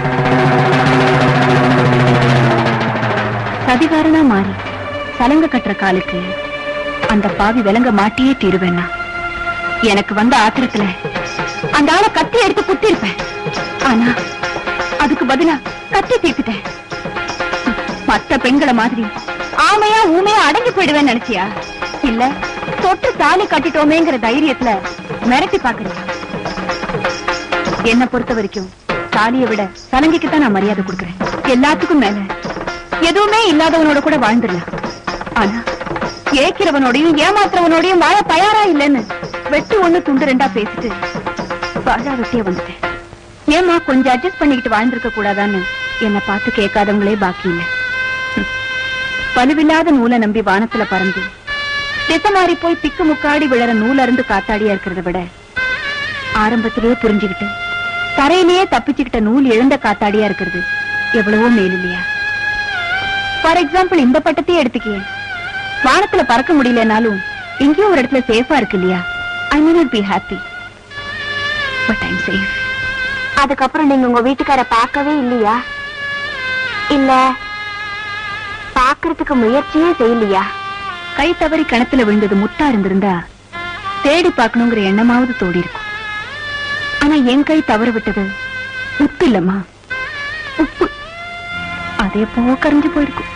சதிகாரனா மாறி சலங்க கட்டுற காலுக்கு அந்த பாவி விலங்க மாட்டியே தீருவேன்னா எனக்கு வந்த ஆத்திரத்துல அந்த ஆளை கத்தி எடுத்து குத்திருப்பேன் ஆனா அதுக்கு பதிலா கட்டி தீர்த்துட்டேன் மத்த பெண்களை மாதிரி ஆமையா ஊமையா அடங்கி போயிடுவேன்னு நினைச்சியா இல்ல தொட்டு தாலி கட்டிட்டோமேங்கிற தைரியத்துல மிரட்டி பாக்குறியா என்ன பொறுத்த வரைக்கும் தாலியை விட சலங்கைக்கு தான் நான் மரியாதை கொடுக்கறேன் எல்லாத்துக்கும் மேல எதுவுமே இல்லாதவனோட கூட வாழ்ந்துடலாம் ஆனா ஏக்கிறவனோடையும் ஏமாத்துறவனோடையும் வாழ தயாரா இல்லைன்னு வெட்டு ஒண்ணு துண்டு ரெண்டா பேசிட்டு வாழ வெட்டிய வந்துட்டேன் ஏமா கொஞ்சம் அட்ஜஸ்ட் பண்ணிக்கிட்டு வாழ்ந்திருக்க கூடாதான்னு என்ன பார்த்து கேட்காதவங்களே பாக்கி இல்ல ஹம். வலுவில்லாத நூலை நம்பி வானத்துல பறந்து திசை மாறி போய் திக்கு முக்காடி விழற நூல் அருந்து காத்தாடியா இருக்கிறத விட ஆரம்பத்திலேயே புரிஞ்சுக்கிட்டு தரையிலேயே தப்பிச்சுக்கிட்ட நூல் இழந்த காத்தாடியா இருக்கிறது எவ்வளவோ மேல் இல்லையா ஃபார் எக்ஸாம்பிள் இந்த பட்டத்தையே எடுத்துக்கியே வானத்துல பறக்க முடியலனாலும் எங்கேயோ ஒரு இடத்துல சேஃபா இருக்கு இல்லையா I mean be happy but I'm safe அதுக்கப்புறம் நீங்க உங்க வீட்டுக்கார பார்க்கவே இல்லையா இல்ல பாக்குறதுக்கு முயற்சியே செய்யலையா கை தவறி கிணத்துல விழுந்தது முட்டா இருந்திருந்தா தேடி பார்க்கணுங்கிற எண்ணமாவது தோடி இருக்கும் ஆனா என் கை தவற விட்டது உப்பு இல்லம்மா உப்பு அதே போக கரைஞ்சு போயிருக்கும்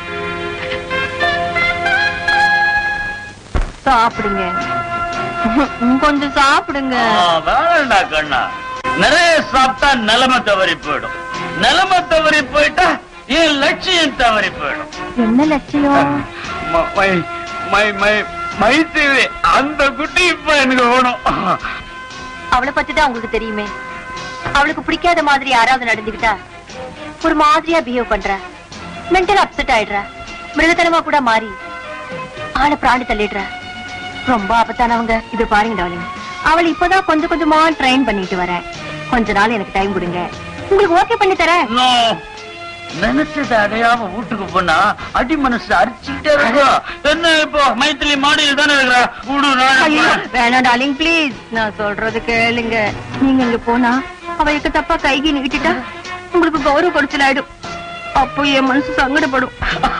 சாப்பிடுங்க கொஞ்சம் சாப்பிடுங்க வேணாண்டா கண்ணா நிறைய சாப்பிட்டா நிலைமை தவறி போயிடும் நிலைமை தவறி போயிட்டா என் லட்சியம் தவறி போயிடும் என்ன லட்சியம் ம- மை மை மை மைத்திரி அந்த குட்டி இப்ப எனக்கு வேணும் அவளை பத்தி தான் உங்களுக்கு தெரியுமே அவளுக்கு பிடிக்காத மாதிரி யாராவது நடந்துக்கிட்டா ஒரு மாதிரியா பிஹேவ் பண்ற மென்டல் அப்செட் ஆயிடுற மிருகத்தனமா கூட மாறி ஆளை பிராணி தள்ளிடுற ரொம்ப ஆபத்தானவங்க இது பாருங்க டாலிங் அவள் இப்பதான் கொஞ்சம் கொஞ்சமா ட்ரெயின் பண்ணிட்டு வரேன் கொஞ்ச நாள் எனக்கு டைம் கொடுங்க உங்களுக்கு ஓகே பண்ணி தரேன் நோ. நினைச்சதை அடையாம வீட்டுக்கு போனா அடி மனசு அரிச்சுக்கிட்டே இருக்கும் என்ன இப்போ மைத்திரி மாடியில் தானே இருக்கிற விடு ஐயோ, நான் வேணாம் டார்லிங் ப்ளீஸ் நான் சொல்றது கேளுங்க நீங்க இங்க போனா அவளுக்கு தப்பா கைகி நீட்டிட்டா உங்களுக்கு கௌரவ குறைச்சல் ஆயிடும் அப்போ என் மனசு சங்கடப்படும்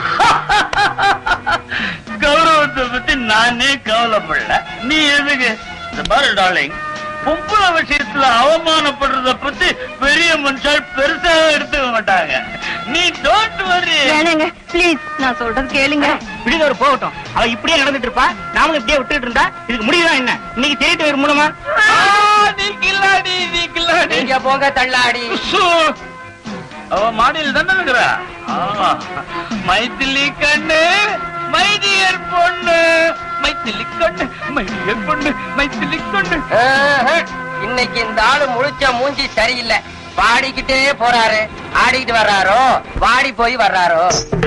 கௌரவத்தை பத்தி நானே கவலைப்படல நீ எதுக்கு இந்த பாரு டார்லிங் பொம்பளை விஷயத்துல அவமானப்படுறத பத்தி பெரிய மனுஷால் பெருசா எடுத்துக்க மாட்டாங்க நீ டோன்ட் வரி வேணாங்க ப்ளீஸ் நான் சொல்றது கேளுங்க விடுதவர் போகட்டும் அவ இப்படியே நடந்துட்டு இருப்பா நாமளும் இப்படியே விட்டுட்டு இருந்தா இதுக்கு முடியுதா என்ன இன்னைக்கு தேடிட்டு வரும் மூலமா நீ கில்லாடி நீ கில்லாடி நீங்க போங்க தள்ளாடி சு. அவ மாடியில் தானே இருக்கிறா ஆமா மைத்திலி கண்ணு மைதியர் பொண்ணு மைத்திலி கண்ணு மைதியர் பொண்ணு மைத்திலி கண்ணு இன்னைக்கு இந்த ஆளு முழிச்ச மூஞ்சி சரியில்லை பாடிக்கிட்டே போறாரு ஆடிக்கிட்டு வர்றாரோ வாடி போய் வர்றாரோ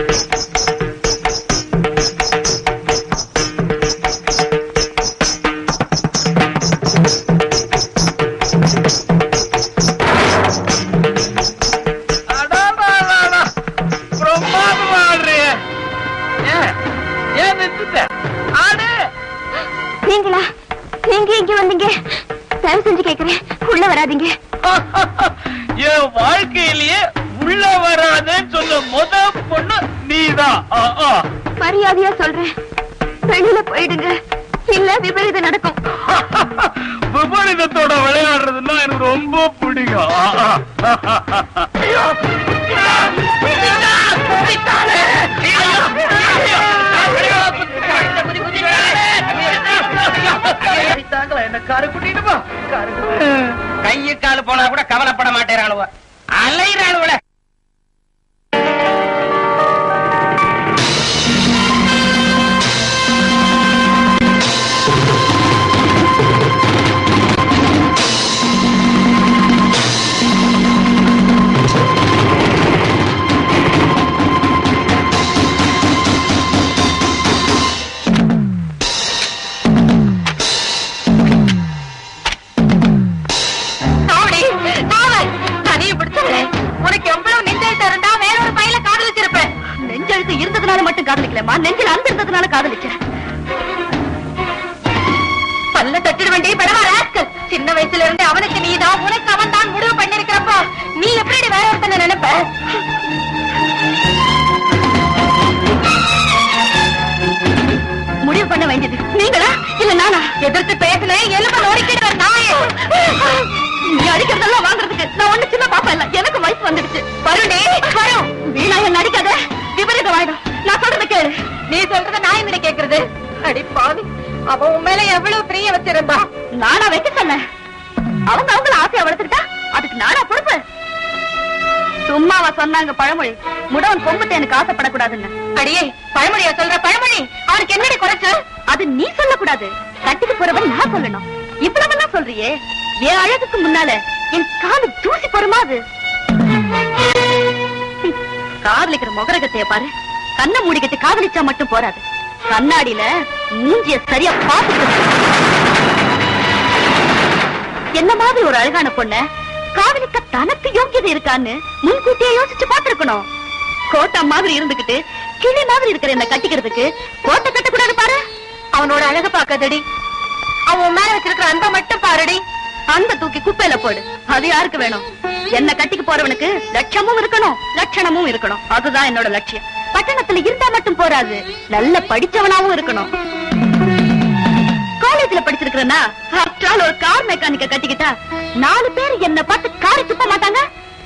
அடாடாடாடா. பிரமாதமா ஆடுறியே. ஏன்? ஏன் நிறுத்திட்ட? ஆடு. நீங்களா நீங்க இங்க வந்தீங்க தயவு செஞ்சு கேக்குறேன் உள்ள வராதீங்க என் வாழ்க்கையிலேயே உள்ள வராதேன்னு சொன்ன முத பொண்ணு நீதான் ஆ, ஆ. மரியாதையா சொல்றேன் வெளியில போயிடுங்க இல்ல விபரீதம் நடக்கும் விபரீதத்தோட விளையாடுறதுன்னா எனக்கு ரொம்ப பிடிக்கும் ஆ, ஆ. என்ன காரு கூட்டிட்டு கையு காலு போனா கூட கவலைப்பட மாட்டேறாளுவ அலைறாளுவல உனக்கு எவ்வளவு நெஞ்செழுத்து இருந்தா வேற ஒரு பையில காதலிச்சிருப்பேன் நெஞ்செழுத்து இருந்ததுனால மட்டும் காதலிக்கலமா நெஞ்சில் அந்த இருந்ததுனால காதலிச்சேன் பல்ல தட்டிட வேண்டிய பரவா ராஸ்கல் சின்ன வயசுல இருந்து அவனுக்கு நீதான் உனக்கு அவன் தான் முடிவு பண்ணிருக்கிறப்போ நீ எப்படி வேற ஒருத்தனை நினைப்ப முடிவு பண்ண வேண்டியது நீங்களா இல்ல நானா எதிர்த்து பேசினேன் எலும்ப நோடிக்கிற நாயே நீ அடிக்கிறதெல்லாம் வாங்குறதுக்கு நான் ஒண்ணு சின்ன பாப்பா இல்ல எனக்கு வயசு வந்துடுச்சு வருணே அவ உன் மேல எவ்வளவு பிரிய வச்சிருந்தா நானா வைக்க சொன்னேன் அவங்க அவங்கள ஆசையா வளர்த்துக்கிட்டா அதுக்கு நானா பொறுப்பு சும்மாவா சொன்னாங்க பழமொழி முடவன் கொம்புத்த எனக்கு ஆசைப்படக்கூடாதுன்னு அடியே பழமொழியா சொல்ற பழமொழி அவனுக்கு என்னடி குறைச்சு அது நீ சொல்லக்கூடாது கட்டிக்கு போறவன் நான் சொல்லணும் இவ்வளவு சொல்றியே என் அழகுக்கு முன்னால என் காலு தூசி போருமா அது காதலிக்கிற முகரகத்தைய பாரு கண்ணை மூடிக்கிட்டு காதலிச்சா மட்டும் போறாது கண்ணாடியில மூஞ்சிய சரியா பாத்துக்கணும் என்ன மாதிரி ஒரு அழகான பொண்ண காதலிக்க தனக்கு யோக்கியதை இருக்கான்னு முன்கூட்டியே யோசிச்சு பாத்துருக்கணும் கோட்டா மாதிரி இருந்துகிட்டு கிளி மாதிரி இருக்கிற என்ன கட்டிக்கிறதுக்கு கோட்டை கட்டக்கூடாது பாரு அவனோட அழக பாக்காதடி அவன் மேல வச்சிருக்கிற அன்பை மட்டும் பாருடி அந்த தூக்கி குப்பையில போடு அது யாருக்கு வேணும் என்ன கட்டிக்கு போறவனுக்கு லட்சமும் இருக்கணும் லட்சணமும் இருக்கணும் அதுதான் என்னோட லட்சியம் பட்டணத்துல இருந்தா மட்டும் போராது நல்ல படிச்சவனாவும் இருக்கணும் காலேஜ்ல படிச்சிருக்கிறனா ஆஃப்டர் ஆல் ஒரு கார் மெக்கானிக்க கட்டிக்கிட்டா நாலு பேர் என்ன பார்த்து காரை துப்ப மாட்டாங்க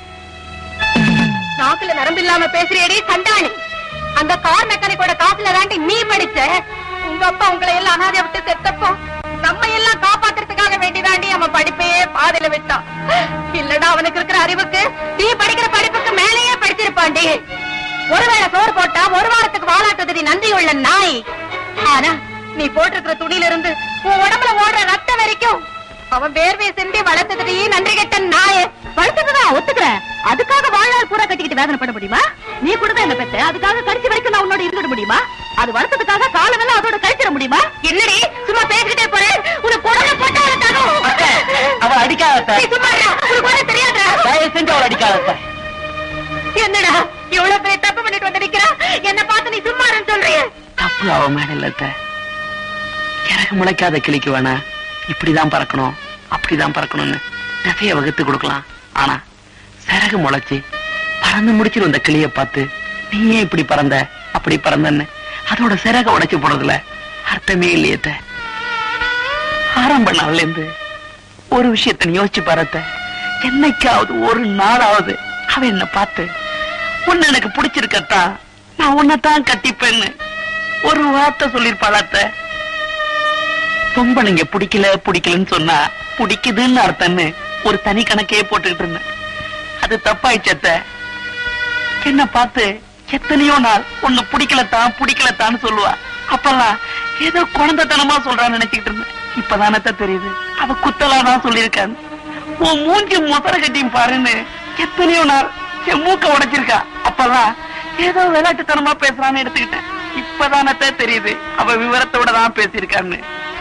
நாக்குல நரம்பு இல்லாம பேசுறியடி சண்டாளி அந்த கார் மெக்கானிக்கோட காசுல தாண்டி நீ படிச்ச உங்க அப்பா உங்களை எல்லாம் அனாதை விட்டு செத்தப்போ நம்ம எல்லாம் காப்பாத்துறதுக்காக வேண்டிதாண்டி அவன் படிப்பையே பாதையில விட்டான் இல்லடா அவனுக்கு இருக்கிற அறிவுக்கு நீ படிக்கிற படிப்புக்கு மேலேயே படிச்சிருப்பாண்டி ஒருவேளை சோறு போட்டா ஒரு வாரத்துக்கு வாழாட்டுறது நன்றி உள்ள நாய் ஆனா நீ போட்டிருக்கிற துணியில இருந்து உன் உடம்புல ஓடுற ரத்தம் வரைக்கும் அவன் வேர்வையை சிந்தி வளர்த்ததுடி நன்றி கெட்ட நாய வளர்த்ததுதான் ஒத்துக்கிறேன் அதுக்காக வாழ்நாள் பூரா கட்டிக்கிட்டு வேதனை பண்ண முடியுமா நீ கூட தான் என்ன பெத்த அதுக்காக கடைசி வரைக்கும் நான் உன்னோட இருந்துட முடியுமா அது வளர்த்ததுக்காக காலமெல்லாம் அதோட கழிச்சிட முடியுமா என்னடி சும்மா பேசிக்கிட்டே போறேன் உனக்கு உடம்புல போட்டா அத்தை, அவ அடிக்காத அத்தை. நீ சும்மா இருடா. உனக்கு ஒண்ணும் தெரியாதா தயவு செஞ்சு அவளை அடிக்காத அத்தை. என்னடா இவ்வளவு பெரிய தப்பு பண்ணிட்டு வந்து நிக்கிறா என்ன பார்த்து நீ சும்மா இருன்னு சொல்றியே தப்பு அவ மேல இல்ல அத்தை. இறகு முளைக்காத கிளிக்கு வேணா இப்படிதான் பறக்கணும் அப்படிதான் பறக்கணும்னு நிறைய வகுத்து கொடுக்கலாம் ஆனா சிறகு முளைச்சு பறந்து முடிச்சிரும் இந்த கிளிய பார்த்து நீ ஏன் இப்படி பறந்த அப்படி பறந்தன்னு அதோட சிறக உடைச்சு போடுறதுல அர்த்தமே இல்லையே அத்தை. ஆரம்ப நாள்ல இருந்து ஒரு விஷயத்த நீ யோசிச்சு பாரத்த என்னைக்காவது ஒரு நாளாவது அவ என்ன பார்த்து உன்னை எனக்கு பிடிச்சிருக்கத்தா நான் உன்னைத்தான் கட்டிப்பேன்னு ஒரு வார்த்தை சொல்லிருப்பாளாத்த பொம்பளைங்க பிடிக்கல பிடிக்கலன்னு சொன்னா பிடிக்குதுன்னு அர்த்தம்னு ஒரு தனி கணக்கே போட்டுக்கிட்டு இருந்தேன் அது தப்பாயிச்சத்த என்ன பார்த்து எத்தனையோ நாள் உன்னை பிடிக்கலத்தான் பிடிக்கலத்தான்னு சொல்லுவா அப்பெல்லாம் ஏதோ குழந்தைத்தனமா சொல்றான்னு நினைச்சுக்கிட்டு இருந்தேன் இப்பதானத்த தெரியுது அவ குத்தலாதான் சொல்லியிருக்கான்னு உன் மூஞ்சி முசர கட்டியும் பாருன்னு எத்தனையோ நாள் என் மூக்க உடைச்சிருக்கா அப்பெல்லாம் ஏதோ விளையாட்டுத்தனமா பேசுறான்னு எடுத்துக்கிட்டேன் இப்பதானத்த தெரியுது அவ விவரத்தோட தான் பேசியிருக்கான்னு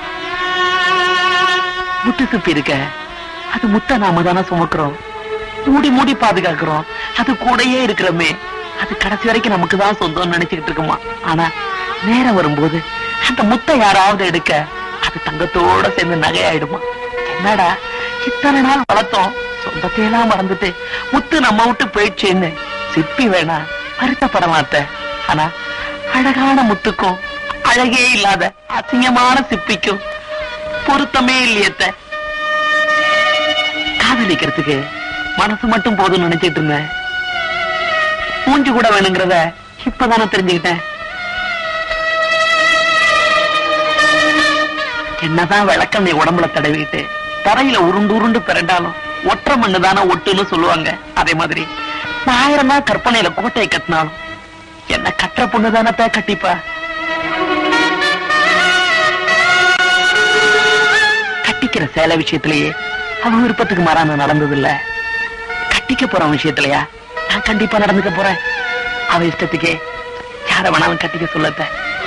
முட்டு சுப்பி இருக்க அது முத்த நாம தானே சுமக்கிறோம் மூடி மூடி பாதுகாக்கிறோம் அது கூடயே இருக்கிறோமே அது கடைசி வரைக்கும் நமக்கு தான் சொந்தம்னு நினைச்சுக்கிட்டு இருக்குமா ஆனா நேரம் வரும்போது அந்த முத்தை யாராவது எடுக்க அது தங்கத்தோட சேர்ந்து நகையாயிடுமா என்னடா இத்தனை நாள் வளர்த்தோம் சொந்தத்தையெல்லாம் மறந்துட்டு முத்து நம்ம விட்டு போயிடுச்சேன்னு சிப்பி வேணா வருத்தப்படமாத்த ஆனா அழகான முத்துக்கும் அழகே இல்லாத அசிங்கமான சிப்பிக்கும் பொருத்தமே இல்லையத்த காதலிக்கிறதுக்கு மனசு மட்டும் போதும்னு நினைச்சிட்டு இருந்தேன் மூஞ்சி கூட வேணுங்கிறத இப்பதானே தெரிஞ்சுக்கிட்டேன் என்னதான் விளக்கம் நீ உடம்புல தடவிட்டு தரையில உருண்டு உருண்டு பிறண்டாலும் ஒற்றை மண்ணு தானே ஒட்டுன்னு சொல்லுவாங்க அதே மாதிரி நான் ஆயிரம் தான் கற்பனையில கோட்டையை கட்டினாலும் என்ன கட்டுற பொண்ணு தானே கட்டிப்பா கட்டிக்கிற சேலை விஷயத்திலேயே அவ விருப்பத்துக்கு மாறாம நடந்தது இல்ல கட்டிக்க போற விஷயத்திலயா நான் கண்டிப்பா நடந்துக்க போறேன் அவ இஷ்டத்துக்கே யார வேணாலும் கட்டிக்க சொல்லத்த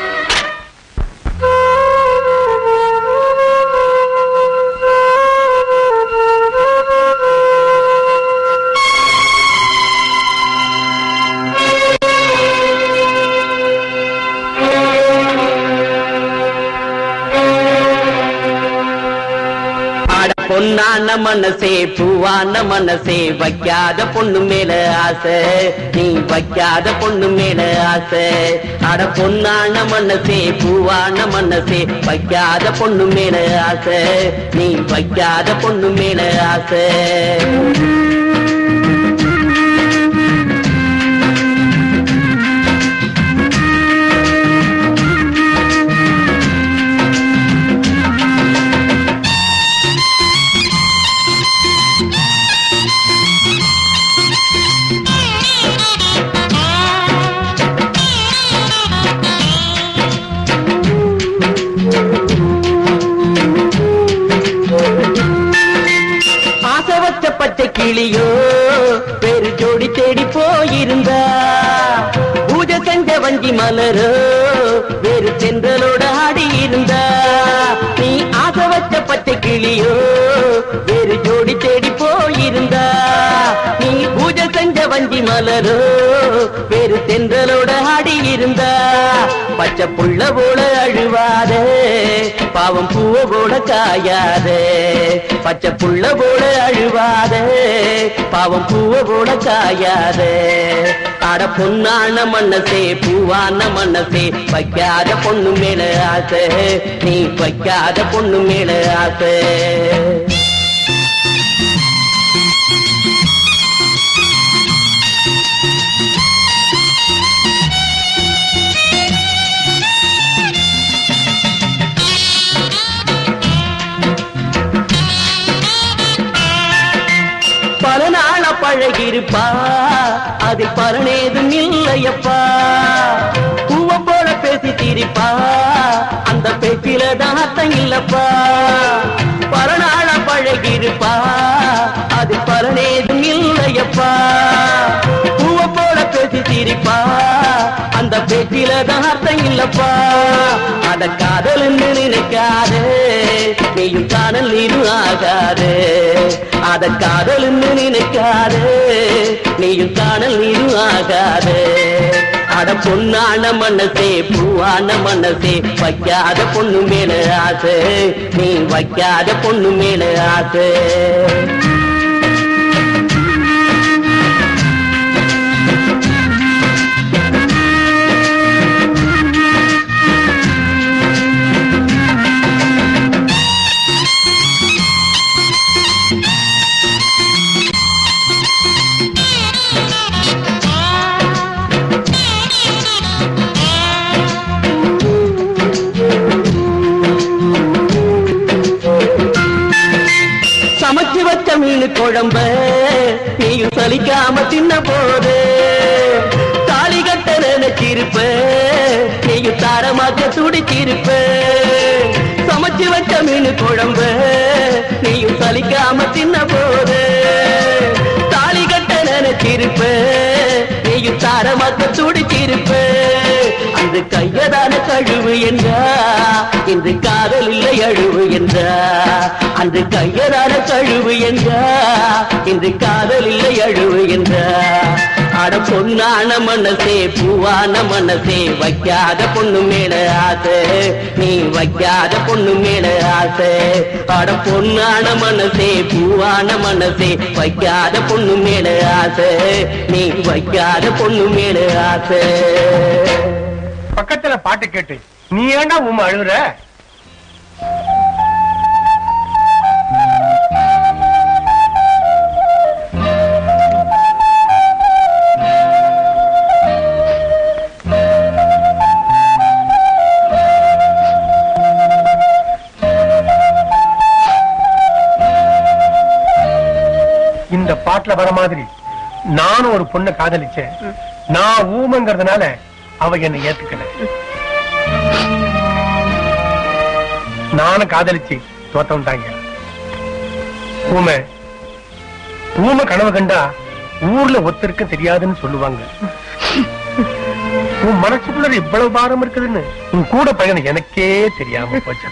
ஆட பொன்னான மனசே பூவான மனசே வைக்காத பொண்ணு மேல ஆசை நீ வைக்காத பொண்ணு மேல ஆசை அட பொன்னான மனசே பூவான மனசே வைக்காத பொண்ணு மேல ஆசை நீ வைக்காத பொண்ணு மேல ஆசை இருந்தா பூஜை செஞ்ச வஞ்சி மலரோ வேறு தென்றலோட ஆடி இருந்தா நீ ஆசை வச்ச பச்சை கிளியோ வேறு ஜோடி தேடி போயிருந்தா நீ பூஜை செஞ்ச வஞ்சி மலரோ வேறு தென்றலோட ஆடி இருந்தா பச்சை புள்ள போல அழுவாதே பாவம் பூவ போல காயாதே பச்சை புள்ள போல அழுவாதே பாவம் பூவ போல காயாதே அட பொன்னான மனசே பூவான மனசே வைக்காத பொண்ணு மேல ஆசை நீ வைக்காத பொண்ணு மேல ஆசை பல நாள பழகிருப்பா அதில் பலனேதும் இல்லையப்பா பூவ போல பேசி சிரிப்பா அந்த பேச்சில தாத்தம் இல்லப்பா பல நாள பழகிருப்பா அதில் பலனேதும் இல்லையப்பா பூவ போல பேசி சிரிப்பா அந்த பேச்சில தாத்தம் இல்லப்பா அத காதல்னு நினைக்காதே நீயும் காணல் நீரும் ஆகாதே அத காதல்னு நினைக்காதே நீயும் காணல் நீரும் ஆகாதே அட பொன்னான மனசே பூவான மனசே வைக்காத பொண்ணு மேல ஆசை நீ வைக்காத பொண்ணு மேல ஆசை சமைச்சு வச்ச மீன் குழம்ப நீயும் சலிக்காம தின்ன போது தாலி கட்ட நினைச்சிருப்ப நீயும் தாரமாக்க துடிச்சிருப்ப சமைச்சு வச்ச மீன் குழம்ப நீயும் சலிக்காம தின்ன போது தாலி கட்ட நினைச்சிருப்ப நீயும் தாரமாக்க துடிச்சிருப்ப அந்த கையதான கழுவு என்றா இன்று காதல் இல்லை அழுவு என்றா அந்த கையதான கழுவு என்றா இன்று காதல் இல்லை அழுவு என்றா அட பொன்னான மனசே பூவான மனசே வைக்காத பொண்ணு மேல ஆசை நீ வைக்காத பொண்ணு மேல ஆசை அட பொன்னான மனசே பூவான மனசே வைக்காத பொண்ணு மேல ஆசை நீ வைக்காத பொண்ணு மேல ஆசை பக்கத்துல பாட்டு கேட்டு நீ ஏன்டா உமா அழுகுற இந்த பாட்டுல வர மாதிரி நானும் ஒரு பொண்ணை காதலிச்சேன் நான் ஊமைங்கிறதுனால அவ என்னை ஏத்துக்கல நானும் காதலிச்சு தோத்தவன்டாங்க ஊமை ஊமை கனவு கண்டா ஊர்ல ஒத்தருக்கும் தெரியாதுன்னு சொல்லுவாங்க உன் மனசுக்குள்ள இவ்வளவு பாரம் இருக்குதுன்னு உன் கூட பையன் எனக்கே தெரியாம போச்சு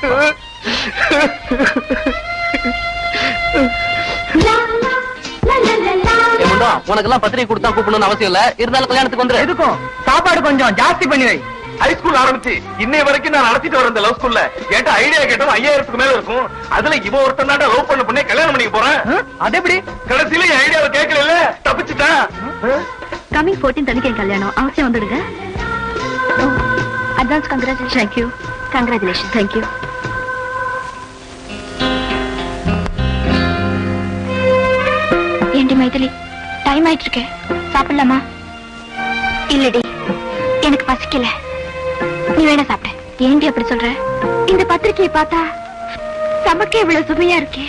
உனக்கெல்லாம் பத்திரிகை கொடுத்தா கூப்பிடணும்னு அவசியம் இல்ல இருந்தாலும் கல்யாணத்துக்கு வந்துரு எதுக்கும் சாப்பாடு கொஞ்சம் ஜாஸ்தி பண்ணி வை ஹைஸ்கூல் ஆரம்பிச்சு இன்னைய வரைக்கும் நான் நடத்திட்டு வரேன் இந்த லவ் ஸ்கூல்ல கேட்ட ஐடியா கேட்டது ஐயாயிரத்துக்கு மேல இருக்கும் அதுல இவ ஒருத்தன் தான் லவ் பண்ண பொண்ணே கல்யாணம் பண்ணிக்க போறேன் அது எப்படி கடைசியில என் ஐடியாவை கேட்கல தப்பிச்சுட்டேன் கமிங் ஃபோர்டீன் தனிக்கு என் கல்யாணம் அவசியம் வந்துடுங்க advance congratulation thank you congratulation thank you ஏண்டி மைதிலி டைம் ஆயிட்டு இருக்கே சாப்பிடலாமா இல்லடி எனக்கு பசிக்கல நீ வேணா சாப்பிட ஏண்டி அப்படி சொல்ற இந்த பத்திரிக்கையை பார்த்தா சமக்கே இவ்வளவு சுமையா இருக்கே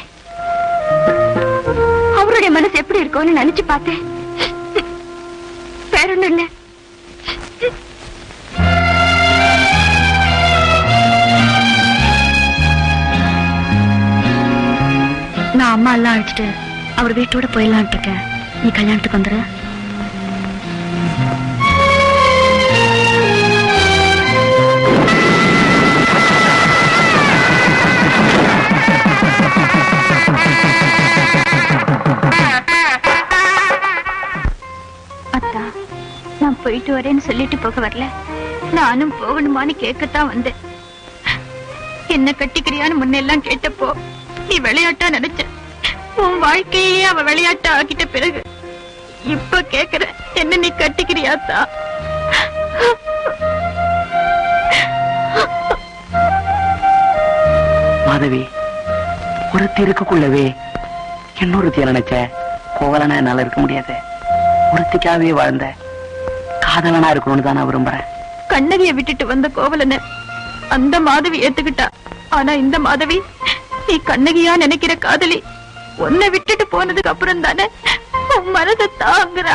அவருடைய மனசு எப்படி இருக்கும்னு நினைச்சு பார்த்தேன் வேற ஒண்ணும் இல்ல நான் அம்மா எல்லாம் அழைச்சிட்டு அவர் வீட்டோட போயிடலான்ட்டு இருக்கேன் நீ கல்யாணத்துக்கு வந்துரு அத்தா நான் போயிட்டு வரேன்னு சொல்லிட்டு போக வரல நானும் போகணுமான்னு கேட்கத்தான் வந்தேன் என்ன கட்டிக்கிறியான்னு முன்னெல்லாம் கேட்டப்போ நீ விளையாட்டா நினைச்ச உன் வாழ்க்கையே அவ விளையாட்டா ஆக்கிட்ட பிறகு இப்ப கேக்குற என்ன நீ கட்டிக்கிறியாத்தா மாதவி ஒருத்தி இருக்குக்குள்ளவே இன்னொருத்திய நினைச்ச கோவலனா என்னால இருக்க முடியாது ஒருத்திக்காவே வாழ்ந்த காதலனா இருக்கணும்னு தான் நான் விரும்புறேன் கண்ணகிய விட்டுட்டு வந்த கோவலன அந்த மாதவி ஏத்துக்கிட்டா ஆனா இந்த மாதவி நீ கண்ணகியா நினைக்கிற காதலி உன்னை விட்டுட்டு போனதுக்கு அப்புறம் தானே உன் மனதை தாங்குறா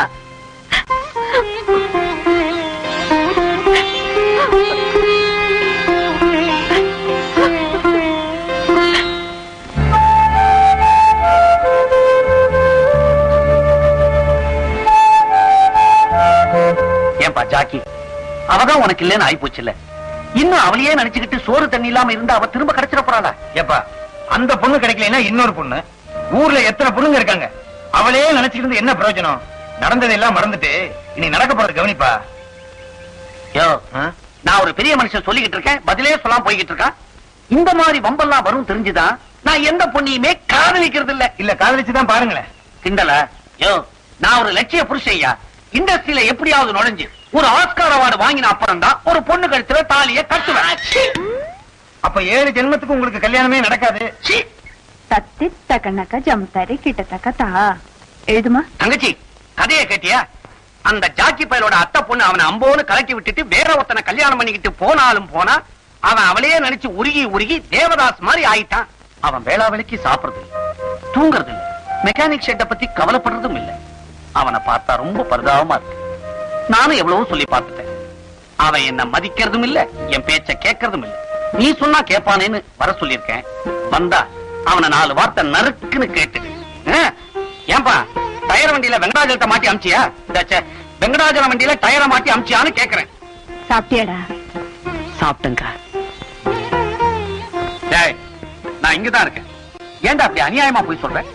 ஏன்பா ஜாக்கி அவதான் உனக்கு இல்லைன்னு ஆயிப்போச்சு இல்ல இன்னும் அவளையே நினைச்சுக்கிட்டு சோறு தண்ணி இல்லாம இருந்தா அவ திரும்ப கிடைச்சிட போறாளா ஏப்பா அந்த பொண்ணு கிடைக்கலன்னா இன்னொரு பொண்ணு ஊர்ல எத்தனை பொண்ணுங்க இருக்காங்க அவளே நினைச்சிட்டு இருந்து என்ன பிரயோஜனம் நடந்ததெல்லாம் மறந்துட்டு இனி நடக்க போறது கவனிப்பா யோ ஆ? நான் ஒரு பெரிய மனுஷன் சொல்லிக்கிட்டு இருக்கேன் பதிலே சொல்லாம போய்கிட்டு இருக்கான் இந்த மாதிரி வம்பெல்லாம் வரும் தெரிஞ்சுதான் நான் எந்த பொண்ணையுமே காதலிக்கிறது இல்ல இல்ல காதலிச்சுதான் பாருங்களேன் கிண்டல யோ நான் ஒரு லட்சிய புருஷையா இண்டஸ்ட்ரியில எப்படியாவது நுழைஞ்சு ஒரு ஆஸ்கார் அவார்டு வாங்கின அப்புறம் தான் ஒரு பொண்ணு கழுத்துல தாலிய கட்டுவேன் அப்ப ஏழு ஜென்மத்துக்கு உங்களுக்கு கல்யாணமே நடக்காது சீ. தத்தித்த கண்ணக்க ஜம்தரி கிட்டத்தக்க தா எழுதுமா தங்கச்சி கதைய கேட்டியா அந்த ஜாக்கி பயலோட அத்தை பொண்ணு அவனை அம்போன்னு கலட்டி விட்டுட்டு வேற ஒருத்தனை கல்யாணம் பண்ணிக்கிட்டு போனாலும் போனா அவன் அவளையே நினைச்சு உருகி உருகி தேவதாஸ் மாதிரி ஆயிட்டான் அவன் வேளாவேளைக்கு சாப்பிடுறது இல்ல தூங்குறது இல்ல மெக்கானிக் ஷெட்டை பத்தி கவலைப்படுறதும் இல்ல அவனை பார்த்தா ரொம்ப பரிதாபமா இருக்கு நானும் எவ்வளவோ சொல்லி பார்த்துட்டேன் அவன் என்ன மதிக்கிறதும் இல்ல என் பேச்ச கேட்கறதும் இல்ல நீ சொன்னா கேட்பானேன்னு வர சொல்லியிருக்கேன் வந்தா அவனை நாலு வார்த்தை நறுக்குன்னு கேட்டு ஆ? ஏன்பா டயர் வண்டியில வெங்கடாஜலத்தை மாட்டி அமிச்சியா இந்த ச்சே, வெங்கடாஜலம் வண்டியில டயரை மாட்டி அமிச்சியான்னு கேக்குறேன் சாப்பிட்டியாடா சாப்பிட்டேங்கா டேய், நான் இங்கதான் இருக்கேன் ஏன்டா அப்படி அநியாயமா போய் சொல்றேன்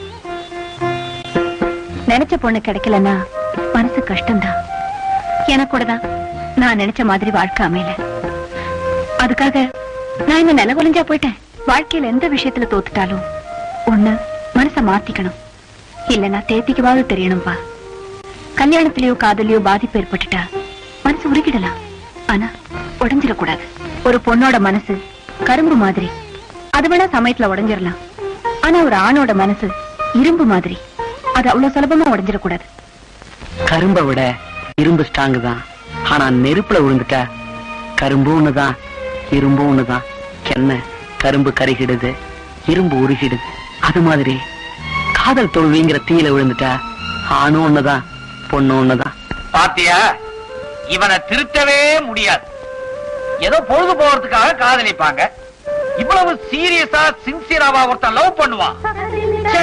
நினைச்ச பொண்ணு கிடைக்கலன்னா மனசு கஷ்டம்தான் எனக்கு கூட தான் நான் நினைச்ச மாதிரி வாழ்க்கை அமையல அதுக்காக நான் என்ன நிலகுலைஞ்சா போயிட்டேன் வாழ்க்கையில எந்த விஷயத்துல தோத்துட்டாலும் ஒண்ணு மனச மாத்திக்கணும் இல்லைன்னா தேத்திக்கவாவது தெரியணும்பா கல்யாணத்திலயோ காதலியோ பாதிப்பு ஏற்பட்டுட்டா மனசு உருகிடலாம் ஆனா உடைஞ்சிடக்கூடாது ஒரு பொண்ணோட மனசு கரும்பு மாதிரி அது வேணா சமயத்துல உடைஞ்சிடலாம் ஆனா ஒரு ஆணோட மனசு இரும்பு மாதிரி அது அவ்வளவு சுலபமா உடைஞ்சிடக்கூடாது கரும்பை விட இரும்பு ஸ்ட்ராங் தான் ஆனா நெருப்புல விழுந்துட்டா கரும்பும் ஒண்ணுதான் இரும்பும் ஒண்ணுதான் என்ன கரும்பு கருகிடுது இரும்பு உருகிடுது அது மாதிரி காதல் தோல்விங்கிற தீயில விழுந்துட்டா ஆணும் ஒண்ணுதான் பொண்ணு ஒண்ணுதான் பாத்தியா இவனை திருத்தவே முடியாது ஏதோ பொழுது போறதுக்காக காதலிப்பாங்க இவ்வளவு சீரியஸா சின்சியராவா ஒருத்தன் லவ் பண்ணுவான் ச்சே.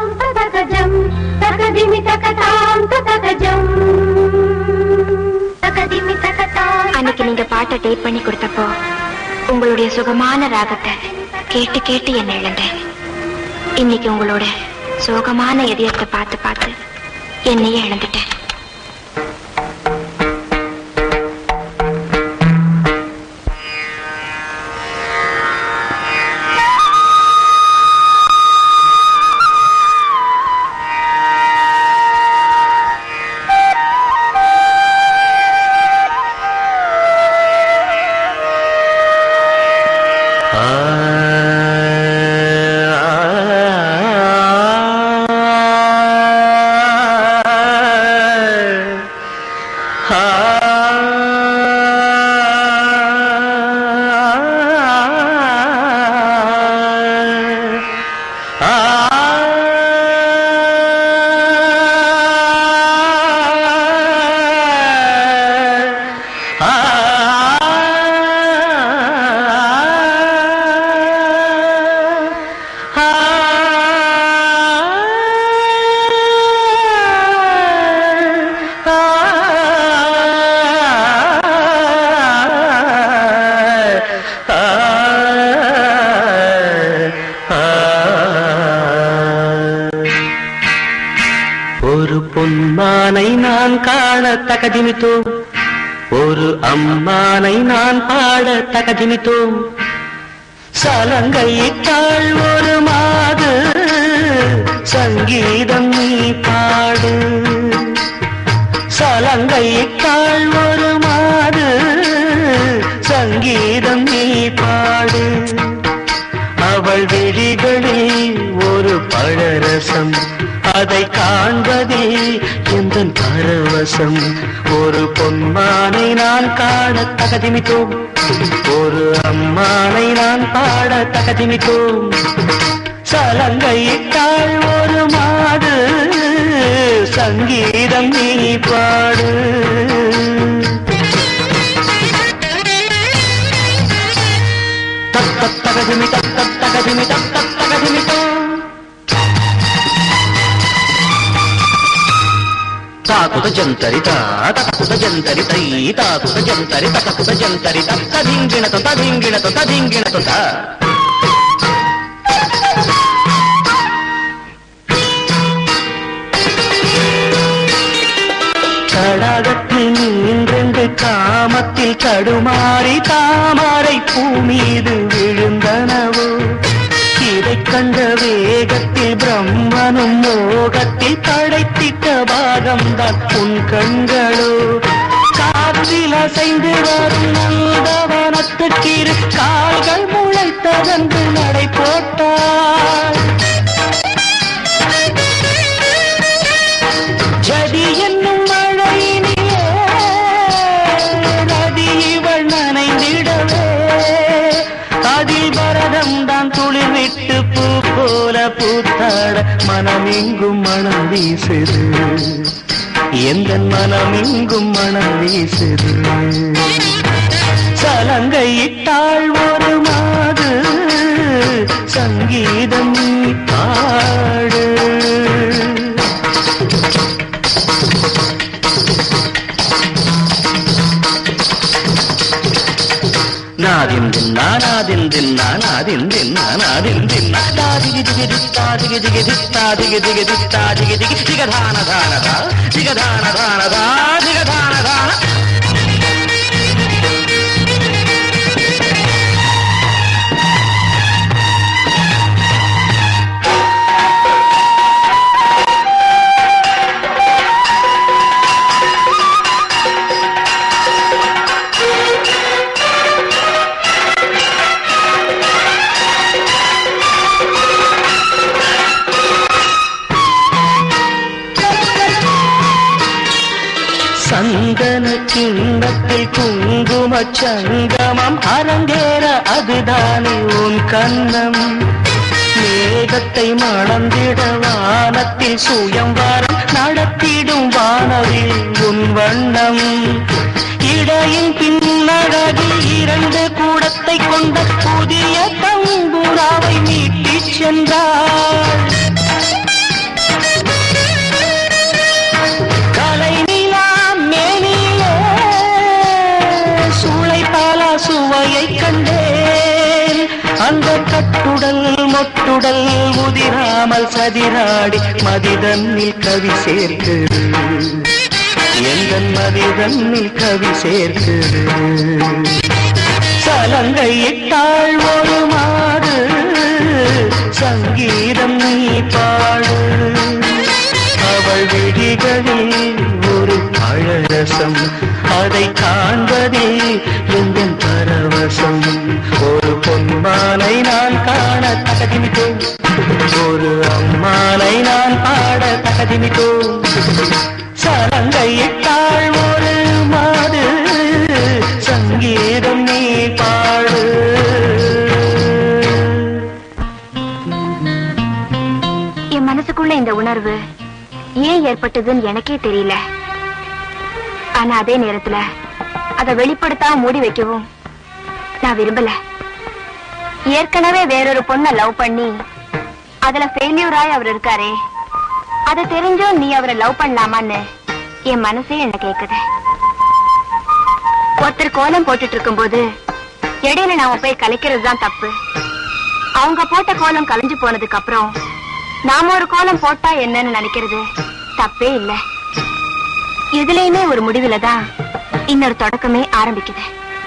அன்னைக்கு நீங்க பாட்டை டேப் பண்ணி கொடுத்தப்போ உங்களுடைய சுகமான ராகத்தை கேட்டு கேட்டு என்ன இழந்தேன் இன்னைக்கு உங்களோட சோகமான இதயத்தை பார்த்து பார்த்து என்னையே இழந்துட்டேன் ஆ நான் காண தகதிமித்தோம் ஒரு அம்மானை நான் பாட தகதிமித்தோம் சலங்கையிட்டாள் ஒரு மாது சங்கீதம் நீ பாடு சலங்கையிட்டாள் ஒரு மாது சங்கீதம் நீ பாடு அவள் விழிகளில் ஒரு பழரசம் அதை காண்பதே எந்த பரவசம் ஒரு பொன்மானை நான் காண தகதிமித்தோம் ஒரு அம்மானை நான் பாட தகதிமித்தோம் சலங்கையிட்டாள் ஒரு மாடு சங்கீதம் நீ பாடு தகதிமி தகதிமி தகதிமி తాకుత జంతరి తకుత జంతరి తై తాకుత జంతరి తకుత జంతరి తదింగిణ తదింగిణ తదింగిణ త தடாகத்தில் நின்றென்று காமத்தில் தடுமாறி தாமரை பூ மீது விழுந்தனவோ இதை கண்ட வேகத்தில் பிரம்மனும் மோகத்தில் படைத்திட்ட பாகம்தான் உன் கண்களோ காற்றில் அசைந்து வரும் நந்தவனத்துக்கிரு கால்கள் முளைத்ததன்று நடை போட்டாள் ஜதி என்னும் மழையினிலே நதி இவள் நனைந்திடவே அதில் பரதம் தான் துளிர் விட்டு பூ போல பூத்தாட மனமெங்கும் மனம் வீசுது எந்த மனமெங்கும் மனம் வீசுது சலங்கையிட்டாள் ஒரு மாது சங்கீதம் நீ பாடு నాదిందిన్నా నాదిందిన్నా నాదిందిన్నా నాదిందిన్నా దాదిగి దిగి దిత్తా దిగి దిగి దిత్తా దిగి దిగి దిత్తా దిగి దిగి దిగధాన ధానదా దిగధాన ధానదా దిగధాన ధాన சந்தன கிண்ணத்தில் குங்கும சங்கமம் அரங்கேற அதுதானே உன் கண்ணம் மேகத்தை மணந்திட வானத்தில் சுயம்வரம் நடத்திடும் வானவில் உன் வண்ணம் இடையின் பின்னழகில் இரண்டு கூடத்தை கொண்ட புதிய தம்புராவை மீட்டிச் சென்றாள் கலை நிலா மேனிலே சூளை பாலா சுவையை கண்டேன் அந்த கட்டுடல் மொட்டுடல் முதிராமல் சதிராடி மதிதன்னில் கவி சேர்க்குது எந்த மதிதன்னில் கவி சேர்க்குது சலங்கையிட்டாள் ஒரு மாடு சங்கீதம் நீ பாடு அவள் விழிகளில் ஒரு பழரசம் அதை காண்பதே எந்த பரவசம் ஒரு பொன்மானை நான் காண தகதிமித்தோம் ஒரு அம்மானை நான் பாட தகதிமித்தோம் சலங்கையிட்டாள் ஒரு மாடு சங்கீதம் நீ பாடு என் மனசுக்குள்ள இந்த உணர்வு ஏன் ஏற்பட்டதுன்னு எனக்கே தெரியல ஆனா அதே நேரத்துல அதை வெளிப்படுத்தாம மூடி வைக்கவும் நான் விரும்பல ஏற்கனவே வேறொரு பொண்ண லவ் பண்ணி அதுல ஃபெயிலியூர் ஆய் அவர் இருக்காரே அதை தெரிஞ்சும் நீ அவரை லவ் பண்ணலாமான்னு என் மனசே என்ன கேக்குது ஒருத்தர் கோலம் போட்டுட்டு இருக்கும்போது இடையில நாம போய் கலைக்கிறது தான் தப்பு அவங்க போட்ட கோலம் கலைஞ்சு போனதுக்கு அப்புறம் நாம ஒரு கோலம் போட்டா என்னன்னு நினைக்கிறது தப்பே இல்ல எதுலயுமே ஒரு முடிவுல தான் இன்னொரு தொடக்கமே ஆரம்பிக்குது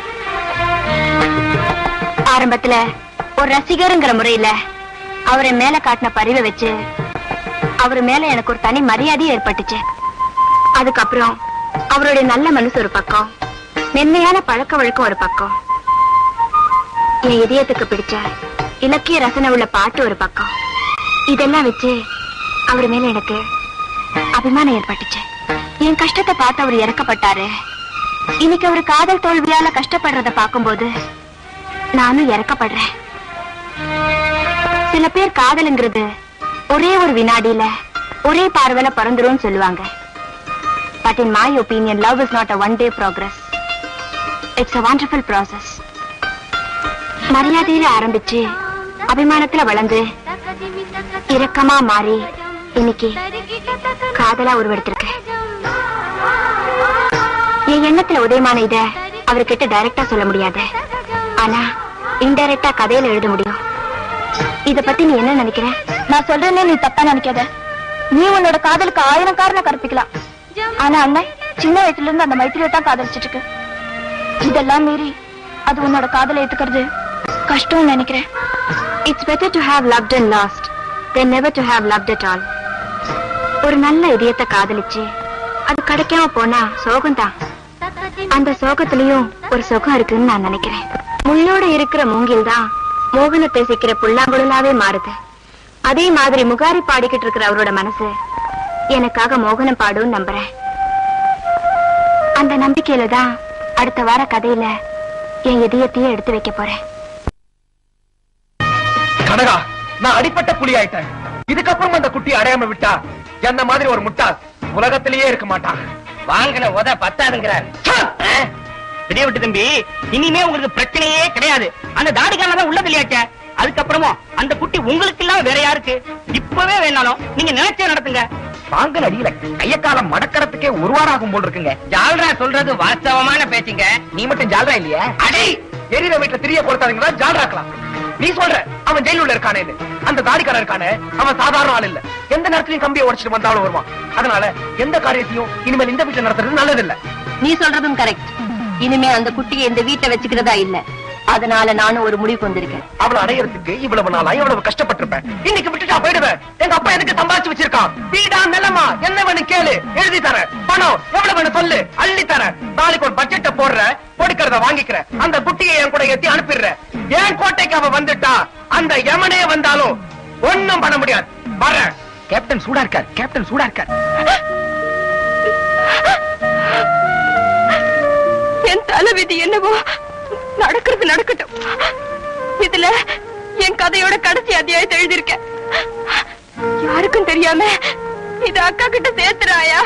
ஆரம்பத்துல ஒரு ரசிகருங்கிற முறையில அவரை மேல காட்டின பரிவை வச்சு அவர் மேல எனக்கு ஒரு தனி மரியாதை ஏற்பட்டுச்சு அதுக்கப்புறம் அவருடைய நல்ல மனசு ஒரு பக்கம் மென்மையான பழக்க வழக்கம் ஒரு பக்கம் என் இதயத்துக்கு பிடிச்ச இலக்கிய ரசனை உள்ள பாட்டு ஒரு பக்கம் இதெல்லாம் வச்சு அவர் மேல எனக்கு அபிமானம் ஏற்பட்டுச்சு என் கஷ்டத்தை பார்த்து அவர் இறக்கப்பட்டாரு இன்னைக்கு அவர் காதல் தோல்வியால கஷ்டப்படுறத பார்க்கும்போது நானும் இறக்கப்படுறேன் சில பேர் காதலுங்கிறது ஒரே ஒரு வினாடியில ஒரே பார்வையில பறந்துரும் சொல்லுவாங்க but in my opinion love is not a one day progress it's a wonderful process மரியாதையில ஆரம்பிச்சு அபிமானத்துல வளர்ந்து இரக்கமா மாறி இன்னைக்கு காதலா உருவெடுத்திருக்கு என் எண்ணத்துல உதயமான இத அவர்கிட்ட டைரக்டா சொல்ல முடியாது ஆனா இன்டைரக்டா கதையில எழுத முடியும் இத பத்தி நீ என்ன நினைக்கிற நான் சொல்றேன்னு நீ தப்பா நினைக்காத நீ உன்னோட காதலுக்கு ஆயிரம் காரணம் கற்பிக்கலாம் ஆனா அண்ணன் சின்ன வயசுல இருந்து அந்த மைத்திரியை தான் காதலிச்சிட்டு இருக்கு இதெல்லாம் மீறி அது உன்னோட காதலை ஏத்துக்கிறது கஷ்டம்னு நினைக்கிறேன் it's better to have loved and lost then never to have loved at all ஒரு நல்ல இதயத்தை காதலிச்சு அது கிடைக்காம போனா சோகம்தான் அந்த சோகத்திலயும் ஒரு சுகம் இருக்குன்னு நான் நினைக்கிறேன் முள்ளோட இருக்கிற மூங்கில் தான் மோகனத்தை சிக்கிற புல்லாங்குழலாவே மாறுது அதே மாதிரி முகாரி பாடிக்கிட்டு இருக்கிற அவரோட மனசு எனக்காக மோகனம் பாடும் நம்புறேன் அந்த நம்பிக்கையில தான் அடுத்த வார கதையில என் இதயத்தையே எடுத்து வைக்க போறேன் கனகா நான் அடிப்பட்ட புலி ஆயிட்டேன் இதுக்கப்புறம் அந்த குட்டி அடையாம விட்டா என்ன மாதிரி ஒரு முட்டாள் உலகத்திலேயே இருக்க மாட்டான் வாங்கின உத பத்தாதுங்கிறார் பெரிய விட்டு தம்பி இனிமே உங்களுக்கு பிரச்சனையே கிடையாது அந்த தாடிக்கான தான் உள்ள வெளியாச்ச அதுக்கப்புறமும் அந்த குட்டி உங்களுக்கு இல்லாம வேற யாருக்கு இப்பவே வேணாலும் நீங்க நினைச்சே நடத்துங்க வாங்கல் அடியில கையக்காலம் மடக்கறதுக்கே ஒரு வாரம் ஆகும் போல் இருக்குங்க ஜால்ரா சொல்றது வாஸ்தவமான பேச்சுங்க நீ மட்டும் ஜால்ரா இல்லையா அடே எரியிற வீட்டுல திரிய கொடுத்தாதீங்களா ஜால்ராக்கலாம் நீ சொல்ற அவன் ஜெயிலுள்ள இருக்கானே அந்த தாடிக்காரன் இருக்கானே அவன் சாதாரண ஆள் இல்ல எந்த நேரத்திலயும் கம்பியை உடைச்சிட்டு வந்தாலும் வருவான் அதனால எந்த காரியத்தையும் இனிமேல் இந்த வீட்டுல நடத்துறது நல்லது இல்ல நீ சொல்றதும் கரெக்ட் இனிமே அந்த குட்டியை இந்த வீட்டை வச்சுக்கிறதா இல்ல அதனால நானும் ஒரு முடிவுக்கு வந்திருக்கேன் அவளை அடையறதுக்கு இவ்வளவு நாளா எவ்வளவு கஷ்டப்பட்டிருப்பேன் இன்னைக்கு விட்டுட்டா போயிடுவேன் எங்க அப்பா எனக்கு சம்பாதிச்சு வச்சிருக்கான் வீடா நிலமா என்ன வேணும் கேளு எழுதி தரேன் பணம் எவ்வளவு வேணும் சொல்லு அள்ளி தரேன் நாளைக்கு ஒரு பட்ஜெட்ட போடுற கொடுக்கறத வாங்கிக்கிறேன் அந்த குட்டியை என் கூட ஏத்தி அனுப்பிடுறேன் என் கோட்டைக்கு அவ வந்துட்டா அந்த யமனே வந்தாலும் ஒண்ணும் பண்ண முடியாது வரேன் கேப்டன் சூடா இருக்கார் கேப்டன் சூடா இருக்கார் என் தலைவிதி என்னவோ நடக்கிறது நடக்கட்டும் இதுல என் கதையோட கடைசி அத்தியாயத்தை எழுதியிருக்கேன் யாருக்கும் தெரியாம இது அக்கா கிட்ட சேர்த்துறாயா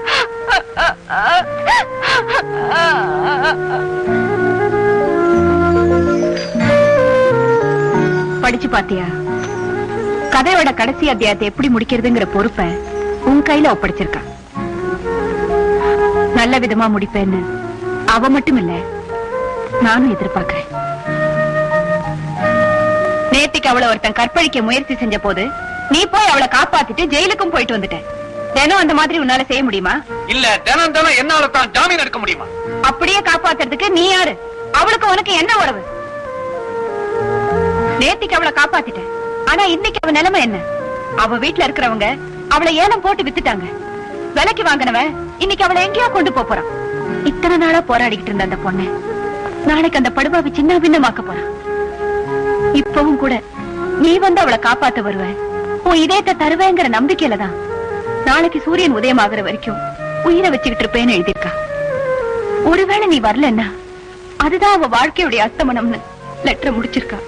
படிச்சு பாத்தியா கதையோட கடைசி அத்தியாயத்தை எப்படி முடிக்கிறதுங்கிற பொறுப்பை உன் கையில ஒப்படைச்சிருக்கான் நல்ல விதமா முடிப்பேன்னு அவ மட்டும் இல்ல நானும் எதிர்பார்க்கிறேன் நேத்திக்கு அவளை ஒருத்தன் கற்பழிக்க முயற்சி செஞ்ச போது நீ போய் அவளை காப்பாத்திட்டு ஜெயிலுக்கும் போயிட்டு வந்துட்ட தினம் அந்த மாதிரி உன்னால செய்ய முடியுமா இல்ல தினம் தினம் என்னால தான் ஜாமீன் எடுக்க முடியுமா அப்படியே காப்பாத்துறதுக்கு நீ யாரு அவளுக்கு உனக்கு என்ன உறவு நேத்திக்கு அவளை காப்பாத்திட்ட ஆனா இன்னைக்கு அவ நிலைமை என்ன அவ வீட்டுல இருக்கிறவங்க அவளை ஏலம் போட்டு வித்துட்டாங்க விலைக்கு வாங்கினவன் இன்னைக்கு அவளை எங்கேயோ கொண்டு போப் போறான் இத்தனை நாளா போராடிக்கிட்டு இருந்த அந்த பொண்ணு நாளைக்கு அந்த படுபாவை சின்ன பின்னமாக்க போறான் இப்பவும் கூட நீ வந்து அவளை காப்பாத்த வருவ உன் இதயத்தை தருவேங்கிற நம்பிக்கையில தான் நாளைக்கு சூரியன் உதயமாகிற வரைக்கும் உயிரை வச்சுக்கிட்டு இருப்பேன்னு எழுதியிருக்கா ஒருவேளை நீ வரலன்னா அதுதான் அவ வாழ்க்கையுடைய அஸ்தமனம்னு லெட்டர் முடிச்சிருக்கா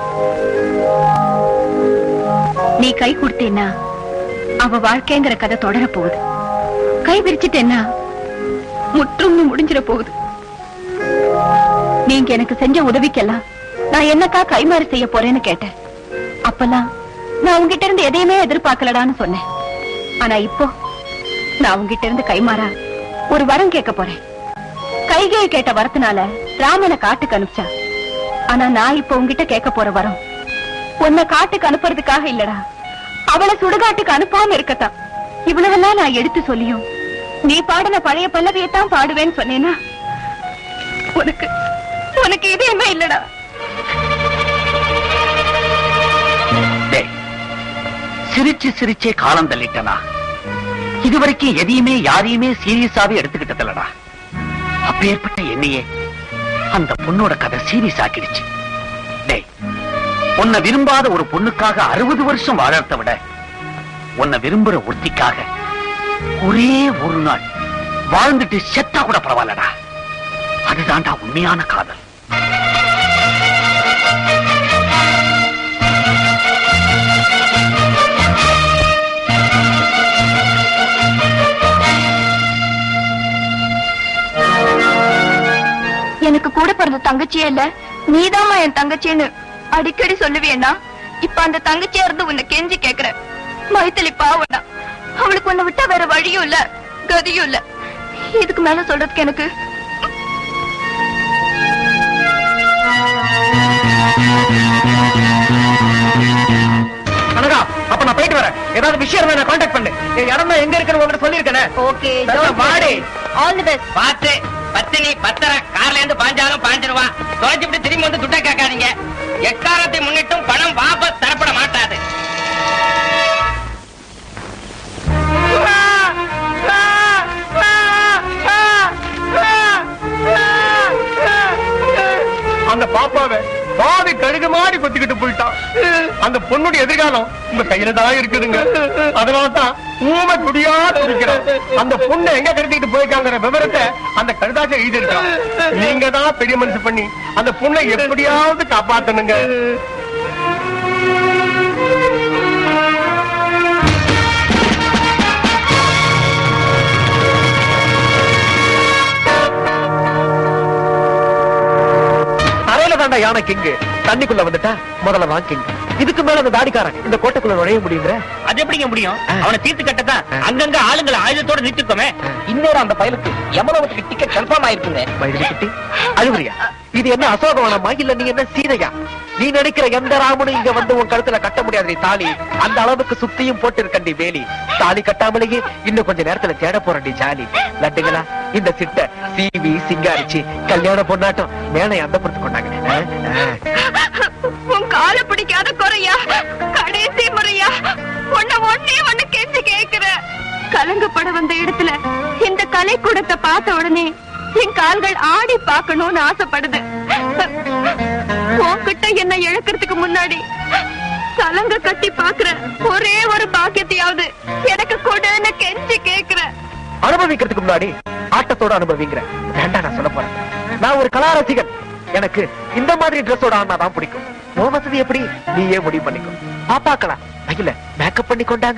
நீ கை கொடுத்தேன்னா அவ வாழ்க்கைங்கிற கதை தொடர போகுது கை விரிச்சிட்டேன்னா முற்றும் முடிஞ்சிட போகுது நீங்க எனக்கு செஞ்ச உதவிக்கெல்லாம் நான் என்னக்கா கைமாறு செய்ய போறேன்னு கேட்டேன் அப்பெல்லாம் நான் உங்ககிட்ட இருந்து எதையுமே எதிர்பார்க்கலடான்னு சொன்னேன் ஆனா இப்போ நான் உங்ககிட்ட இருந்து கைமாறா ஒரு வரம் கேட்க போறேன் கைகேயி கேட்ட வரத்தினால ராமனை காட்டுக்கு அனுப்பிச்சா ஆனா நான் இப்ப உங்ககிட்ட கேட்க போற வரம் உன்னை காட்டுக்கு அனுப்புறதுக்காக இல்லடா அவளை சுடுகாட்டுக்கு அனுப்பாம இருக்கத்தான் இவ்வளவெல்லாம் நான் எடுத்து சொல்லியும் நீ பாடின பழைய பல்லவியை தான் பாடுவேன்னு சொன்னேனா உனக்கு உனக்கு இதயமே இல்லடா டேய், சிரிச்சு சிரிச்சே காலம் தள்ளிட்டனா இதுவரைக்கும் எதையுமே யாரையுமே சீரியஸாவே எடுத்துக்கிட்டதில்லடா அப்பேற்பட்ட என்னையே அந்த பொண்ணோட கதை சீரியஸ் ஆக்கிடுச்சு டேய் உன்னை விரும்பாத ஒரு பொண்ணுக்காக அறுபது வருஷம் வாழறத விட உன்னை விரும்புற ஒருத்திக்காக ஒரே ஒரு நாள் வாழ்ந்துட்டு செத்தா கூட பரவாயில்லடா அதுதான்டா உண்மையான காதல் எனக்கு கூட பிறந்த தங்கச்சியே இல்ல நீதாம்மா என் தங்கச்சின்னு அடிக்கடி சொல்லுவேனா இப்ப அந்த தங்கச்சியா இருந்து உன்னை கெஞ்சி கேக்குற மைத்திலி பாவனா அவளுக்கு உன்னை விட்டா வேற வழியும் இல்ல கதியும் இல்ல இதுக்கு மேல சொல்றதுக்கு எனக்கு கனகா அப்ப நான் போயிட்டு வரேன் ஏதாவது விஷயம் இருந்தா என்ன காண்டாக்ட் பண்ணு என் இடம் தான் எங்க இருக்குன்னு உங்ககிட்ட சொல்லியிருக்கேனே ஓகே வாடி ஆல் தி பெஸ்ட் பார்த்து பத்தினி பத்தரை கார்ல இருந்து பாஞ்சாலும் பாஞ்சிருவான் தொலைச்சுட்டு திரும்பி வந்து துட்ட கேட்காதீங்க எக்காலத்தை முன்னிட்டும் பணம் வாபஸ் தரப்பட மாட்டாது அந்த பாப்பாவை பாதி கழுகு மாதிரி கொத்திக்கிட்டு போயிட்டான் அந்த பொண்ணுடைய எதிர்காலம் உங்க கையில தான் இருக்குதுங்க அதனாலதான் ஊமை குடியா துடிக்கிறோம் அந்த பொண்ணை எங்க கடத்திட்டு போயிருக்காங்கிற விவரத்தை அந்த கழுதாச்ச எழுதிருக்கான் நீங்க தான் பெரிய மனசு பண்ணி அந்த பொண்ணை எப்படியாவது காப்பாத்தணுங்க அறையில தாண்டா யானை கிங்கு தண்ணிக்குள்ள வந்துட்டா முதல்ல தான் கிங் இதுக்கு மேல அந்த தாடிக்காரன் இந்த கோட்டைக்குள்ள நுழைய முடியுங்கிற அது எப்படிங்க முடியும் அவனை தீர்த்து கட்டத்தான் அங்கங்க ஆளுங்களை ஆயுதத்தோட நிறுத்திக்கோமே இன்னொரு அந்த பயலுக்கு எமலவத்துக்கு டிக்கெட் கன்ஃபார்ம் ஆயிருக்குங்க வயலுக்கு அழுகுறியா இது என்ன அசோகவனமா இல்ல நீ என்ன சீதையா நீ நினைக்கிற எந்த ராமனும் இங்க வந்து உன் கழுத்துல கட்ட முடியாது நீ தாலி அந்த அளவுக்கு சுத்தியும் போட்டு இருக்கண்டி வேலி தாலி கட்டாமலேயே இன்னும் கொஞ்ச நேரத்துல தேட போறண்டி ஜாலி லட்டுங்களா இந்த சிட்ட சீவி சிங்காரிச்சு கல்யாண பொண்ணாட்டம் மேலே அந்த பொறுத்து கொண்டாங்க உன் கால பிடிக்காத குறையா கடைசி முறையா உன்னை ஒன்னே ஒண்ணு கெஞ்சி கேக்குற கலங்கப்பட வந்த இடத்துல இந்த கலைக்கூடத்தை பார்த்த உடனே என் கால்கள் ஆடி பார்க்கணும்னு ஆசைப்படுது உன்கிட்ட என்ன இழக்கிறதுக்கு முன்னாடி கலங்க கட்டி பாக்குற ஒரே ஒரு பாக்கியத்தையாவது எனக்கு கொடுன்னு கெஞ்சி கேக்குற அனுபவிக்கிறதுக்கு முன்னாடி ஆட்டத்தோட அனுபவிங்கிற வேண்டாம் நான் சொல்ல போறேன் நான் ஒரு கலா ரசிகன் எனக்கு இந்த மாதிரி ட்ரெஸ்ஸோட ஆனா தான் பிடிக்கும் உன் வசதி எப்படி நீயே முடிவு பண்ணிக்கோ பாப்பாக்கலாம் அகில மேக்கப் பண்ணி கொண்டாங்க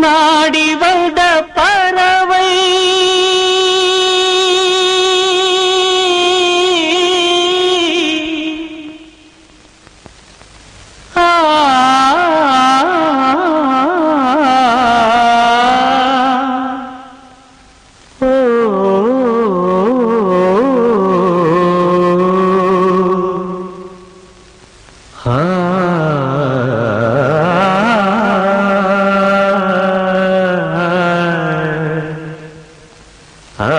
நாடி வந்த பறவை ஆ ஓ ஆ ஆ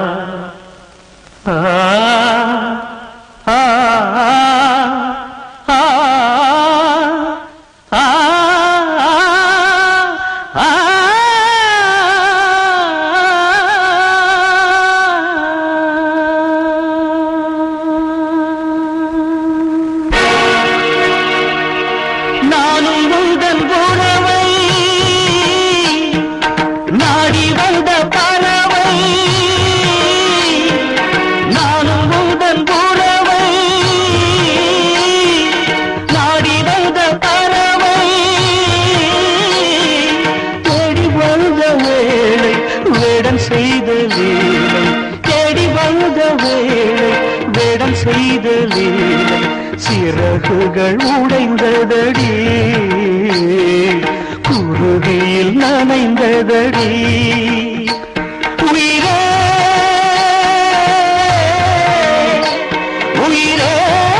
ஆ ஆ ஆ நானும் உந்தன் உறவை நாடி வந்த பறவை நானும் உந்தன் உறவை நாடி வந்த பறவை தேடி வந்த வேளை வேடம் செய்த வேளை தேடி வந்த வேளை வேடம் செய்த வேளை சிறகுகள் உடைந்ததடி குருதியில் நனைந்ததடி உயிரே உயிரே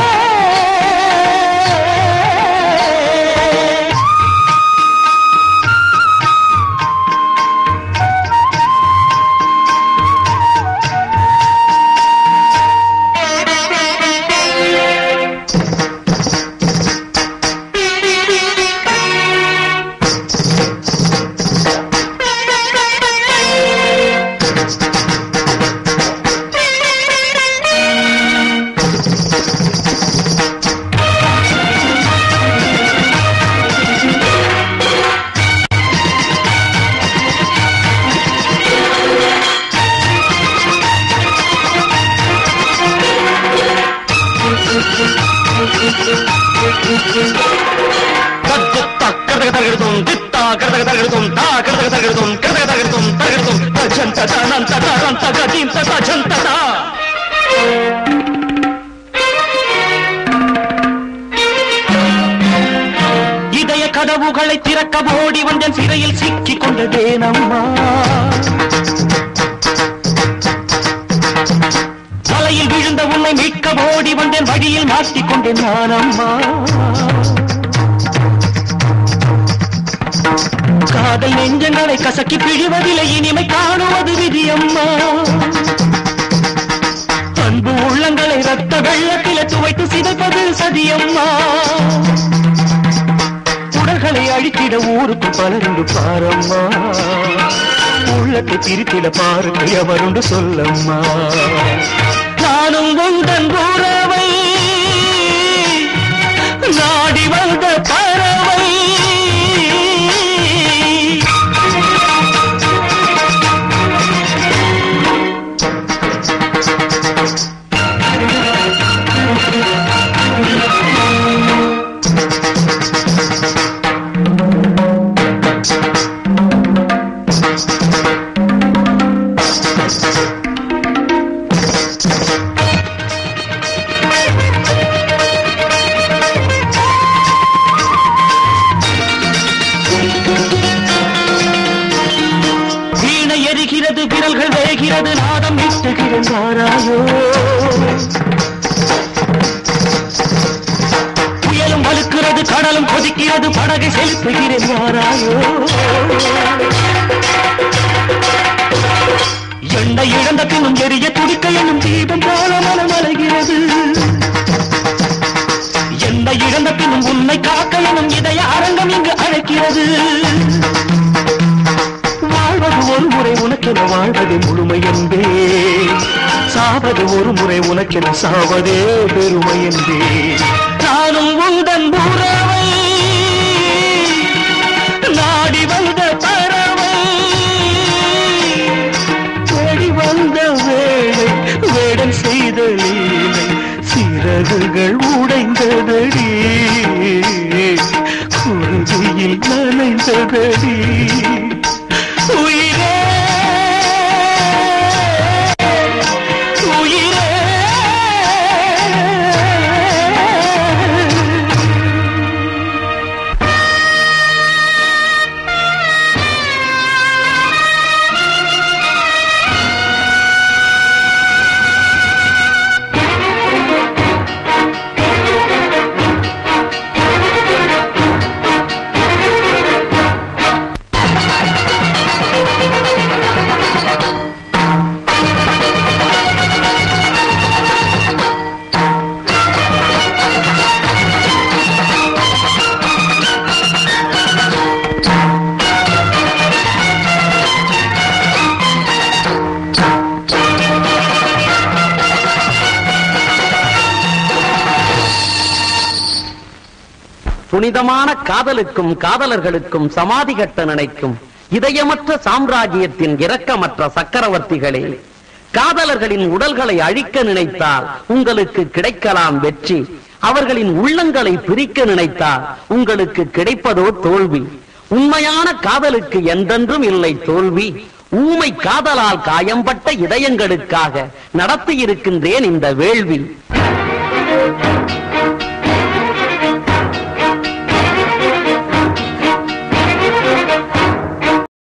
இதய கதவுகளை திறக்க ஓடி வந்தேன் சிறையில் சிக்கிக் கொண்டதேனம்மா வலையில் விழுந்த உன்னை மீட்க ஓடி வந்தேன் வழியில் மாட்டிக் கொண்டேன் நானம்மா காதல் நெஞ்சங்களை கசக்கி பிழிவதில்லை இனிமை காணுவது விதியம்மா அன்பு உள்ளங்களை ரத்த வெள்ளத்தில துவைத்து சிதைப்பது சதியம்மா உடல்களை அழித்திட ஊருக்கு பலருண்டு பாரம்மா உள்ளத்தை பிரித்திட பாருங்க எவருண்டு சொல்லம்மா நானும் உந்தன் உறவை நாடி வந்த பறவை வீணை எரிகிறது விரல்கள் வேகிறது நாதம் இட்டுகிறாராயோ புயலும் வலுக்கிறது கடலும் கொதிக்கிறது படகை செலுத்துகிறேன் வாராயோ எண்ணெய் இழந்த பின்னும் எரிய துடிக்க எனும் தீபம் போல மனம் அலைகிறது எண்ணெய் இழந்த பின்னும் உன்னை காக்க எனும் இதய அரங்கம் இங்கு அழைக்கிறது வாழ்வது ஒரு முறை உனக்கென வாழ்வது முழுமை என்பே சாவது ஒரு முறை உனக்கென சாவதே பெருமை என்பே நானும் உந்தன் உறவை நாடி வந்த பறவை தேடி வந்த வேளை வேடம் செய்த லீலை சிறகுகள் உடைந்ததடி குருதியில் நனைந்ததடி புனிதமான காதலுக்கும் காதலர்களுக்கும் சமாதி கட்ட நினைக்கும் இதயமற்ற சாம்ராஜ்யத்தின் இரக்கமற்ற சக்கரவர்த்திகளே காதலர்களின் உடல்களை அழிக்க நினைத்தால் உங்களுக்கு கிடைக்கலாம் வெற்றி அவர்களின் உள்ளங்களை பிரிக்க நினைத்தால் உங்களுக்கு கிடைப்பதோ தோல்வி உண்மையான காதலுக்கு என்றென்றும் இல்லை தோல்வி ஊமை காதலால் காயம்பட்ட இதயங்களுக்காக நடத்தியிருக்கின்றேன் இந்த வேள்வி